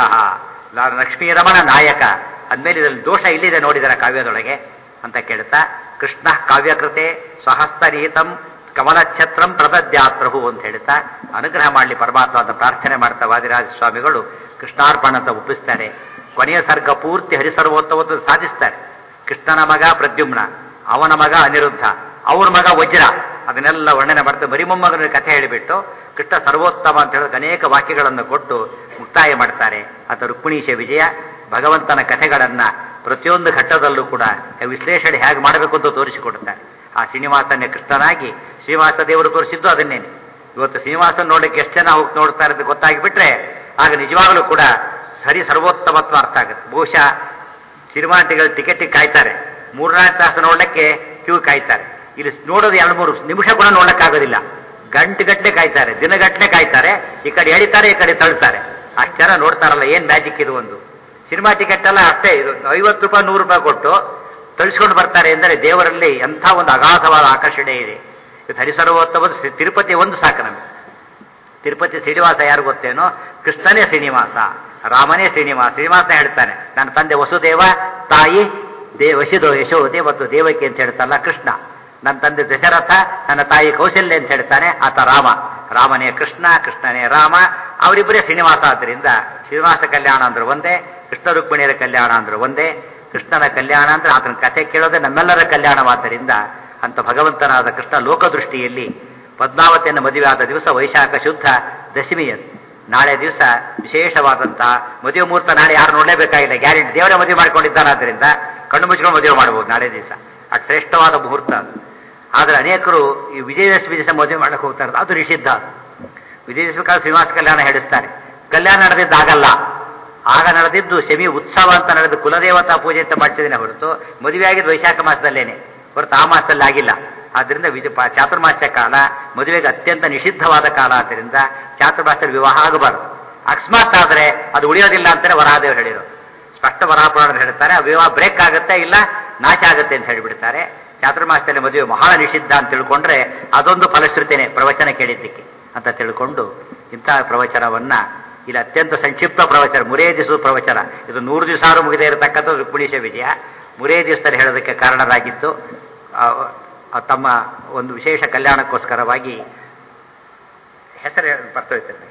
ಲ- ಲಕ್ಷ್ಮೀ ರಮಣ ನಾಯಕ ಅಂದ್ಮೇಲೆ ಇದರಲ್ಲಿ ದೋಷ ಇಲ್ಲಿದೆ ನೋಡಿದರ ಕಾವ್ಯದೊಳಗೆ ಅಂತ ಕೇಳ್ತಾ ಕೃಷ್ಣ ಕಾವ್ಯಕೃತೆ ಸ್ವಹಸ್ತನೀತಂ ಕಮಲಛತ್ರಂ ಪ್ರದದ್ಯಾತ್ ಪ್ರಭು ಅಂತ ಹೇಳ್ತಾ ಅನುಗ್ರಹ ಮಾಡಲಿ ಪರಮಾತ್ಮ ಅಂತ ಪ್ರಾರ್ಥನೆ ಮಾಡ್ತಾ ವಾದಿರಾಜ ಸ್ವಾಮಿಗಳು ಕೃಷ್ಣಾರ್ಪಣ ಅಂತ ಒಪ್ಪಿಸ್ತಾರೆ ಕೊನೆಯ ಸರ್ಗ ಪೂರ್ತಿ ಹರಿಸರ್ವೋತ್ತವತ್ತು ಸಾಧಿಸ್ತಾರೆ ಕೃಷ್ಣನ ಮಗ ಪ್ರದ್ಯುಮ್ನ ಅವನ ಮಗ ಅನಿರುದ್ಧ ಅವನ ಮಗ ವಜ್ರ ಅದನ್ನೆಲ್ಲ ವರ್ಣನೆ ಮಾಡ್ತಾ ಬರೀ ಮೊಮ್ಮಗನ ಕಥೆ ಹೇಳಿಬಿಟ್ಟು ಕೃಷ್ಣ ಸರ್ವೋತ್ತಮ ಅಂತ ಹೇಳೋಕೆ ಅನೇಕ ವಾಕ್ಯಗಳನ್ನು ಕೊಟ್ಟು ಮುಕ್ತಾಯ ಮಾಡ್ತಾರೆ ಅಂತ ರುಕ್ಮಿಣೀಶ ವಿಜಯ ಭಗವಂತನ ಕಥೆಗಳನ್ನ ಪ್ರತಿಯೊಂದು ಘಟ್ಟದಲ್ಲೂ ಕೂಡ ವಿಶ್ಲೇಷಣೆ ಹೇಗೆ ಮಾಡಬೇಕು ಅಂತ ತೋರಿಸಿಕೊಡುತ್ತಾರೆ ಆ ಶ್ರೀನಿವಾಸನೇ ಕೃಷ್ಣನಾಗಿ ಶ್ರೀನಿವಾಸ ದೇವರು ತೋರಿಸಿದ್ದು ಅದನ್ನೇನೆ ಇವತ್ತು ಶ್ರೀನಿವಾಸನ್ ನೋಡಕ್ಕೆ ಎಷ್ಟು ಜನ ಹೋಗಿ ನೋಡ್ತಾರೆ ಅಂತ ಗೊತ್ತಾಗಿಬಿಟ್ರೆ ಆಗ ನಿಜವಾಗಲೂ ಕೂಡ ಸರಿ ಸರ್ವೋತ್ತಮತ್ವ ಅರ್ಥ ಆಗುತ್ತೆ ಬಹುಶಃ ಸಿನಿಮಾಟಿಗಳು ಟಿಕೆಟ್ ಕಾಯ್ತಾರೆ ಮೂರ್ನಾಲ್ಕು ತಾಸು ನೋಡ್ಲಿಕ್ಕೆ ಕ್ಯೂ ಕಾಯ್ತಾರೆ ಇಲ್ಲಿ ನೋಡೋದು ಎರಡು ಮೂರು ನಿಮಿಷ ಕೂಡ ನೋಡಕ್ಕಾಗೋದಿಲ್ಲ ಗಂಟೆಗಟ್ಟಲೆ ಕಾಯ್ತಾರೆ ದಿನಗಟ್ಟಲೆ ಕಾಯ್ತಾರೆ ಈ ಕಡೆ ಎಳಿತಾರೆ ಈ ಕಡೆ ತಳ್ತಾರೆ ಅಷ್ಟು ಜನ ನೋಡ್ತಾರಲ್ಲ ಏನ್ ಮ್ಯಾಜಿಕ್ ಇದು ಒಂದು ಸಿನಿಮಾ ಟಿಕೆಟ್ ಎಲ್ಲ ಅಷ್ಟೇ ಇದು ಐವತ್ತು ರೂಪಾಯಿ ನೂರು ರೂಪಾಯಿ ಕೊಟ್ಟು ತಳಿಸ್ಕೊಂಡು ಬರ್ತಾರೆ ಎಂದರೆ ದೇವರಲ್ಲಿ ಎಂಥ ಒಂದು ಅಗಾಧವಾದ ಆಕರ್ಷಣೆ ಇದೆ ಇದು ಹರಿಸರ್ವೋತ್ತಮದ ಶ್ರೀ- ತಿರುಪತಿ ಒಂದು ಸಾಕು ನಮಗೆ ತಿರುಪತಿ ಶ್ರೀನಿವಾಸ ಯಾರು ಗೊತ್ತೇನೋ ಕೃಷ್ಣನೇ ಶ್ರೀನಿವಾಸ ರಾಮನೇ ಶ್ರೀನಿವಾಸ ಶ್ರೀನಿವಾಸ ಹೇಳ್ತಾನೆ ನನ್ನ ತಂದೆ ವಸುದೇವ ತಾಯಿ ದೇ ವಶಿದೋ ಯಶೋದೆ ಮತ್ತು ದೇವಕಿ ಅಂತ ಹೇಳ್ತಾರಲ್ಲ ಕೃಷ್ಣ ನನ್ನ ತಂದೆ ದಶರಥ ನನ್ನ ತಾಯಿ ಕೌಶಲ್ಯ ಅಂತ ಹೇಳ್ತಾನೆ ಆತ ರಾಮ ರಾಮನೇ ಕೃಷ್ಣ ಕೃಷ್ಣನೇ ರಾಮ ಅವರಿಬ್ಬರೇ ಶ್ರೀನಿವಾಸ ಆದ್ದರಿಂದ ಶ್ರೀನಿವಾಸ ಕಲ್ಯಾಣ ಅಂದ್ರೆ ಒಂದೇ ಕೃಷ್ಣ ರುಕ್ಮಿಣಿಯರ ಕಲ್ಯಾಣ ಅಂದ್ರೆ ಒಂದೇ ಕೃಷ್ಣನ ಕಲ್ಯಾಣ ಅಂದ್ರೆ ಆತನ ಕಥೆ ಕೇಳೋದೇ ನಮ್ಮೆಲ್ಲರ ಕಲ್ಯಾಣವಾದ್ದರಿಂದ ಅಂತ ಭಗವಂತನಾದ ಕೃಷ್ಣ ಲೋಕದೃಷ್ಟಿಯಲ್ಲಿ ಪದ್ಮಾವತಿಯನ್ನು ಮದುವೆ ಆದ ದಿವಸ ವೈಶಾಖ ಶುದ್ಧ ದಶಮಿಯದು ನಾಳೆ ದಿವಸ ವಿಶೇಷವಾದಂತಹ ಮದುವೆ ಮುಹೂರ್ತ ನಾಳೆ ಯಾರು ನೋಡಲೇಬೇಕಾಗಿಲ್ಲ ಗ್ಯಾರಂಟಿ ದೇವರೇ ಮದುವೆ ಮಾಡ್ಕೊಂಡಿದ್ದಾರಾದ್ರಿಂದ ಕಣ್ಣು ಮುಚ್ಕೊಂಡು ಮದುವೆ ಮಾಡಬಹುದು ನಾಳೆ ದಿವಸ ಅದು ಶ್ರೇಷ್ಠವಾದ ಮುಹೂರ್ತ ಅದು ಆದರೆ ಅನೇಕರು ಈ ವಿಜಯದಶಮಿ ದಿವಸ ಮದುವೆ ಮಾಡಕ್ಕೆ ಹೋಗ್ತಾರೆ ಅದು ನಿಷಿದ್ಧ ವಿಜಯದಶಮಿ ಕಾಲ ಶ್ರೀನಿವಾಸ ಕಲ್ಯಾಣ ಹೇಳಿಸ್ತಾರೆ ಕಲ್ಯಾಣ ನಡೆದಿದ್ದಾಗಲ್ಲ ಆಗ ನಡೆದಿದ್ದು ಶಮಿ ಉತ್ಸವ ಅಂತ ನಡೆದು ಕುಲದೇವತಾ ಪೂಜೆ ಅಂತ ಮಾಡಿಸಿದ್ದೇನೆ ಹೊರತು ಮದುವೆ ಆಗಿದ್ದು ವೈಶಾಖ ಮಾಸದಲ್ಲೇನೆ ಹೊರತು ಆ ಮಾಸದಲ್ಲಿ ಆಗಿಲ್ಲ ಆದ್ರಿಂದ ವಿಜ ಪ- ಚಾತುರ್ಮಾಸ್ಯ ಕಾಲ ಮದುವೆಗೆ ಅತ್ಯಂತ ನಿಷಿದ್ಧವಾದ ಕಾಲ ಆದ್ದರಿಂದ ಚಾತುರ್ಮಾಸ್ಯದಲ್ಲಿ ವಿವಾಹ ಆಗಬಾರದು ಅಕಸ್ಮಾತ್ ಆದ್ರೆ ಅದು ಉಳಿಯೋದಿಲ್ಲ ಅಂತಾನೆ ವರಾಹದೇವರು ಹೇಳಿದರು ಸ್ಪಷ್ಟ ವರಾಪುರಾಣ ಹೇಳ್ತಾರೆ ಆ ವಿವಾಹ ಬ್ರೇಕ್ ಆಗುತ್ತೆ ಇಲ್ಲ ನಾಶ ಆಗುತ್ತೆ ಅಂತ ಹೇಳಿಬಿಡ್ತಾರೆ ಚಾತುರ್ಮಾಸದಲ್ಲಿ ಮದುವೆ ಬಹಳ ನಿಷಿದ್ಧ ಅಂತ ತಿಳ್ಕೊಂಡ್ರೆ ಅದೊಂದು ಫಲಶ್ರುತಿನೇ ಪ್ರವಚನ ಕೇಳಿದ್ದಕ್ಕೆ ಅಂತ ತಿಳ್ಕೊಂಡು ಇಂತಹ ಪ್ರವಚನವನ್ನ ಇಲ್ಲಿ ಅತ್ಯಂತ ಸಂಕ್ಷಿಪ್ತ ಪ್ರವಚನ ಮುರೇ ದಿವಸದ ಪ್ರವಚನ ಇದು ನೂರು ದಿವಸ ಮುಗಿದೇ ಇರತಕ್ಕಂಥ ರುಕ್ಮಿಣೀಶ ವಿಜಯ ಮುರೇ ದಿವಸದಲ್ಲಿ ಹೇಳೋದಕ್ಕೆ ಕಾರಣರಾಗಿದ್ದು ಆ, ಆ ತಮ್ಮ ಒಂದು ವಿಶೇಷ ಕಲ್ಯಾಣಕ್ಕೋಸ್ಕರವಾಗಿ ಹೆಸರು ಬರ್ತೋಯ್ತಾರೆ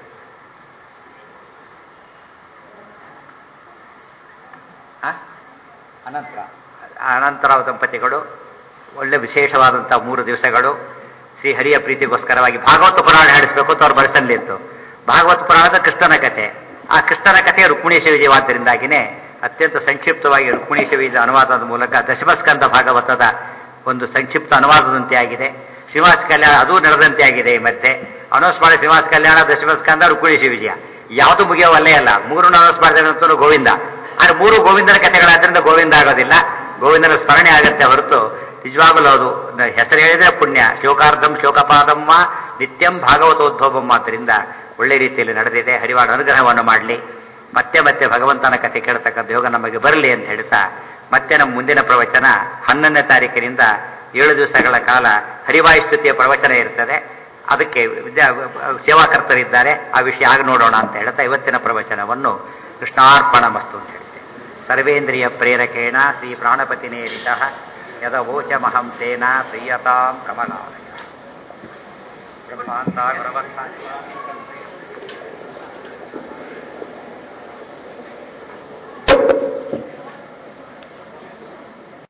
ಅನಂತರ ಅನಂತರಾವ್ ದಂಪತಿಗಳು ಒಳ್ಳೆ ವಿಶೇಷವಾದಂಥ ಮೂರು ದಿವಸಗಳು ಶ್ರೀ ಹರಿಯ ಪ್ರೀತಿಗೋಸ್ಕರವಾಗಿ ಭಾಗವತ ಪುರಾಣ ಹೇಳಿಸ್ಬೇಕು ಅಂತ ಅವ್ರು ಬಳಸಲ್ಲಿ ಇತ್ತು ಭಾಗವತ ಪುರಾಣದ ಕೃಷ್ಣನ ಕಥೆ ಆ ಕೃಷ್ಣನ ಕಥೆ ರುಕ್ಮಿಣೀಶ ವಿಜಯವಾದ್ದರಿಂದಾಗಿನೇ ಅತ್ಯಂತ ಸಂಕ್ಷಿಪ್ತವಾಗಿ ರುಕ್ಮಿಣೀಶ ವಿಜಯ ಅನುವಾದದ ಮೂಲಕ ದಶಮಸ್ಕಂದ ಭಾಗವತದ ಒಂದು ಸಂಕ್ಷಿಪ್ತ ಅನುವಾದದಂತೆ ಆಗಿದೆ ಶ್ರೀನಿವಾಸ ಕಲ್ಯಾಣ ಅದು ನಡೆದಂತೆ ಆಗಿದೆ ಈ ಮಧ್ಯೆ ಅನೌನ್ಸ್ ಮಾಡಿ ಶ್ರೀನಿವಾಸ ಕಲ್ಯಾಣ ದಶಮಸ್ಕಂದ ರುಕ್ಮಿಣೀಶ ವಿಜಯ ಯಾವುದು ಮುಗಿಯೋವಲ್ಲೇ ಅಲ್ಲ ಮೂರು ಅನೌನ್ಸ್ ಮಾಡಿದಂತೂ ಗೋವಿಂದ ಆದ್ರೆ ಮೂರು ಗೋವಿಂದನ ಕಥೆಗಳಾದ್ರಿಂದ ಗೋವಿಂದ ಆಗೋದಿಲ್ಲ ಗೋವಿಂದನ ಸ್ಮರಣೆ ಆಗತ್ತೆ ಹೊರತು ನಿಜವಾಗಲೂ ಅದು ಹೆಸರು ಹೇಳಿದ್ರೆ ಪುಣ್ಯ ಶೋಕಾರ್ಧಂ ಶೋಕಪಾದಮ್ಮ ನಿತ್ಯಂ ಭಾಗವತೋದ್ಭವಂ ಆದ್ದರಿಂದ ಒಳ್ಳೆ ರೀತಿಯಲ್ಲಿ ನಡೆದಿದೆ ಹರಿವಾಡ ಅನುಗ್ರಹವನ್ನು ಮಾಡಲಿ ಮತ್ತೆ ಮತ್ತೆ ಭಗವಂತನ ಕಥೆ ಕೇಳತಕ್ಕಂಥ ಯೋಗ ನಮಗೆ ಬರಲಿ ಅಂತ ಹೇಳ್ತಾ ಮತ್ತೆ ನಮ್ಮ ಮುಂದಿನ ಪ್ರವಚನ ಹನ್ನೊಂದನೇ ತಾರೀಕಿನಿಂದ ಏಳು ದಿವಸಗಳ ಕಾಲ ಹರಿವಾಯುಸ್ತುತಿಯ ಪ್ರವಚನ ಇರ್ತದೆ ಅದಕ್ಕೆ ವಿದ್ಯಾ ಸೇವಾಕರ್ತರಿದ್ದಾರೆ ಆ ವಿಷಯ ಆಗ ನೋಡೋಣ ಅಂತ ಹೇಳ್ತಾ ಇವತ್ತಿನ ಪ್ರವಚನವನ್ನು ಕೃಷ್ಣಾರ್ಪಣ ಮಸ್ತು ಅಂತ ಹೇಳ್ತೇವೆ ಸರ್ವೇಂದ್ರಿಯ ಪ್ರೇರಕೇಣ ಶ್ರೀ ಪ್ರಾಣಪತಿನೇರಿತ ಯದವೋಚಮಹಂ ತೇನ ಪ್ರಿಯತಾಂ ಕಮಲಾಲಯ ಬ್ರಹ್ಮಾಂತ ಗುರವರ್ತ